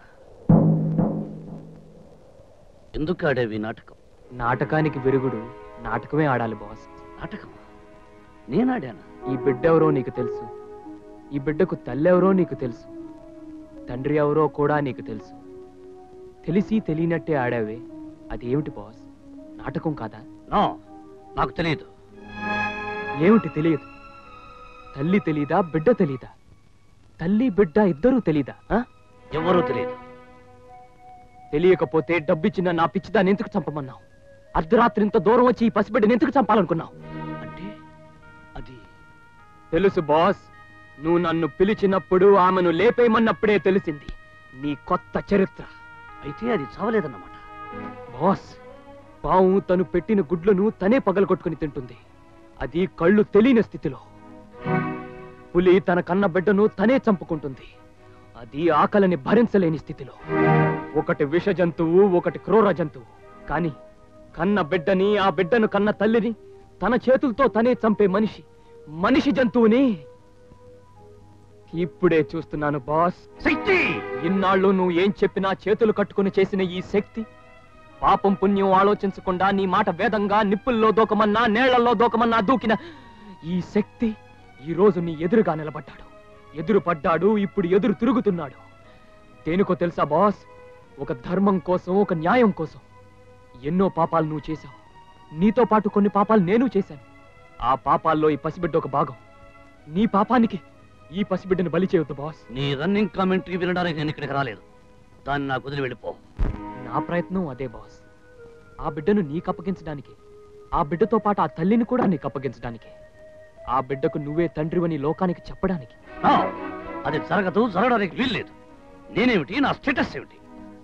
ఎందుకు ఆడేవి నాటకం నాటకానికి విరుగుడు నాటకమే ఆడాలి బాస్ నాటకం నేనాడానా ఈ బిడ్డెవరో నీకు తెలుసు ఈ బిడ్డకు తల్లెవరో నీకు తెలుసు తండ్రి ఎవరో కూడా నీకు తెలుసు తెలిసి తెలియనట్టే ఆడావే అది ఏమిటి బాస్ నాటకం కాదా నో నాకు తెలియదు ఏమిటి తెలియదు తల్లి తెలీదా బిడ్డ తెలీదా తల్లి బిడ్డ ఇద్దరూ తెలీదా ఆ? ఎవరూ తెలియదు తెలియకపోతే డబ్బిచ్చిన నా పిచ్చిదాన్ని ఎందుకు చంపమన్నావు అర్ధరాత్రి ఇంత దూరం వచ్చి ఈ పసిబిడ్డని ఎందుకు చంపాలనుకున్నావు అంటే అది తెలుసు బాస్ నువ్వు నన్ను పిలిచినప్పుడు ఆమెను లేపేయమన్నప్పుడే తెలిసింది నీ కొత్త చరిత్ర అయితే అది చావలేదన్నమాట బాస్ పాము తను పెట్టిన గుడ్లను తనే పగలగొట్టుకుని తింటుంది అది కళ్ళు తెలియని స్థితిలో పులి తన కన్న బిడ్డను తనే చంపుకుంటుంది అది ఆకలిని భరించలేని స్థితిలో ఒకటి విష జంతువు ఒకటి క్రూర జంతువు కాని కన్న బిడ్డని ఆ బిడ్డను కన్న తల్లిని తన చేతులతో తనే చంపే మనిషి మనిషి జంతువుని ఇప్పుడే చూస్తున్నాను బాస్ శక్తి ఇన్నాళ్ళు నువ్వు ఏం చెప్పినా చేతులు కట్టుకుని చేసిన ఈ శక్తి పాపం పుణ్యం ఆలోచించకుండా నీ మాట వేదంగా నిప్పుల్లో దూకమన్నా నేళ్లలో దూకమన్నా దూకిన ఈ శక్తి ఈ రోజు నీ ఎదురుగా నిలబడ్డాడు ఎదురు పడ్డాడు ఇప్పుడు ఎదురు తిరుగుతున్నాడు దేనికో తెలుసా బాస్ ఒక ధర్మం కోసం ఒక న్యాయం కోసం ఎన్నో పాపాలు నువ్వు చేశావు నీతో పాటు కొన్ని పాపాలు నేను చేశాను ఆ పాపాల్లో ఈ పసిబిడ్డ ఒక భాగం నీ పాపానికి ఈ పసిబిడ్డను బలి చేయొద్దు బాస్ నీ రన్నింగ్ కామెంటరీ వినడానికి నేను ఇక్కడికి రాలేదు దాన్ని నాకు వదిలి వెళ్ళిపో నా ప్రయత్నం అదే బాస్ ఆ బిడ్డను నీకు అప్పగించడానికి ఆ బిడ్డతో పాటు ఆ తల్లిని కూడా నీకు అప్పగించడానికి ఆ బిడ్డకు నువ్వే తండ్రివని లోకానికి చెప్పడానికి ఆ, అది జరగదు జరగడానికి వీల్లేదు నేనేమిటి నా స్టేటస్ ఏమిటి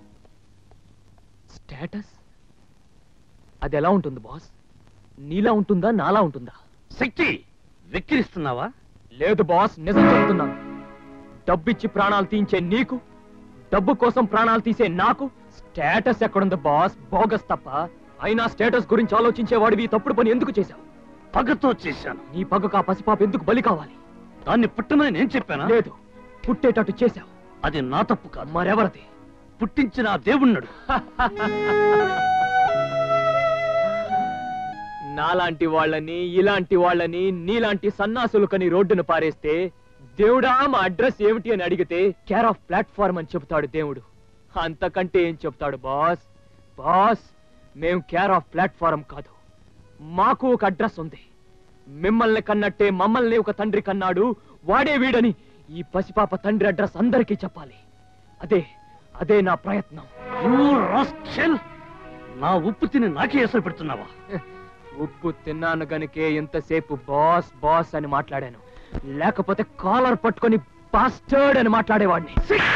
స్టేటస్ అది ఎలా ఉంటుంది బాస్ నీలా ఉంటుందా నాలా ఉంటుందా శక్తి వెక్కిరిస్తున్నావా లేదు బాస్ నిజం చెప్తున్నాను డబ్బిచ్చి ప్రాణాలు తీయించే నీకు డబ్బు కోసం ప్రాణాలు తీసే నాకు స్టేటస్ ఎక్కడుంది బాస్ బోగస్ తప్ప అయినా స్టేటస్ గురించి ఆలోచించేవాడివి ఈ తప్పుడు పని ఎందుకు చేశావు పగతో చేశాను నీ పగకు ఆ పసిపాప ఎందుకు బలి కావాలి దాన్ని పుట్టమని నేను చెప్పానా లేదు పుట్టేటట్టు చేశావు అది నా తప్పు కాదు మరెవరిది పుట్టించిన ఆ దేవుణ్ణడు నాలాంటి వాళ్ళని ఇలాంటి వాళ్ళని నీలాంటి సన్నాసులకని రోడ్డును పారేస్తే దేవుడా మా అడ్రస్ ఏమిటి అని అడిగితే కేర్ ఆఫ్ ప్లాట్ఫామ్ అని చెప్తాడు దేవుడు అంతకంటే ఏం చెప్తాడు బాస్ బాస్ మేము కేర్ ఆఫ్ ప్లాట్ఫారం కాదు మాకు ఒక అడ్రస్ ఉంది మిమ్మల్ని కన్నట్టే మమ్మల్ని ఒక తండ్రి కన్నాడు వాడే వీడని ఈ పసిపాప తండ్రి అడ్రస్ అందరికీ చెప్పాలి అదే అదే నా ప్రయత్నం You rascal! నా ఉప్పు తిని నాకే ఎసరు పెడుతున్నావా ఉప్పు తిన్నాను గనుకే ఎంతసేపు బాస్ బాస్ అని మాట్లాడాను లేకపోతే కాలర్ పట్టుకొని బాస్టర్డ్ అని మాట్లాడేవాడిని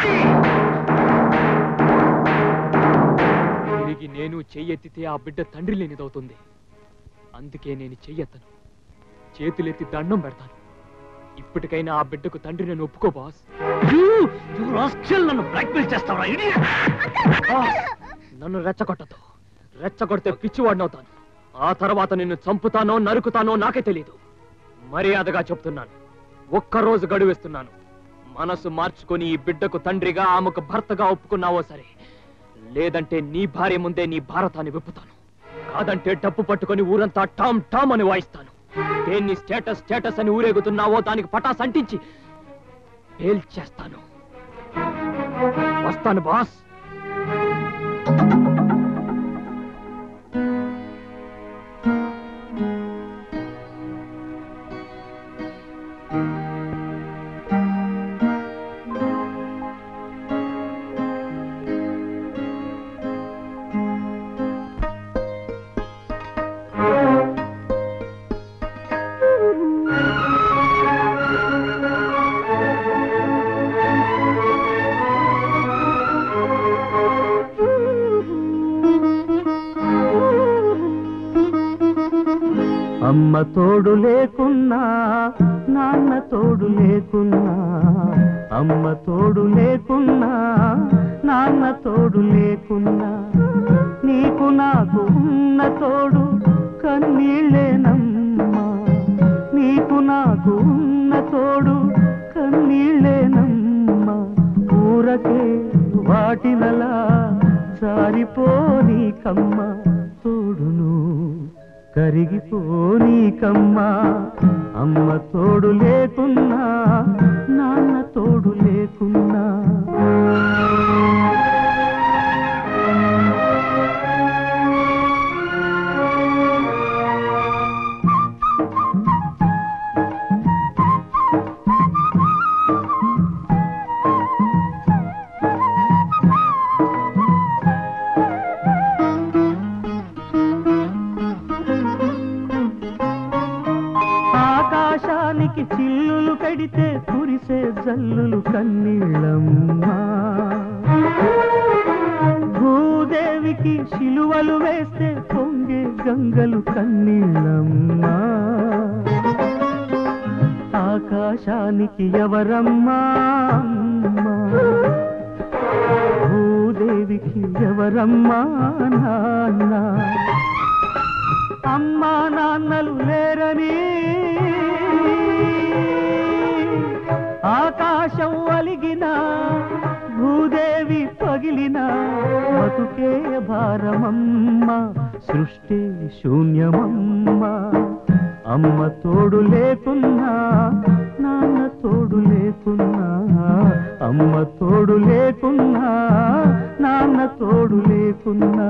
తిరిగి నేను చెయ్యెత్తితే ఆ బిడ్డ తండ్రి లేనిదవుతుంది అందుకే నేను చెయ్యెత్తను చేతులెత్తి దండం పెడతాను ఇప్పటికైనా ఆ బిడ్డకు తండ్రి నేను ఒప్పుకో బాస్ నన్ను బ్లాక్మెయిల్ చేస్తావా బాస్, నన్ను రెచ్చగొట్టదు రెచ్చగొడితే పిచ్చివాడినవుతాను ఆ తర్వాత నిన్ను చంపుతానో నరుకుతానో నాకే తెలియదు మర్యాదగా చెప్తున్నాను ఒక్కరోజు గడువిస్తున్నాను మనసు మార్చుకొని ఈ బిడ్డకు తండ్రిగా ఆమెకు భర్తగా ఒప్పుకున్నావో సరే లేదంటే నీ భార్య ముందే నీ భారతాన్ని విప్పుతాను కాదంటే డబ్బు పట్టుకొని ఊరంతా టామ్ టామ్ అని వాయిస్తాను దేన్ని స్టేటస్ స్టేటస్ అని ఊరేగుతున్నావో దానికి పటాస్ అంటించి పేల్చేస్తాను వస్తాను బాస్ అమ్మ తోడు లేకున్నా నాన్న తోడు లేకున్నా అమ్మ తోడు లేకున్నా నాన్న తోడు లేకున్నా నీకు నాకు ఉన్న తోడు కన్నీళ్ళేనమ్మా నీకు నాకు ఉన్న తోడు కన్నీళ్ళేనమ్మా ఊరకే వాటినలా జారిపోనీకమ్మ తోడును కరిగిపోనీకమ్మా అమ్మ తోడు లేకున్నా నాన్న తోడు లేకున్నా ఆకాశానికి చిల్లులు కడితే కురిసే జల్లులు కన్నీళ్ళమ్మా భూదేవికి శిలువలు వేస్తే పొంగే గంగలు కన్నీళ్ళమ్మా ఆకాశానికి ఎవరమ్మా అమ్మా? భూదేవికి ఎవరమ్మా నాన్న అమ్మా నాన్నలు లేరని ఆకాశం అలిగిన భూదేవి పగిలిన బతుకే భారమమ్మ సృష్టి శూన్యమమ్మ అమ్మ తోడు లేకున్నా నాన్న తోడు లేకున్నా అమ్మ తోడు లేకున్నా నాన్న తోడు లేకున్నా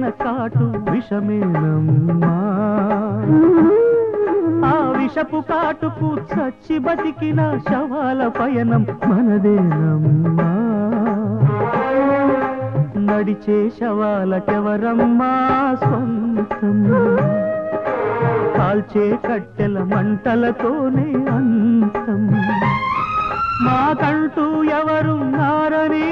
చేసిన కాటు విషమేనమ్మా ఆ విషపు కాటుకు చచ్చి బతికిన శవాల పయనం మనదేనమ్మా నడిచే శవాలకెవరమ్మా సొంతం కాల్చే కట్టెల మంటలతోనే అంతం మాకంటూ ఎవరున్నారని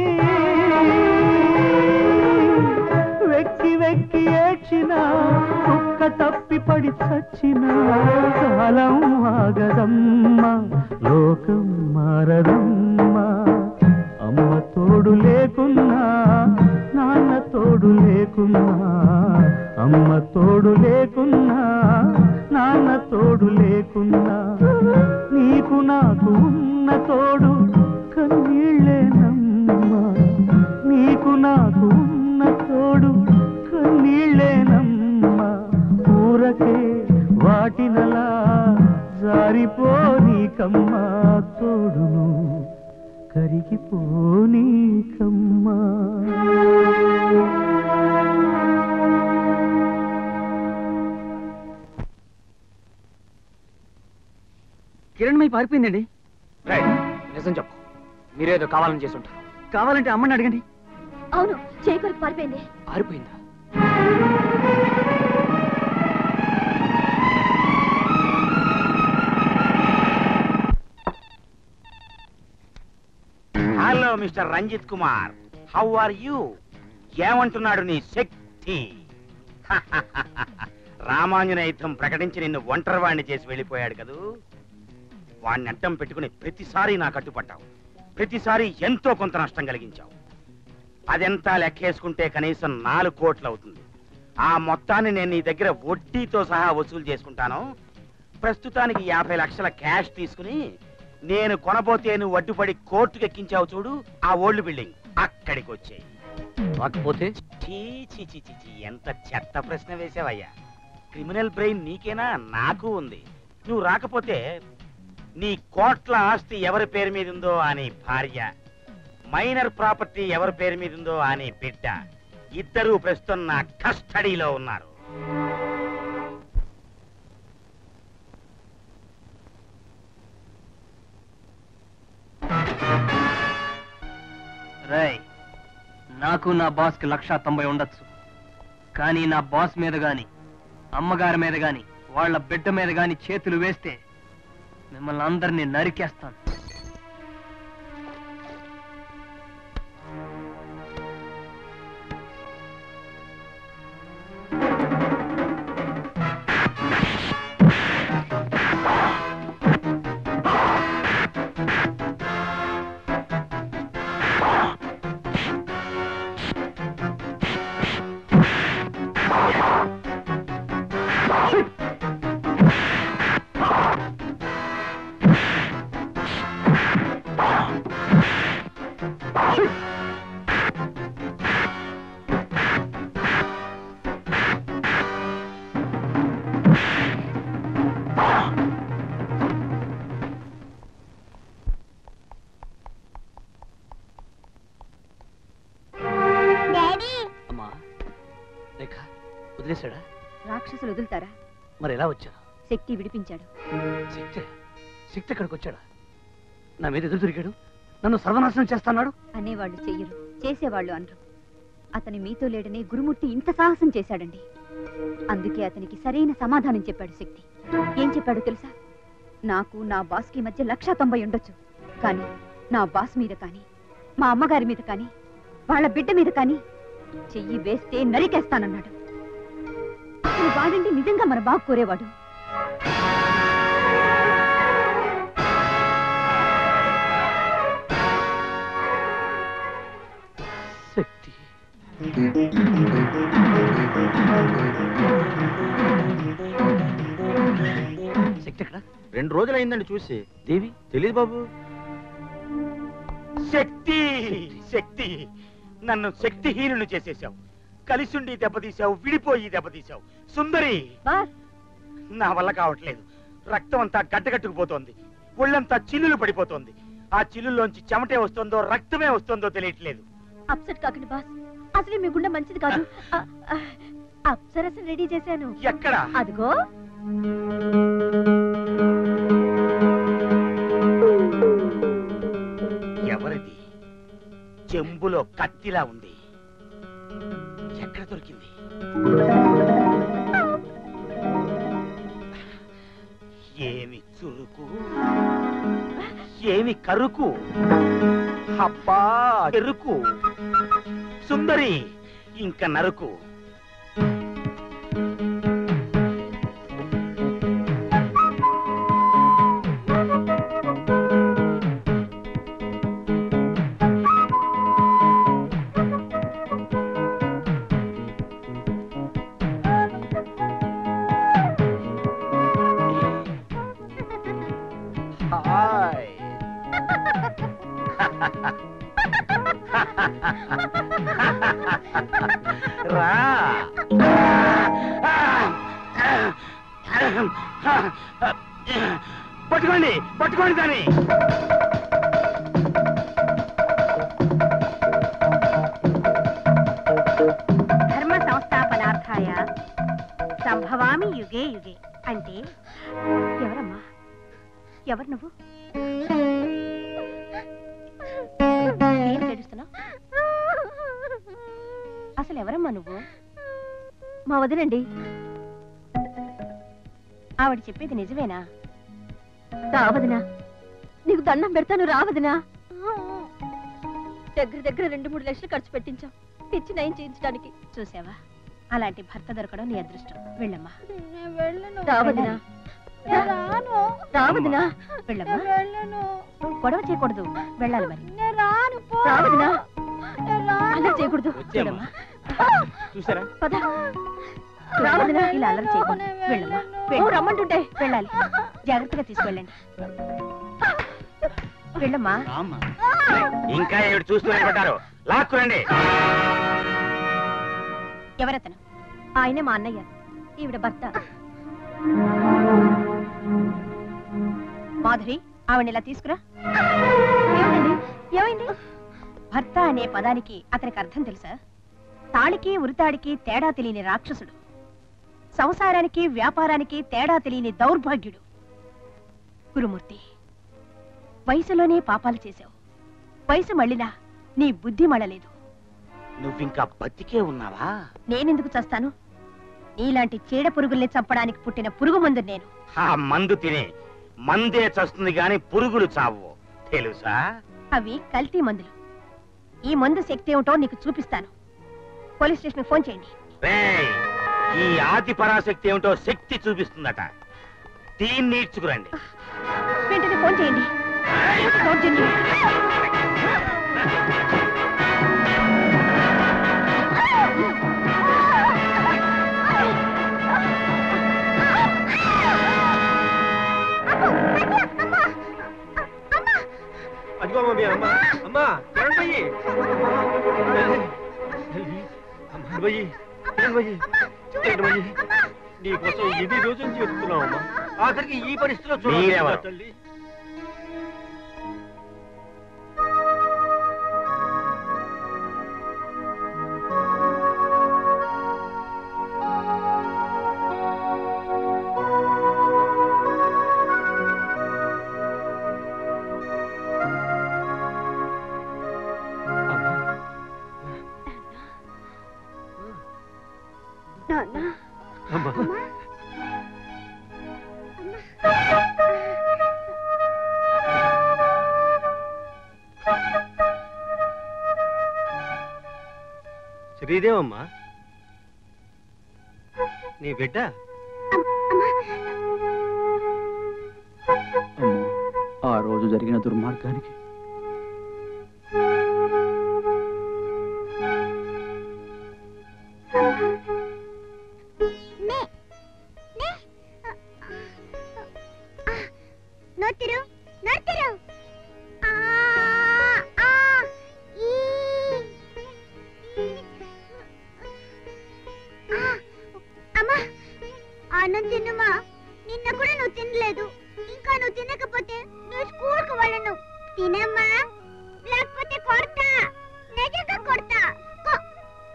వెక్కి వెక్కి ఏడ్చిన కుక్క తప్పి పడి చచ్చిన కాలం ఆగదమ్మా లోకం మారదమ్మా అమ్మ తోడు లేకున్నా నాన్న తోడు లేకున్నా అమ్మ తోడు లేకున్నా నాన్న తోడు లేకున్నా నీకు నాకు ఉన్న తోడు కన్నీళ్ళేనమ్మా నీకు నాకు ఉన్న తోడు కన్నీళ్ళేనమ్మా ఊరకే వాటినలా జారిపోనీకమ్మా తోడును కరిగిపోనీకమ్మా కిరణ్మయ్య పారిపోయిందండి నిజం చెప్పు మీరేదో కావాలని చేసి ఉంటారు కావాలంటే అమ్మని అడగండి అవును చేయి కొరకు పారిపోయింది ఆరిపోయిందా hello mister Ranjith Kumar how are you ఏమంటున్నాడు నీ శక్తి రామాంజన యుద్ధం ప్రకటించి నిన్ను ఒంటరివాణ్ణి చేసి వెళ్ళిపోయాడు కదూ వాణ్ణి అడ్డం పెట్టుకుని ప్రతిసారి నా కట్టుపట్టావు ప్రతిసారి ఎంతో కొంత నష్టం కలిగించావు అదెంతా లెక్కేసుకుంటే కనీసం నాలుగు కోట్లు అవుతుంది ఆ మొత్తాన్ని నేను నీ దగ్గర వడ్డీతో సహా వసూలు చేసుకుంటాను ప్రస్తుతానికి యాభై లక్షల క్యాష్ తీసుకుని నేను కొనబోతే నువ్వు అడ్డుపడి కోర్టుకు ఎక్కించావు చూడు ఆ ఓల్డ్ బిల్డింగ్ అక్కడికి వచ్చాయి రాకపోతే చీ చీ చీ చీ చీ, ఎంత చెత్త ప్రశ్న వేసావయ్యా క్రిమినల్ బ్రెయిన్ నీకేనా నాకు ఉంది నువ్వు రాకపోతే నీ కోట్ల ఆస్తి ఎవరి పేరు మీద ఉందో అని భార్య మైనర్ ప్రాపర్టీ ఎవరి పేరు మీద ఉందో అని బిడ్డ ఇద్దరూ ప్రస్తుతం నా కస్టడీలో ఉన్నారు రేయ్ నాకు నా బాస్కి లక్ష తొంభై ఉండొచ్చు కానీ నా బాస్ మీద గాని అమ్మగారి మీద గాని వాళ్ళ బిడ్డ మీద గాని చేతులు వేస్తే మిమ్మల్ని అందరినీ నరికేస్తాను డాడీ అమ్మా రేఖ వదిలేశాడా రాక్షసులు వదులుతారా మరి ఎలా వచ్చా శక్తి విడిపించాడు శక్తి శక్తి ఎక్కడికి వచ్చాడా నా మీద ఎదురు తిరిగాడు నన్ను సర్వనాశనం చేస్తున్నాడు అనేవాళ్ళు చెయ్యరు చేసేవాళ్ళు అనరు అతని మీతో లేడని గురుమూర్తి ఇంత సాహసం చేశాడండి అందుకే అతనికి సరైన సమాధానం చెప్పాడు శక్తి ఏం చెప్పాడో తెలుసా నాకు నా బాస్కి మధ్య లక్ష తొంభై ఉండొచ్చు కానీ నా బాస్ మీద కానీ మా అమ్మగారి మీద కానీ వాళ్ళ బిడ్డ మీద కానీ చెయ్యి వేస్తే నరికేస్తానన్నాడు అసలు వాడండి నిజంగా మన బాగు కోరేవాడు శక్తి శక్తి ఎక్కడ రెండు రోజులు అయిందండి చూసి దేవి తెలియదు బాబు శక్తి శక్తి నన్ను శక్తిహీనుని చేసేశావు కలిసుండి దెబ్బతీశావు విడిపోయి దెబ్బతీశావు సుందరి నా వల్ల కావట్లేదు రక్తం అంతా గడ్డగట్టుకుపోతోంది ఒళ్ళంతా చిల్లులు పడిపోతోంది ఆ చిల్లుల్లోంచి చెమటే వస్తుందో రక్తమే వస్తుందో తెలియట్లేదు అప్సెట్ కాకండి బాస్ అసలు మీ గుండె మంచిది కాదు ఆ, ఆ, అప్సరస రెడీ చేశాను ఎక్కడ అదిగో ఎవరిది చెంబులో కత్తిలా ఉంది ఎక్కడ దొరికింది ఏమి చురుకు ఏమి కరుకు అబ్బా ఎరుకు సుందరి ఇంక నరుకు హాయ్ రా పట్టుకోండి పట్టుకోండి దాన్ని ధర్మ సంస్థాపనార్థాయ సంభవామి యుగే యుగే అంటే ఎవరమ్మా ఎవరు నువ్వు ఏం ఏడుస్తున్నావు అసలు ఎవరమ్మా నువ్వు మా వదినండి ఆవిడ చెప్పేది నిజమేనా రావదినా నీకు దండం పెడతాను రావదినా దగ్గర దగ్గర రెండు మూడు లక్షలు ఖర్చు పెట్టించాం పిచ్చి నయం చేయించడానికి చూసావా అలాంటి భర్త దొరకడం నీ అదృష్టం వెళ్ళమ్మా రావదినా రావదినా వెళ్ళమ్మా గొడవ చేయకూడదు వెళ్ళాలి మరి రావదినా అలా చేయకూడదు వెళ్ళమ్మా చూసారా పద రావదినా ఇలా అల్లరి చేయకూడదు వెళ్ళమ్మా వెళ్ళు. రమ్మంటుంటే వెళ్ళాలి జాగ్రత్తగా తీసుకెళ్ళండి వెళ్ళమ్మా ఇంకా ఏడు చూస్తూ నిలబడ్డారు లాక్కురండి ఎవరతను ఆయనే మా అన్నయ్య ఈవిడ భర్త మాధురి ఆవిడ ఇలా తీసుకురా ఏమైంది ఏమైంది భర్త అనే పదానికి అతనికి అర్థం తెలుసా తాళికి ఉరితాడికి తేడా తెలియని రాక్షసుడు సంసారానికి వ్యాపారానికి తేడా తెలియని దౌర్భాగ్యుడు గురుమూర్తి వయసులోనే పాపాలు చేశావు వయసు మళ్ళినా నీ బుద్ధి మళ్ళలేదు నువ్వింకా బతికే ఉన్నావా నేనెందుకు చస్తాను నీలాంటి చీడ పురుగుల్ని చంపడానికి పుట్టిన పురుగు మందు నేను ఆ మందు తినే మందే చస్తుంది గాని పురుగులు చావు తెలుసా అవి కల్తీ మందులు ఈ మందు శక్తి ఏమిటో నీకు చూపిస్తాను పోలీస్ స్టేషన్ ఫోన్ చేయండి రేయ్, ఈ ఆది పరాశక్తి ఏమిటో శక్తి చూపిస్తుందట దీన్ని ఈడ్చుకురండి వెంటనే ఫోన్ చేయండి దౌర్జన్యం. అదిగో అమ్మ మీ అమ్మ అమ్మా కిరణ్ భయ్యి అమ్మ భయ్యి కిరణ్ భయ్యి కిరణ్ భయ్యి నీకోసం ఎన్ని రోజులు చేస్తున్నావు అమ్మా ఆఖరికి ఈ పరిస్థితిలో చూడాలి మీరెవరు? తల్లి నాన్న అమ్మా శ్రీదేవమ్మా నీ బిడ్డ ఆ రోజు జరిగిన దుర్మార్గానికి ನೋಡ್ತಿರು ನೋಡ್ತಿರು ಆ, ಆ, ಈ. ఆ, అమ్మా అన్నం తిన్నమా నిన్న కూడా నువ్వు తినలేదు ఇంకా నువ్వు తినకపోతే నువ్వు స్కూల్ కు వెళ్ళను తినమ్మా లేకపోతే కొడతా నిజంగా కొడతా కొ-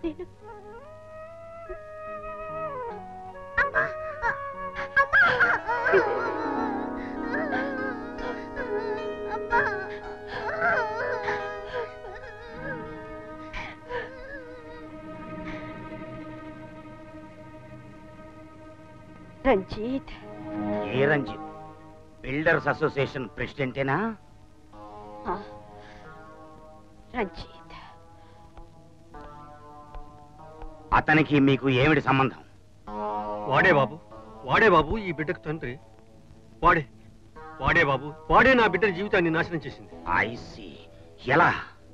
నేను రంజిత్ ఏ రంజిత్ బిల్డర్స్ అసోసియేషన్ ప్రెసిడెంటేనా ఆ, రంజిత్ అతనికి మీకు ఏమిటి సంబంధం వాడే బాబు వాడే బాబు ఈ బిడ్డకు తండ్రి వాడే వాడే బాబు వాడే నా బిడ్డ జీవితాన్ని నాశనం చేసింది ఐసి ఎలా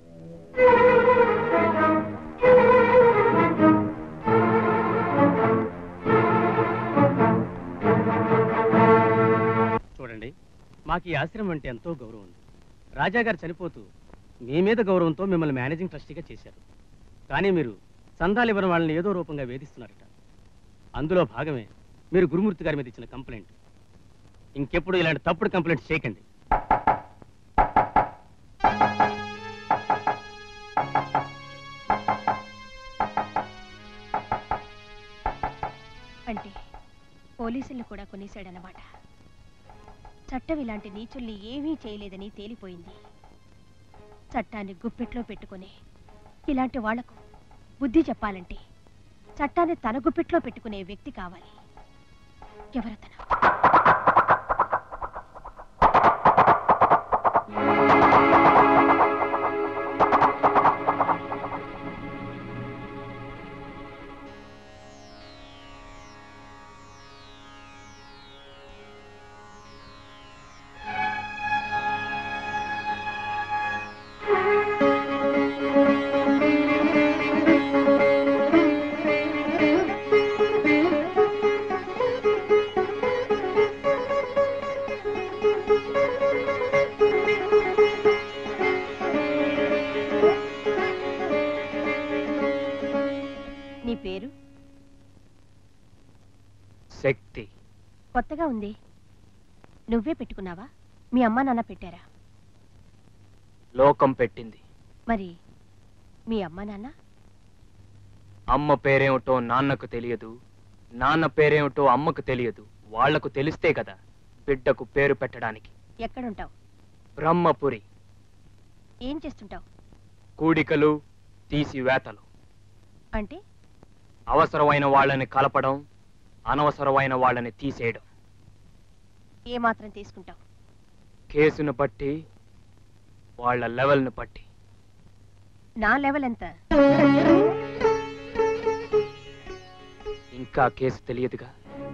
చూడండి మాకు ఈ ఆశ్రమం అంటే ఎంతో గౌరవం ఉంది రాజాగారు చనిపోతూ మీ మీద గౌరవంతో మిమ్మల్ని మేనేజింగ్ ట్రస్టీగా చేశారు కానీ మీరు చందాలు ఇవ్వని వాళ్ళని ఏదో రూపంగా వేధిస్తున్నారట అందులో భాగమే మీరు గురుమూర్తి గారి మీద ఇచ్చిన కంప్లైంట్ ఇంకెప్పుడు ఇలాంటి తప్పుడు కంప్లైంట్ చేయకండి అంటే పోలీసులు కూడా కొనేశాడనమాట చట్టం ఇలాంటి నీచుల్ని ఏమీ చేయలేదని తేలిపోయింది చట్టాన్ని గుప్పెట్లో పెట్టుకుని ఇలాంటి వాళ్లకు బుద్ధి చెప్పాలంటే చట్టాన్ని తన గుప్పెట్లో పెట్టుకునే వ్యక్తి కావాలి ఎవరతను నీ పేరు శక్తి కొత్తగా ఉంది నువ్వే పెట్టుకున్నావా మీ అమ్మ నాన్న పెట్టారా లోకం పెట్టింది మరి మీ అమ్మ నాన్న అమ్మ పేరేమిటో నాన్నకు తెలియదు నాన్న పేరేమిటో అమ్మకు తెలియదు వాళ్లకు తెలిస్తే కదా బిడ్డకు పేరు పెట్టడానికి ఎక్కడుంటావు బ్రహ్మపురి ఏం చేస్తుంటావు కూడికలు తీసివేతలు అంటే అవసరమైన వాళ్ళని కలపడం అనవసరమైన వాళ్ళని తీసేయడం ఏ మాత్రం తీసుకుంటావు కేసును బట్టి వాళ్ళ లెవెల్ను బట్టి నా లెవెల్ ఎంత ఇంకా కేసు తెలియదుగా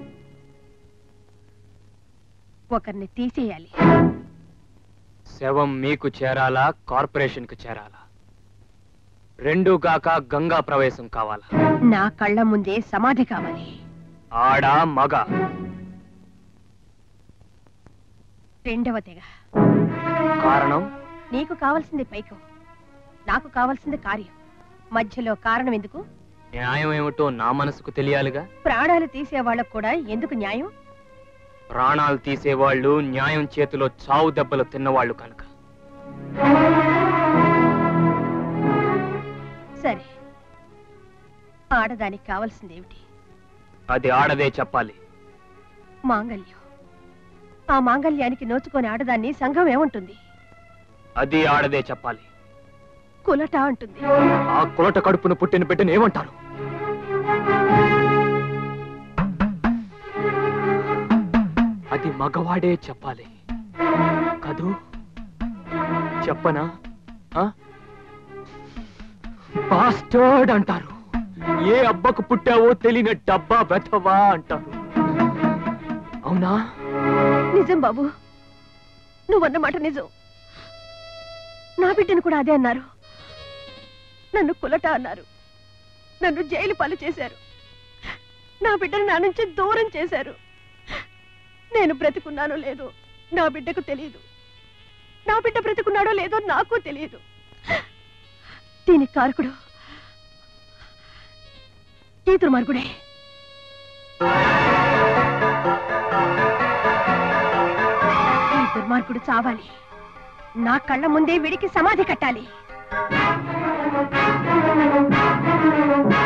ఒకరిని తీసేయాలి శవం మీకు చేరాలా కార్పొరేషన్కు చేరాలా రెండూ గాక గంగా ప్రవేశం కావాలా నా కళ్ళ ముందే సమాధి కావాలి ఆడ మగ రెండవ తెగ కారణం నీకు కావాల్సింది పైకం నాకు కావాల్సింది కార్యం మధ్యలో కారణం ఎందుకు న్యాయం ఏమిటో నా మనసుకు తెలియాలిగా ప్రాణాలు తీసే వాళ్ళకు కూడా ఎందుకు న్యాయం ప్రాణాలు తీసేవాళ్ళు న్యాయం చేతిలో చావు దెబ్బలు తిన్నవాళ్ళు కనుక సరే ఆడదానికి కావాల్సిందేమిటి అది ఆడదే చెప్పాలి మాంగల్యం ఆ మాంగల్యానికి నోచుకొని ఆడదాన్ని సంఘం ఏముంటుంది అది ఆడదే చెప్పాలి కులట అంటుంది ఆ కులట కడుపును పుట్టిన బిడ్డను ఏమంటారు అది మగవాడే చెప్పాలి కదూ చెప్పనా బాస్టర్డ్ అంటారు ఏ అబ్బకు పుట్టావో తెలియని డబ్బా వెతవా అంటారు అవునా నిజం బాబు నువ్వన్నమాట నిజం నా బిడ్డను కూడా అదే అన్నారు నన్ను కులట అన్నారు నన్ను జైలు పాలు చేశారు నా బిడ్డను నా నుంచి దూరం చేశారు నేను బ్రతికున్నానో లేదో నా బిడ్డకు తెలియదు నా బిడ్డ బ్రతికున్నాడో లేదో నాకు తెలియదు దీనికి కారకుడు ఈ దుర్మార్గుడే ఈ దుర్మార్గుడు చావాలి నా కళ్ళ ముందే విడికి సమాధి కట్టాలి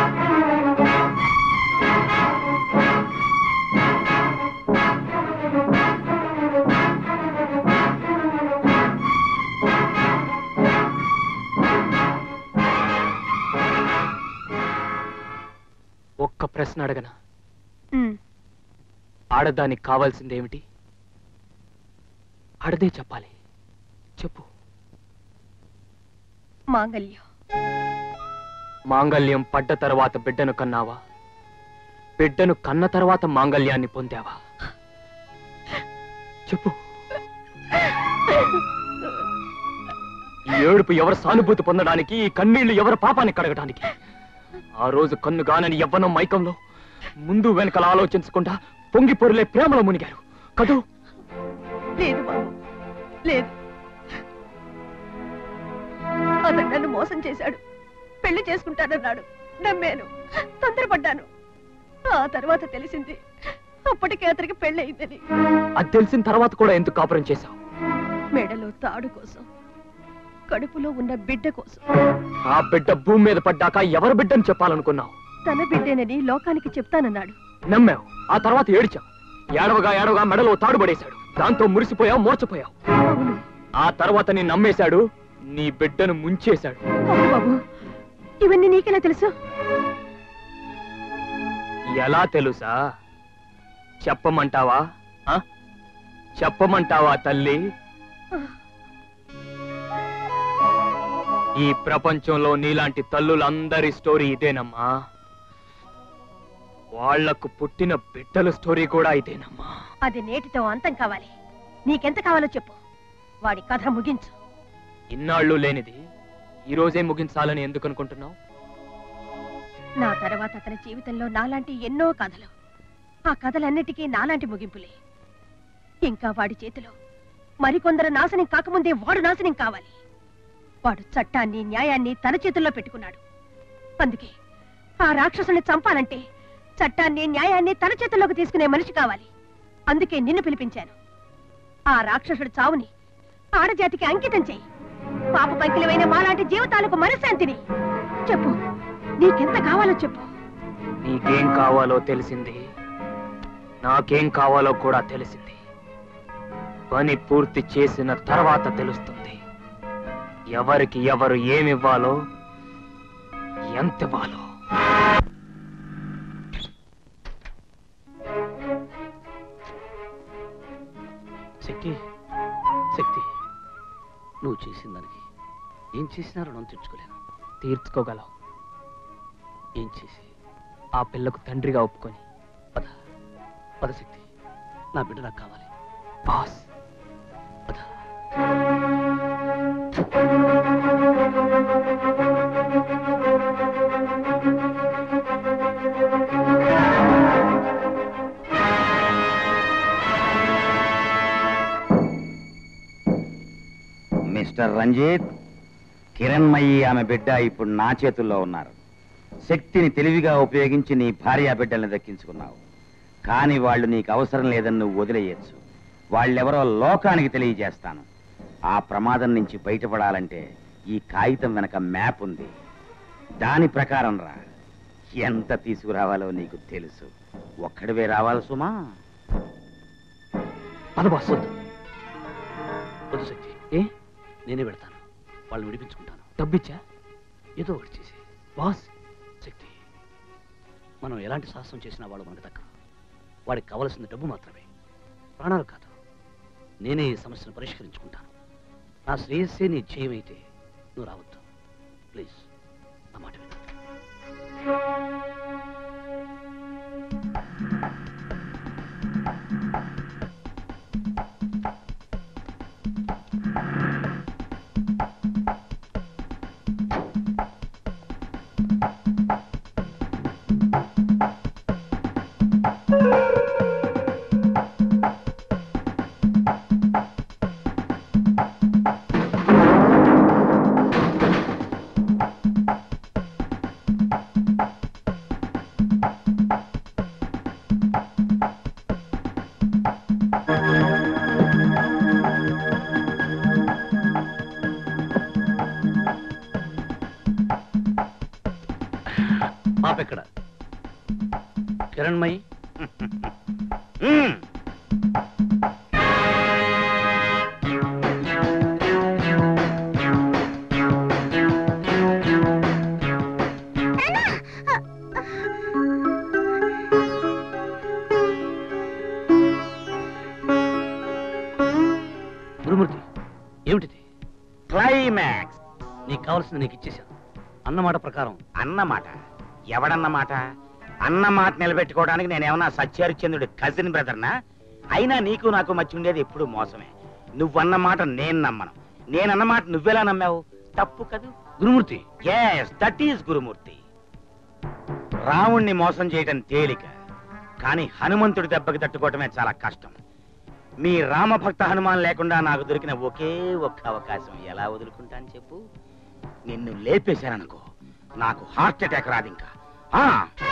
ఒక్క ప్రశ్న అడగనా ఆడదానికి కావాల్సిందేమిటి ఆడదే చెప్పాలి చెప్పు మాంగల్యం మాంగల్యం పడ్డ తర్వాత బిడ్డను కన్నావా బిడ్డను కన్న తర్వాత మాంగల్యాన్ని పొందావా చెప్పు ఈ ఏడుపు ఎవరు సానుభూతి పొందడానికి ఈ కన్నీళ్లు ఎవరు పాపాన్ని కడగడానికి ఆ రోజు కన్ను గానని యవ్వనం మైకంలో ముందు వెనకల ఆలోచించకుండా పొంగి పొరులే ప్రేమలో మునిగారు కదూ లేదు బాబు లేదు అతను నన్ను మోసం చేశాడు పెళ్లి చేసుకుంటానన్నాడు నమ్మాను తొందరపడ్డాను ఆ తర్వాత తెలిసింది అప్పటికే అతనికి పెళ్లి అయిందని అది తెలిసిన తర్వాత కూడా ఎందుకు కాపురం చేశావు మెడలో తాడు కోసం కడుపులో ఉన్న బిడ్డ కోసం ఆ బిడ్డ భూమి మీద పడ్డాక ఎవరి బిడ్డని చెప్పాలనుకున్నావు తన బిడ్డేనని లోకానికి చెప్తానన్నాడు నమ్మావు ఆ తర్వాత ఏడిచావు ఏడవగా ఏడవగా మెడలో తాడు పడేశాడు దాంతో మురిసిపోయావు మోర్చిపోయావు ఆ తర్వాత నీ నమ్మేశాడు నీ బిడ్డను ముంచేశాడు అవును బాబు ఇవన్నీ నీకెలా తెలుసు ఎలా తెలుసా చెప్పమంటావా ఆ? చెప్పమంటావా తల్లి ఈ ప్రపంచంలో నీలాంటి తల్లులందరి స్టోరీ ఇదేనమ్మా వాళ్లకు పుట్టిన బిడ్డల స్టోరీ కూడా ఇదేనమ్మా అది నేటితో అంతం కావాలి నీకెంత కావాలో చెప్పు వాడి కథ ముగించు ఇన్నాళ్ళు లేనిది ఈ రోజే ముగించాలని ఎందుకు అనుకుంటున్నావు నా తర్వాత అతని జీవితంలో నాలాంటి ఎన్నో కథలు ఆ కథలన్నిటికీ నాలాంటి ముగింపులే ఇంకా వాడి చేతిలో మరికొందరు నాశనం కాకముందే వాడు నాశనం కావాలి వాడు చట్టాన్ని న్యాయాన్ని తన చేతుల్లో పెట్టుకున్నాడు అందుకే ఆ రాక్షసుని చంపాలంటే చట్టాన్ని న్యాయాన్ని తన చేతుల్లోకి తీసుకునే మనిషి కావాలి అందుకే నిన్ను పిలిపించాను ఆ రాక్షసుడి చావుని ఆడజాతికి అంకితం చేయి పాప పంకిలమైన మాలాంటి జీవితాలకు మనశ్శాంతిని చెప్పు నీకెంత కావాలో చెప్పు నీకేం కావాలో తెలిసింది నాకేం కావాలో కూడా తెలిసింది పని పూర్తి చేసిన తర్వాత తెలుస్తుంది ఎవరికి ఎవరు ఏమివ్వాలో ఎంత ఇవ్వాలో శక్తి శక్తి నువ్వు చేసిన దానికి ఏం చేసినా రుణం తీర్చుకోలేను తీర్చుకోగలవు ఏం చేసి ఆ పిల్లకు తండ్రిగా ఒప్పుకొని పద పద శక్తి నా బిడ్డ నాకు కావాలి బాస్ మిస్టర్ రంజిత్ కిరణ్మయి ఆమె బిడ్డ ఇప్పుడు నా చేతుల్లో ఉన్నారు శక్తిని తెలివిగా ఉపయోగించి నీ భార్యా బిడ్డల్ని దక్కించుకున్నావు కానీ వాళ్ళు నీకు అవసరం లేదని నువ్వు వదిలేయచ్చు వాళ్ళెవరో లోకానికి తెలియజేస్తాను ఆ ప్రమాదం నుంచి బయటపడాలంటే ఈ కాగితం వెనక మ్యాప్ ఉంది దాని ప్రకారం రా ఎంత తీసుకురావాలో నీకు తెలుసు ఒక్కడివే రావాలి సుమా పద బాస్ వద్దు వద్దు శక్తి ఏ నేనే పెడతాను వాళ్ళు విడిపించుకుంటాను డబ్బిచ్చా ఏదో ఒకటి చేసి బాస్ శక్తి మనం ఎలాంటి సాహసం చేసినా వాడు మనకు దక్కడు వాడికి కావలసిన డబ్బు మాత్రమే ప్రాణాలు కాదు నేనే ఈ సమస్యను పరిష్కరించుకుంటాను నా శ్రేయస్సే నీ జయమైతే నువ్వు రావద్దు ప్లీజ్ నా మాట విను పాప ఎక్కడ కిరణ్మయి ఏమిటిది క్లైమాక్స్ నీకు కావాల్సింది నీకు ఇచ్చేశాను అన్నమాట ప్రకారం అన్నమాట ఎవడన్నమాట అన్న మాట నిలబెట్టుకోవడానికి నేనేమన్నా సత్యహరిచంద్రుడి కజిన్ బ్రదర్నా అయినా నీకు నాకు మధ్య ఉండేది ఎప్పుడు మోసమే నువ్వన్న మాట నేను నమ్మను నేనన్న మాట నువ్వెలా నమ్మావు తప్పు కదూ Gurumurthy yes that is Gurumurthy రావుణ్ణి మోసం చేయటం తేలిక కానీ హనుమంతుడి దెబ్బకి తట్టుకోవటమే చాలా కష్టం మీ రామభక్త హనుమాన్ లేకుండా నాకు దొరికిన ఒకే ఒక్క అవకాశం ఎలా వదులుకుంటాను చెప్పు నిన్ను లేపేశాననుకో నాకు హార్ట్ అటాక్ రాదు ఇంకా ఆ!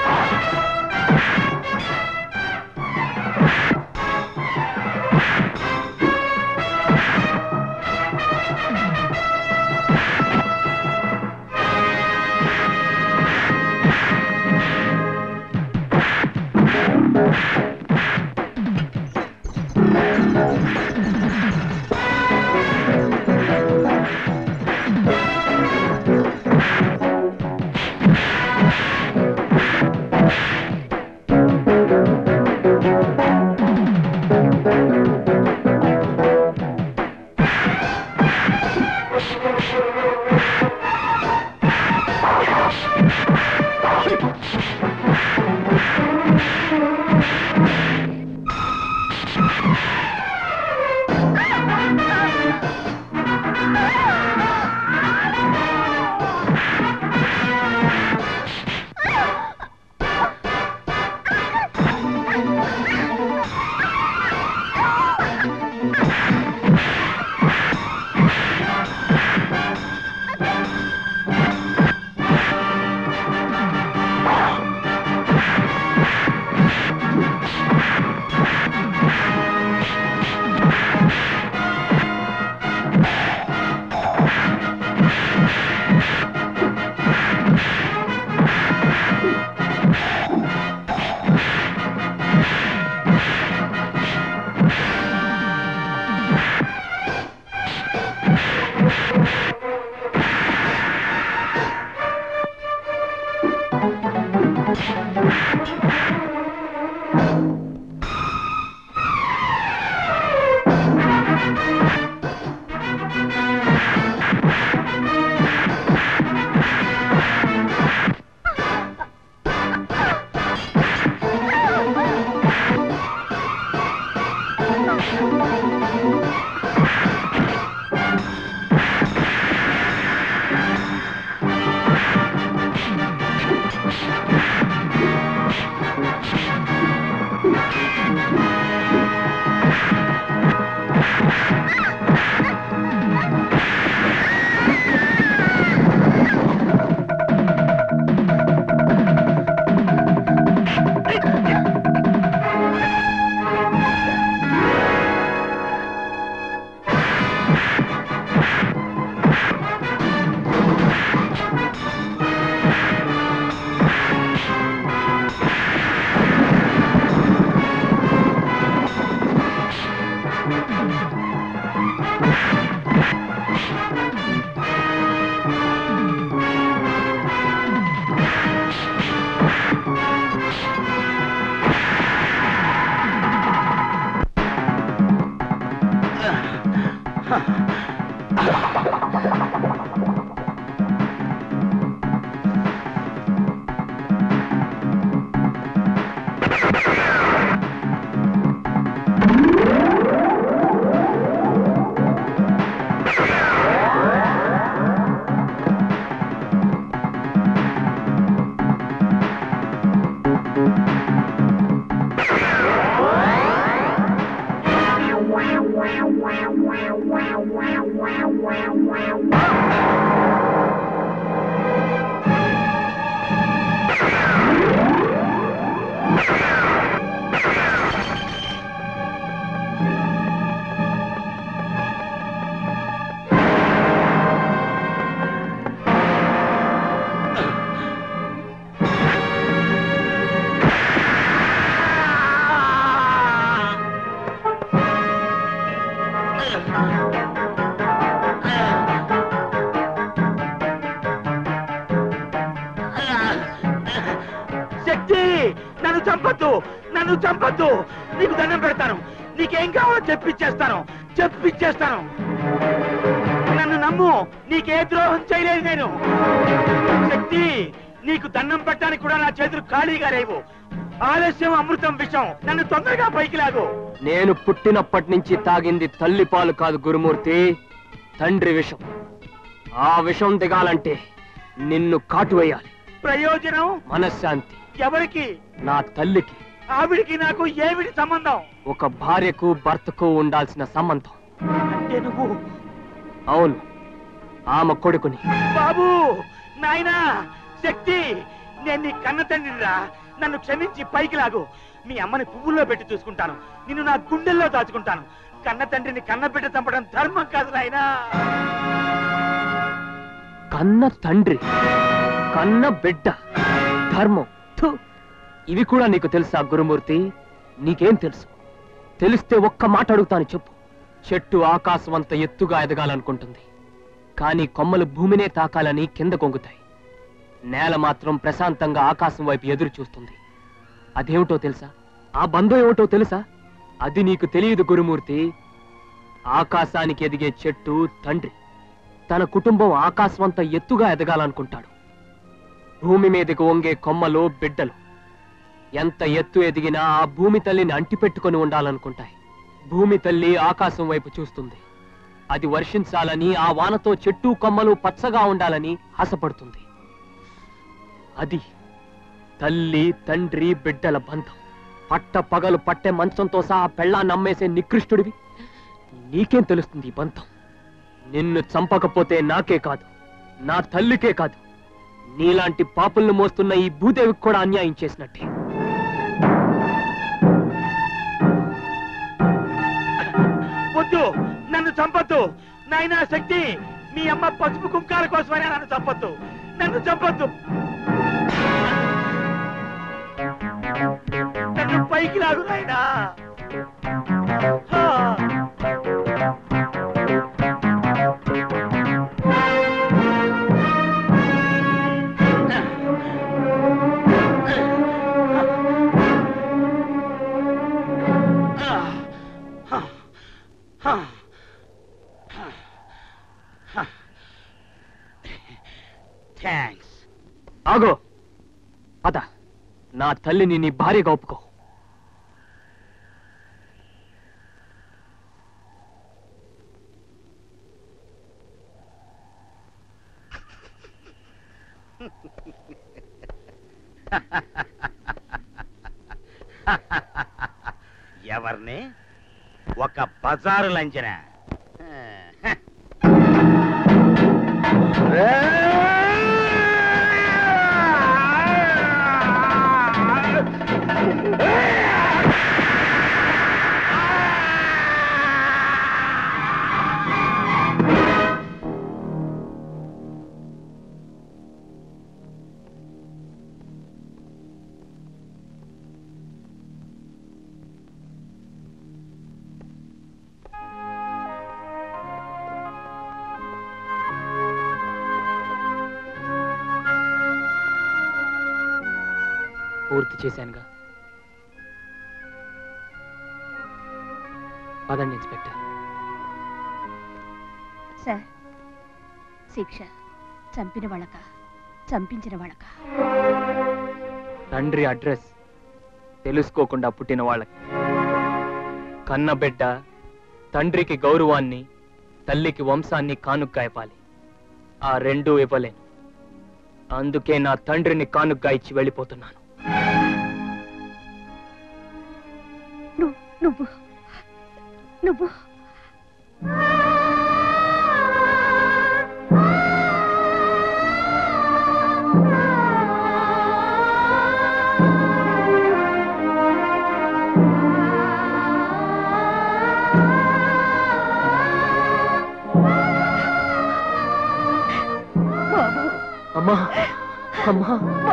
శక్తి నన్ను చంపొద్దు నన్ను చంపొద్దు నీకు దండం పెడతాను నీకేం కావాలో చెప్పిచ్చేస్తాను చెప్పిచ్చేస్తాను నమ్ము నీకే ద్రోహం చేయలేదు నేను శక్తి నీకు దండం పెట్టడానికి కూడా నా చేతులు ఖాళీగా లేవు ఆలస్యం అమృతం విషం నన్ను తొందరగా పైకి లాగు నేను పుట్టినప్పటి నుంచి తాగింది తల్లి పాలు కాదు గురుమూర్తి తండ్రి విషం ఆ విషం దిగాలంటే నిన్ను కాటు వేయాలి ప్రయోజనం మనశ్శాంతి ఎవరికి నా తల్లికి ఆవిడికి నాకు ఏమిటి సంబంధం ఒక భార్యకు భర్తకు ఉండాల్సిన సంబంధం అంటే నువ్వు అవును ఆమె కొడుకుని బాబు నాయనా శక్తి నేను నీ కన్న తండ్రిరా నన్ను క్షమించి పైకి లాగు మీ అమ్మని పువ్వుల్లో పెట్టి చూసుకుంటాను నిన్ను నా గుండెల్లో దాచుకుంటాను కన్న తండ్రిని కన్న బిడ్డ చంపడం ధర్మం కాదు నాయనా కన్న తండ్రి కన్న బిడ్డ ధర్మం థు. ఇవి కూడా నీకు తెలుసా గురుమూర్తి నీకేం తెలుసు తెలిస్తే ఒక్క మాట అడుగుతాను చెప్పు చెట్టు ఆకాశం అంత ఎత్తుగా ఎదగాలనుకుంటుంది కానీ కొమ్మలు భూమినే తాకాలని కింద కొంగుతాయి నేల మాత్రం ప్రశాంతంగా ఆకాశం వైపు ఎదురు చూస్తుంది అదేమిటో తెలుసా ఆ బంధం ఏమిటో తెలుసా అది నీకు తెలియదు గురుమూర్తి ఆకాశానికి ఎదిగే చెట్టు తండ్రి తన కుటుంబం ఆకాశమంత ఎత్తుగా ఎదగాలనుకుంటాడు భూమి మీదకు వంగే కొమ్మలు బిడ్డలు ఎంత ఎత్తు ఎదిగినా ఆ భూమి తల్లిని అంటిపెట్టుకొని ఉండాలనుకుంటాయి భూమి తల్లి ఆకాశం వైపు చూస్తుంది అది వర్షించాలని ఆ వానతో చెట్టు కొమ్మలు పచ్చగా ఉండాలని ఆశపడుతుంది అది తల్లి తండ్రి బిడ్డల బంధం పట్ట పగలు పట్టే మంచంతో సహా పెళ్ళా నమ్మేసే నికృష్టుడివి నీకేం తెలుస్తుంది ఈ బంధం నిన్ను చంపకపోతే నాకే కాదు నా తల్లికే కాదు నీలాంటి పాపుల్ని మోస్తున్న ఈ భూదేవికి కూడా అన్యాయం చేసినట్టే వద్దు నన్ను చంపొద్దు నాయనా శక్తి మీ అమ్మ పసుపు కుంకాల కోసమైనా నన్ను చంపొద్దు నన్ను చంపొద్దు నన్ను పైకి లాగు నాయనా హా. థ్యాంక్స్ ఆగో పద నా తల్లిని నీ భార్యగా ఒప్పుకో ఎవరిని ఒక బజారు లంచన పూర్తి చేశానుగా పదండి ఇన్స్పెక్టర్ సార్ శిక్ష చంపిన వాళ్ళక చంపించిన వాళ్ళక తండ్రి అడ్రస్ తెలుసుకోకుండా పుట్టిన వాళ్ళకి కన్న బిడ్డ తండ్రికి గౌరవాన్ని తల్లికి వంశాన్ని కానుగ్గా ఇవ్వాలి ఆ రెండూ ఇవ్వలేను అందుకే నా తండ్రిని కానుగ్గా ఇచ్చి వెళ్ళిపోతున్నాను నువ్వు నువ్వు అమ్మా అమ్మా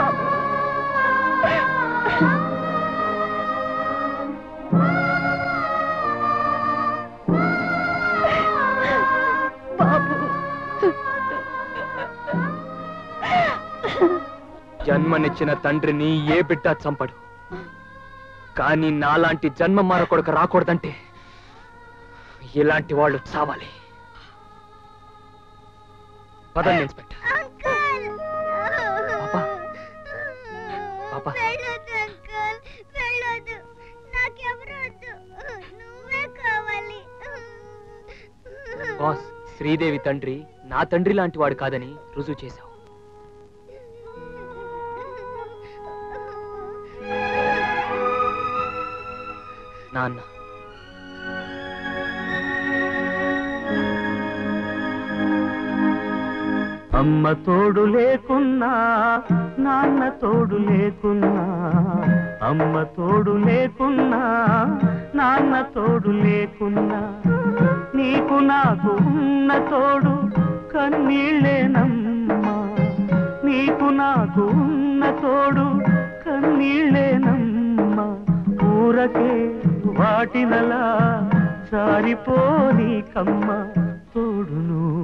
జన్మనిచ్చిన తండ్రిని ఏ బిడ్డ చంపడు కానీ నాలాంటి జన్మ మరొకడికి రాకూడదంటే ఇలాంటి వాళ్ళు చావాలి పదండి ఇన్స్పెక్టర్ పాపా పాపా వెళ్ళొద్దు అంకుల్ వెళ్ళొద్దు నాకెవరు వద్దు నువ్వే కావాలి బాస్ శ్రీదేవి తండ్రి నా తండ్రి లాంటి వాడు కాదని రుజువు చేశావు నాన్న అమ్మ తోడు లేకున్నా నాన్న తోడు లేకున్నా అమ్మ తోడు లేకున్నా నాన్న తోడు లేకున్నా నీకు నాకు ఉన్న తోడు కన్నీళ్ళేనమ్మా నీకు నాకు ఉన్న తోడు కన్నీళ్ళేనమ్మా ఊరకే వాటినలా జారిపోని కమ్మ తోడు నువ్వు